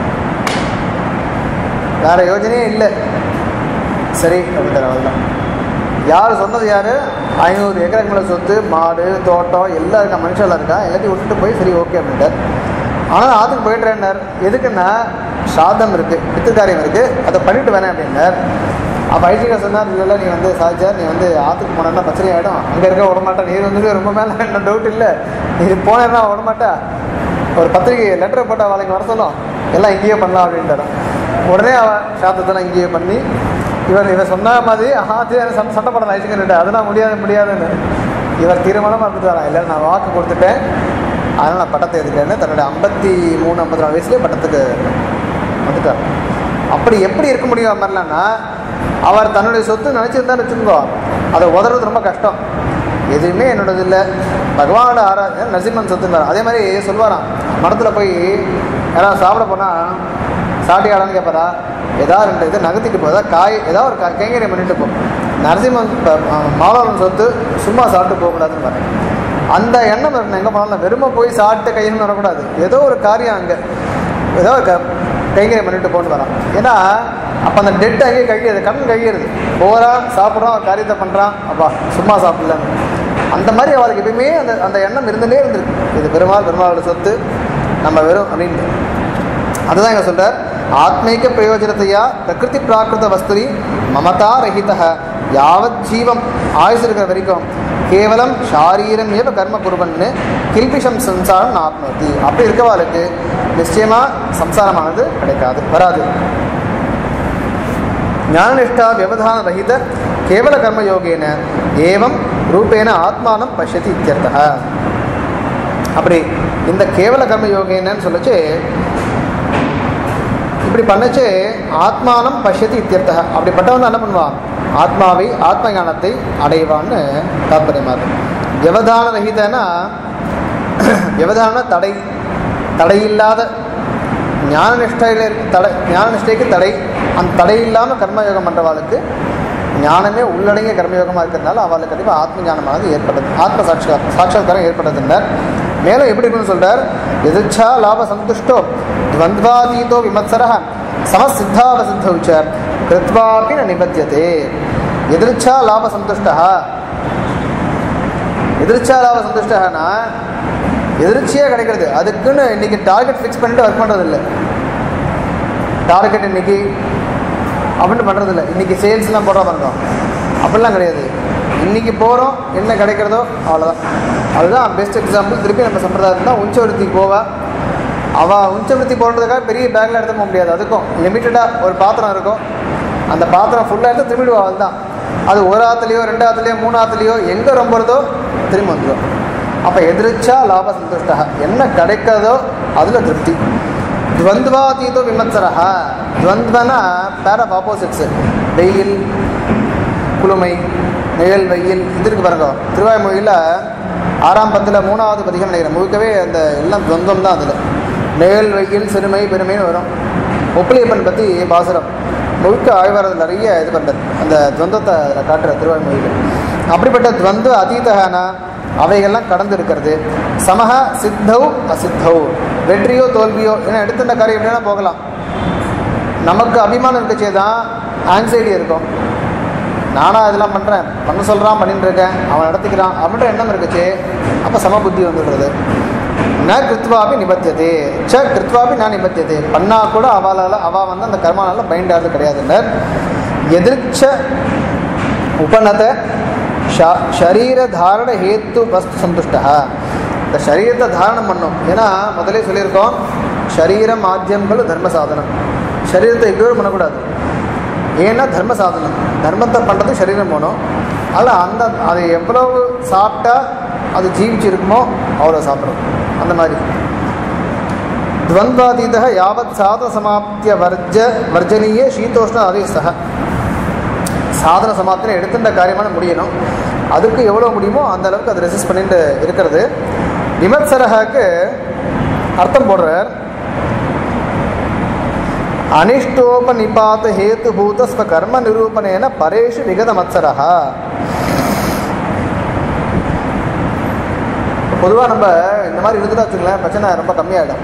வேறு யோஜனையே இல்லை சரி அப்படின்றார் அவ்வளோதான் யார் சொன்னது யார் ஐநூறு ஏக்கருக்கு மேலே சொத்து மாடு தோட்டம் எல்லாம் இருக்கா மனுஷெல்லாம் இருக்கா எல்லாத்தையும் விட்டுட்டு போய் சரி ஓகே அப்படின்ட்டார் ஆனால் ஆற்றுக்கு போயிட்டுறேன்னார் எதுக்குன்னா சாதம் இருக்குது பித்துக்காரியம் இருக்குது அதை பண்ணிட்டு வரேன் அப்படின்னார் அப்போ ஐடிகா சொன்னார் இல்லை நீ வந்து சாதிச்சார் நீ வந்து ஆற்றுக்கு போனேன்னா பிரச்சனை ஆகிடும் அங்கே இருக்க விடமாட்டா நீர் வந்து ரொம்ப மேலே என்ன டவுட் இல்லை நீ போனேன்னா விடமாட்டா ஒரு பத்திரிகை லெட்டரை போட்டு அவளுக்கு வர சொல்லும் எல்லாம் இங்கேயே பண்ணலாம் அப்படின்ட்டார் உடனே அவன் சாத்தத்தெல்லாம் இங்கேயே பண்ணி இவர் இவர் சொன்ன மாதிரி ஆத்தி சண்டை சண்டை போட ஐசிக்கிட்டு அதெல்லாம் முடியாது முடியாதுன்னு இவர் தீர்மானமாக இருந்துட்டாரா இல்லை நான் வாக்கு கொடுத்துட்டேன் அதனால் நான் பட்டத்தை எடுக்கிறேன்னு தன்னுடைய ஐம்பத்தி மூணு ஐம்பத்தி நாலு வயசுலேயே பட்டத்துக்கு வந்துட்டார் அப்படி எப்படி இருக்க முடியும் அது மாதிரிலாம்னா அவர் தன்னுடைய சொத்து நினச்சிருந்தான்னு வச்சுக்கோ அதை உதறது ரொம்ப கஷ்டம் எதுவுமே என்னோடது இல்லை பகவானோட ஆராதனை நரசிம்மன் சொத்துங்கிறார் அதே மாதிரி சொல்லுவாராம் மடத்தில் போய் யாராவது சாப்பிட போனால் சாட்டியாடான்னு கேட்பாரா ஏதாவது ரெண்டு இது நகர்த்திட்டு போதா காய் ஏதாவது ஒரு கா- கைங்கரியம் பண்ணிட்டு போ நரசிம்மன் மாலவன் சொத்து சும்மா சாப்பிட்டு போகக்கூடாதுன்னு பாருங்க அந்த எண்ணம் இருக்கணும் எங்கே போனாலும் வெறுமை போய் சாப்பிட்டு கையில் வரக்கூடாது ஏதோ ஒரு காரியம் அங்கே ஏதோ ஒரு க கைங்கரியம் பண்ணிட்டு போட்டு வரான் ஏன்னா அப்போ அந்த டெட் அங்கேயே கழியுது கண் கழியிறது போகிறான் சாப்பிட்றான் ஒரு காரியத்தை பண்ணுறான் அப்பா சும்மா சாப்பிடலன்னு அந்த மாதிரி அவளுக்கு எப்பயுமே அந்த அந்த எண்ணம் இருந்துகிட்டே இருந்திருக்கு இது பெருமாள் பெருமாளோட சொத்து நம்ம வெறும் அப்படின்ட்டு அதுதான் இங்க சொல்றார் ஆத்மீக பிரயோஜனத்தையா பிரகிருதி பிராகிருத வஸ்துரி மமதா ரஹித யாவத் ஜீவம் ஆயுசு இருக்கிற வரைக்கும் கேவலம் ஷாரீரம் ஏவ கர்ம குருவன்னு கில்பிஷம் சம்சாரம் ஆத்மதி அப்படி இருக்கவாளுக்கு நிச்சயமா சம்சாரமானது கிடைக்காது வராது ஞானநிஷ்டா வியவதான ரஹித கேவல கர்மயோகேன ஏவம் ரூபேன ஆத்மானம் பஷ்யதி இத்தியர்த்தः அப்படி இந்த கேவல கர்ம யோகேனன்னு சொல்லச்சு இப்படி பண்ணச்சு ஆத்மானம் பஷ்யதி இத்தியர்த்தக அப்படிப்பட்டவன் என்ன பண்ணுவான் ஆத்மாவை ஆத்ம ஞானத்தை அடைவான்னு தாற்பயமா இருக்கு வியவதான ரஹிதனா வியவதான தடை தடையில்லாத ஞான நிஷ்டையில் இருக்க தடை ஞான நிஷ்டைக்கு தடை அந்த தடை இல்லாமல் கர்மயோகம் பண்ணுறவாளுக்கு ஞானமே உள்ளடங்கிய கர்மயோகமாக இருக்கிறதுனால அவளுக்கு கண்டிப்பாக ஆத்ம ஞானமானது ஏற்படுது ஆத்ம சாட்சா சாட்சாத்காரம் ஏற்படுதுன்றார் மேலும் எப்படி இருக்குன்னு சொல்றார் எதிர்ச்சா லாப சந்துஷ்டோ துவந்த்வாதீதோ விமத்சர சமசித்தாவசித்தௌ ச கிருத்வாபி ந நிபத்தியதே எதிர்ச்சா லாப சந்துஷ்டா எதிர்ச்சா லாப சந்துஷ்டனா எதிர்ச்சியாக கிடைக்கிறது அதுக்குன்னு இன்னைக்கு டார்கெட் ஃபிக்ஸ் பண்ணிட்டு ஒர்க் பண்ணுறது இல்லை டார்கெட் இன்னைக்கு அப்படின்னு பண்ணுறது இல்லை இன்னைக்கு சேல்ஸ்லாம் போடுற பண்ணுறோம் அப்படிலாம் கிடையாது இன்னைக்கு போகிறோம் என்ன கிடைக்கிறதோ அவ்வளோதான் அதுதான் பெஸ்ட் எக்ஸாம்பிள் திருப்பி நம்ம சம்பிரதாயத்தில் தான் உச்சவருத்திக்கு போவா அவள் உச்சவருத்தி போடுறதுக்காக பெரிய பேக்கில் எடுத்து போக முடியாது அதுக்கும் லிமிட்டடாக ஒரு பாத்திரம் இருக்கும் அந்த பாத்திரம் ஃபுல்லாக எடுத்து திரும்பிடுவா அவள் தான் அது ஒரு ஆத்துலேயோ ரெண்டு ஆத்துலேயோ மூணு ஆத்துலேயோ எங்கே ரொம்பறதோ திரும்ப வந்துடும் அப்போ எதிர்ச்சா லாப சந்துஷ்டா என்ன கிடைக்கிறதோ அதில் திருப்தி துவந்த்வாதீதோ விமத்சரா துவந்த்வனா பேர் ஆஃப் ஆப்போசிட்ஸு வெயில் குளுமை நிழல் வெயில் இது இருக்கு பாருங்க திருவாய்மொழியில் ஆறாம் பத்தில் மூணாவது பதிகம் நினைக்கிறேன் முழுக்கவே அந்த எல்லாம் துவந்தம் தான் அதில் நிழல் வெயில் சிறுமை பெருமைன்னு வரும் ஒப்பிலியப்பன் பற்றி பாசுரம் முழுக்க ஆழ்வாரத்தில் நிறைய இது பண்ணுறது அந்த துவந்தத்தை அதில் காட்டுற திருவாய்மொழியில் அப்படிப்பட்ட துவந்த அதீதகான அவைகள்லாம் கடந்து இருக்கிறது சமஹ சித்தௌ அசித்தௌ வெற்றியோ தோல்வியோ ஏன்னா எடுத்துட்ட காரியம் எப்படின்னா போகலாம் நமக்கு அபிமானம் இருக்கச்சே தான் ஆங்ஸைட்டி இருக்கும் நானாக இதெல்லாம் பண்ணுறேன் பண்ண சொல்கிறான் பண்ணிட்டு இருக்கேன் அவன் நடத்திக்கிறான் அப்படின்ற எண்ணம் இருக்குச்சு அப்போ சமபுத்தி வந்துடுறது ந கிருத்வாபி நிபத்தியதே ச கிருத்வாபி நான் நிபத்தியதே பண்ணா கூட அவளால் அவள் வந்து அந்த கர்மானால பைண்ட் ஆகிறது கிடையாதுன்னர் எதிர்ச்ச உபநத ஷ- ஷரீர தாரண ஹேத்து வஸ்து சந்துஷ்டா இந்த சரீரத்தை தாரணம் பண்ணும் ஏன்னா முதலே சொல்லியிருக்கோம் சரீரம் மாத்தியம்களும் தர்ம சாதனம் சரீரத்தை இக்னோர் பண்ணக்கூடாது ஏன்னா தர்ம சாதனம் தர்மத்தை பண்ணுறது சரீரம் போகணும் அதில் அந்த அது எவ்வளவு சாப்பிட்டா அது ஜீவிச்சிருக்குமோ அவ்வளோ சாப்பிடும் அந்த மாதிரி துவந்தாதீத யாவத் சாதன சமாப்திய வர்ஜ வர்ஜனீய சீதோஷ்ண அதிசக சாதன சமாப்தியை எடுத்துட்ட காரியமான முடியணும் அதுக்கு எவ்வளோ முடியுமோ அந்த அளவுக்கு அதை ரெசிஸ்ட் பண்ணிட்டு இருக்கிறது விமத்சரகாக்கு அர்த்தம் போடுறார் அனிஷ்டோபநிபாத ஹேத்துபூத ஸ்வ கர்ம நிரூபணேன பரேஷு விகத மத்சரஹா பொதுவாக நம்ம இந்த மாதிரி இருந்துட்டா வச்சுங்களேன் பிரச்சனை ரொம்ப கம்மியாயிடும்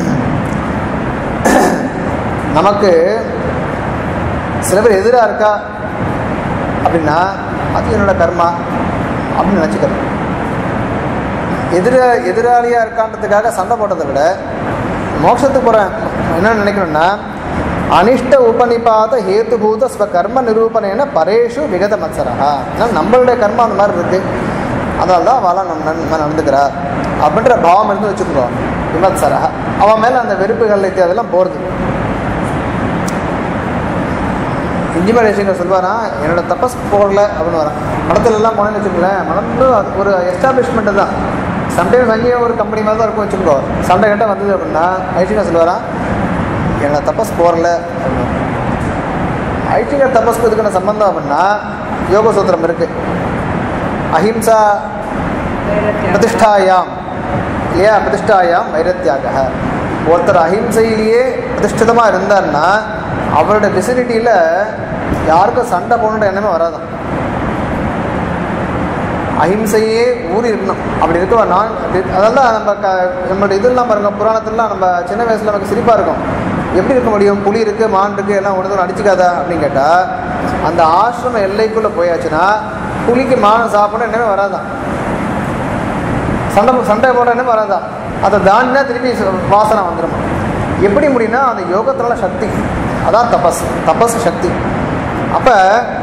நமக்கு சில பேர் எதிராக இருக்கா அப்படின்னா அது என்னோட கர்மா அப்படின்னு நினச்சிக்கிறது எதிர எதிராளியாக இருக்கான்றதுக்காக சண்டை போட்டதை விட மோட்சத்துக்கு போகிறேன் என்ன நினைக்கணும்னா அனிஷ்ட உபநிபாத ஹேத்துபூத ஸ்வ கர்ம நிரூபணேன பரேஷு விகத மத்சரா ஏன்னா நம்மளுடைய கர்மா அந்த மாதிரி இருக்குது அதனால தான் அவளாம் நம்ம நன் நம்ம நடந்துக்கிறார் அப்படின்ற பாவம் இருந்து வச்சுக்கோ விமத்சரா அவன் மேலே அந்த வெறுப்புகள் இத்தியாதெல்லாம் போகிறது இன்ஜினியர் சொல்வாரா என்னோட தபஸ் போகல அப்படின்னு வரான் மடத்துல எல்லாம் போனேன்னு வச்சுக்கோங்களேன் மடந்து அது ஒரு எஸ்டாப்ளிஷ்மெண்ட்டு தான் சம்டைம்ஸ் அங்கேயே ஒரு கம்பெனி மாதிரி தான் இருக்கும் வச்சுக்கோ சண்டை கிட்ட வந்தது அப்படின்னா ஐடிங்கர் சொல்லுவாரா என்னோட தபஸ் போகல அப்படின்னு ஐடிங்கர் தபஸ்க்கு இதுக்கான சம்பந்தம் அப்படின்னா யோக சூத்திரம் இருக்கு அஹிம்சா பிரதிஷ்டாயாம் இல்லையா பிரதிஷ்டாயாம் வைரத்தியாக ஒருத்தர் அஹிம்சையிலேயே பிரதிஷ்டிதமாக இருந்தார்னா அவரோட விசினிட்டியில் யாருக்கும் சண்டை போகணுன்ற எண்ணமே வராதான் அஹிம்சையே ஊறி இருக்கணும் அப்படி இருக்கவா நான் அப்படி- அதெல்லாம் நம்ம க நம்மளோட இதெல்லாம் பாருங்க புராணத்துலலாம் நம்ம சின்ன வயசில் நமக்கு சிரிப்பாக இருக்கும் எப்படி இருக்க முடியும் புலி இருக்குது மான் இருக்குது எல்லாம் ஒன்று அடிச்சுக்காதா அப்படின்னு கேட்டால் அந்த ஆசிரம எல்லைக்குள்ளே போயாச்சுன்னா புலிக்கு மானம் சாப்பிட என்னமே வராதான் சண்டை சண்டை போட என்ன வராதா அதை தாண்டினா திருப்பி ச- வாசனை வந்துடும் எப்படி முடியும்னா அந்த யோகத்தினால சக்தி அதான் தபஸ் தபஸ் சக்தி அப்போ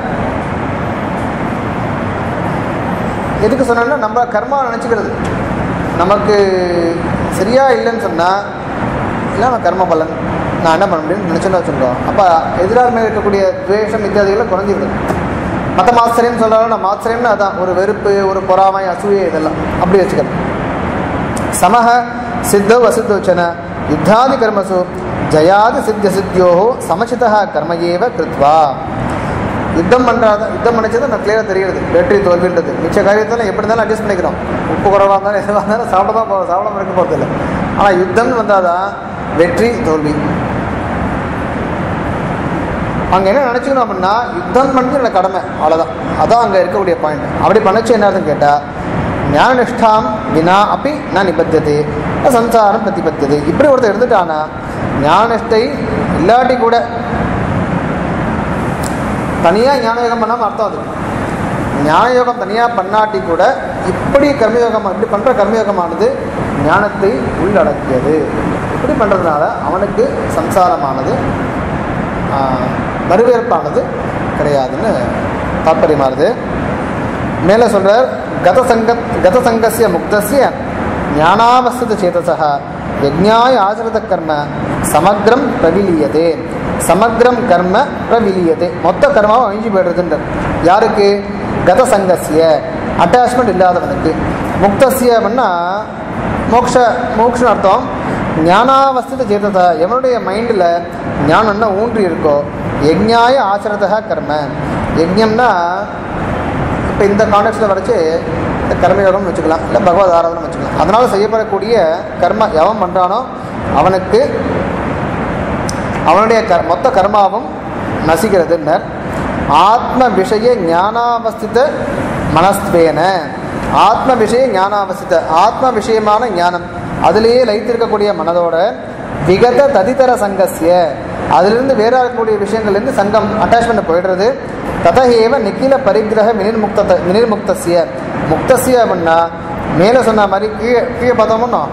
எதுக்கு சொன்னேன்னா நம்ம கர்மா நினச்சிக்கிறது நமக்கு சரியா இல்லைன்னு சொன்னால் இல்லை நான் கர்ம பலன் நான் என்ன பண்ண முடியும்னு நினச்சோன்னு வச்சுருக்கோம் அப்போ எதிராக மேல் இருக்கக்கூடிய துவேஷம் இத்தியாதிகள்லாம் குறைஞ்சிருது மற்ற மாத்திரம் சொல்கிறாலும் நான் மாத்திரம்னு அதான் ஒரு வெறுப்பு ஒரு பொறாமை அசூயை இதெல்லாம் அப்படி வச்சுக்கிறேன் சமஹ சித்தௌ அசித்தௌ சன யுத்தாதி கர்மசு ஜயாதி சித்திய சித்தியோ சமச்சிதா கர்ம ஏவ கிருத்வா யுத்தம் பண்ணுறாத யுத்தம் பண்ணிச்சது நான் கிளியராக தெரியுது வெற்றி தோல்வின்றது மிச்ச காரியத்தெல்லாம் எப்படி இருந்தாலும் அட்ஜஸ்ட் பண்ணிக்கிறோம் உப்பு குறைவாக இருந்தாலும் எதுவாக இருந்தாலும் சாப்பிட தான் போகிறோம் சாப்பிடாம இருக்க போகிறதில்ல ஆனால் யுத்தம்னு வந்தால் தான் வெற்றி தோல்வி அங்கே என்ன நினச்சிக்கணும் அப்படின்னா யுத்தம் பண்ணுறது என்னோட கடமை அவ்வளோதான் அதான் அங்கே இருக்கக்கூடிய பாயிண்ட் அப்படி பண்ணச்சு என்ன அர்த்தம் கேட்டால் ஞானநிஷ்டாம் வினா அப்படி நான் நிபத்தியது சம்சாரம் பிரதிபத்தியது இப்படி ஒருத்தர் இருந்துட்டானா ஞானநிஷ்டை இல்லாட்டி கூட தனியாக ஞானயோகம் பண்ணாமல் அர்த்தம் அது ஞானயோகம் தனியாக பண்ணாட்டி கூட இப்படி கர்மயோகம் இப்படி பண்ணுற கர்மயோகமானது ஞானத்தை உள்ளடக்கியது இப்படி பண்ணுறதுனால அவனுக்கு சம்சாரமானது ஆஹ், வரவேற்பானது கிடையாதுன்னு தாற்பயமாறுது மேலே சொல்கிறார் கதசங்க கதசங்கசிய முக்தசிய ஞானாவஸ்தித சேதசா யஜ்ஞாய ஆசிரித கர்ம சமக்ரம் பிரவிலியதே சமக்ரம் கர்ம பிரவிலியதே மொத்த கர்மாவும் அழிஞ்சு போயிடுறதுன்ற யாருக்கு கதசங்கசிய அட்டாச்மெண்ட் இல்லாதவனுக்கு முக்தசிய அப்படின்னா மோக்ஷ மோக்ஷன் அர்த்தம் ஞானாவஸ்தித சேததா எவனுடைய மைண்டில் ஞானம்னா ஊன்றி இருக்கோ யஜ்ஞாய ஆச்சரதா கர்ம யஜ்ஞம்னா இப்போ இப்போ இந்த கான்டெக்ட்டில் வரைச்சு இந்த கர்மயோகம் வச்சுக்கலாம் இல்லை பகவத் ஆராதனை வச்சுக்கலாம் அதனால் செய்யப்படக்கூடிய கர்ம எவன் பண்ணுறானோ அவனுக்கு அவனுடைய க மொத்த கர்மாவும் நசிக்கிறதுன்னர் ஆத்ம விஷய ஞானாவஸ்தித மனஸ்துவேன ஆத்ம விஷய ஞானாவஸ்தித ஆத்ம விஷயமான ஞானம் அதிலேயே லயித்திருக்கக்கூடிய மனதோட விகத ததிதர சங்கசிய அதிலிருந்து வேற இருக்கக்கூடிய விஷயங்கள்லேருந்து சங்கம் அட்டாச்மெண்ட் போயிடுறது ததஹேவ நிக்கில பரிகிரக வினிர்முக்த வினிர்முக்தசிய முக்தசிய அப்படின்னா மேலே சொன்ன மாதிரி கீழே கீழே பார்த்தோம்னா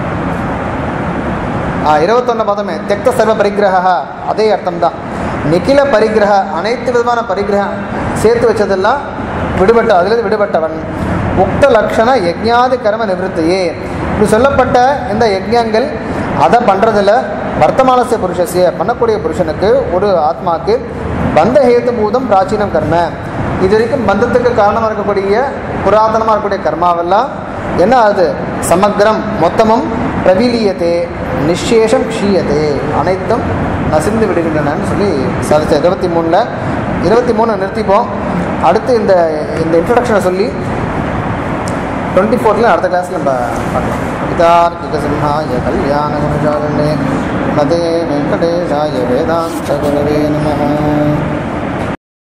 இருபத்தொன்னு பார்த்தோமே தெக்த சர்வ பரிகிரகா அதே அர்த்தம் தான் நிக்கில பரிகிரக அனைத்து விதமான பரிகிரகம் சேர்த்து வச்சதெல்லாம் விடுபட்ட அதிலிருந்து விடுபட்டவன் உக்த லக்ஷண யஜ்ஞாதி கர்ம நிவர்த்தியே இப்படி சொல்லப்பட்ட இந்த யஜ்ஞங்கள் அதை பண்ணுறதில் வர்த்தமானசிய புருஷசிய பண்ணக்கூடிய புருஷனுக்கு ஒரு ஆத்மாக்கு பந்த ஹேதுபூதம் பிராச்சீனம் கர்ம இது வரைக்கும் பந்தத்துக்கு காரணமாக இருக்கக்கூடிய புராதனமாக இருக்கக்கூடிய கர்மாவெல்லாம் என்ன ஆகுது சமக்ரம் மொத்தமும் பிரவிலியத்தே நிஷேஷம் க்ஷீயத்தே அனைத்தும் நசிந்து விடுகின்றனன்னு சொல்லி சாதிச்ச இருபத்தி மூணில் இருபத்தி மூணு நிறுத்திப்போம் அடுத்து இந்த இந்த இன்ட்ரடக்ஷனை சொல்லி டுவெண்ட்டி ஃபோர்த்தில் அடுத்த கிளாஸில் நம்ம பார்க்கலாம் பிதார்க்கிக சிம்ஹாய கல்யாண குணஜாலே மதே வெங்கடேஷாய வேதாந்த குரவே நம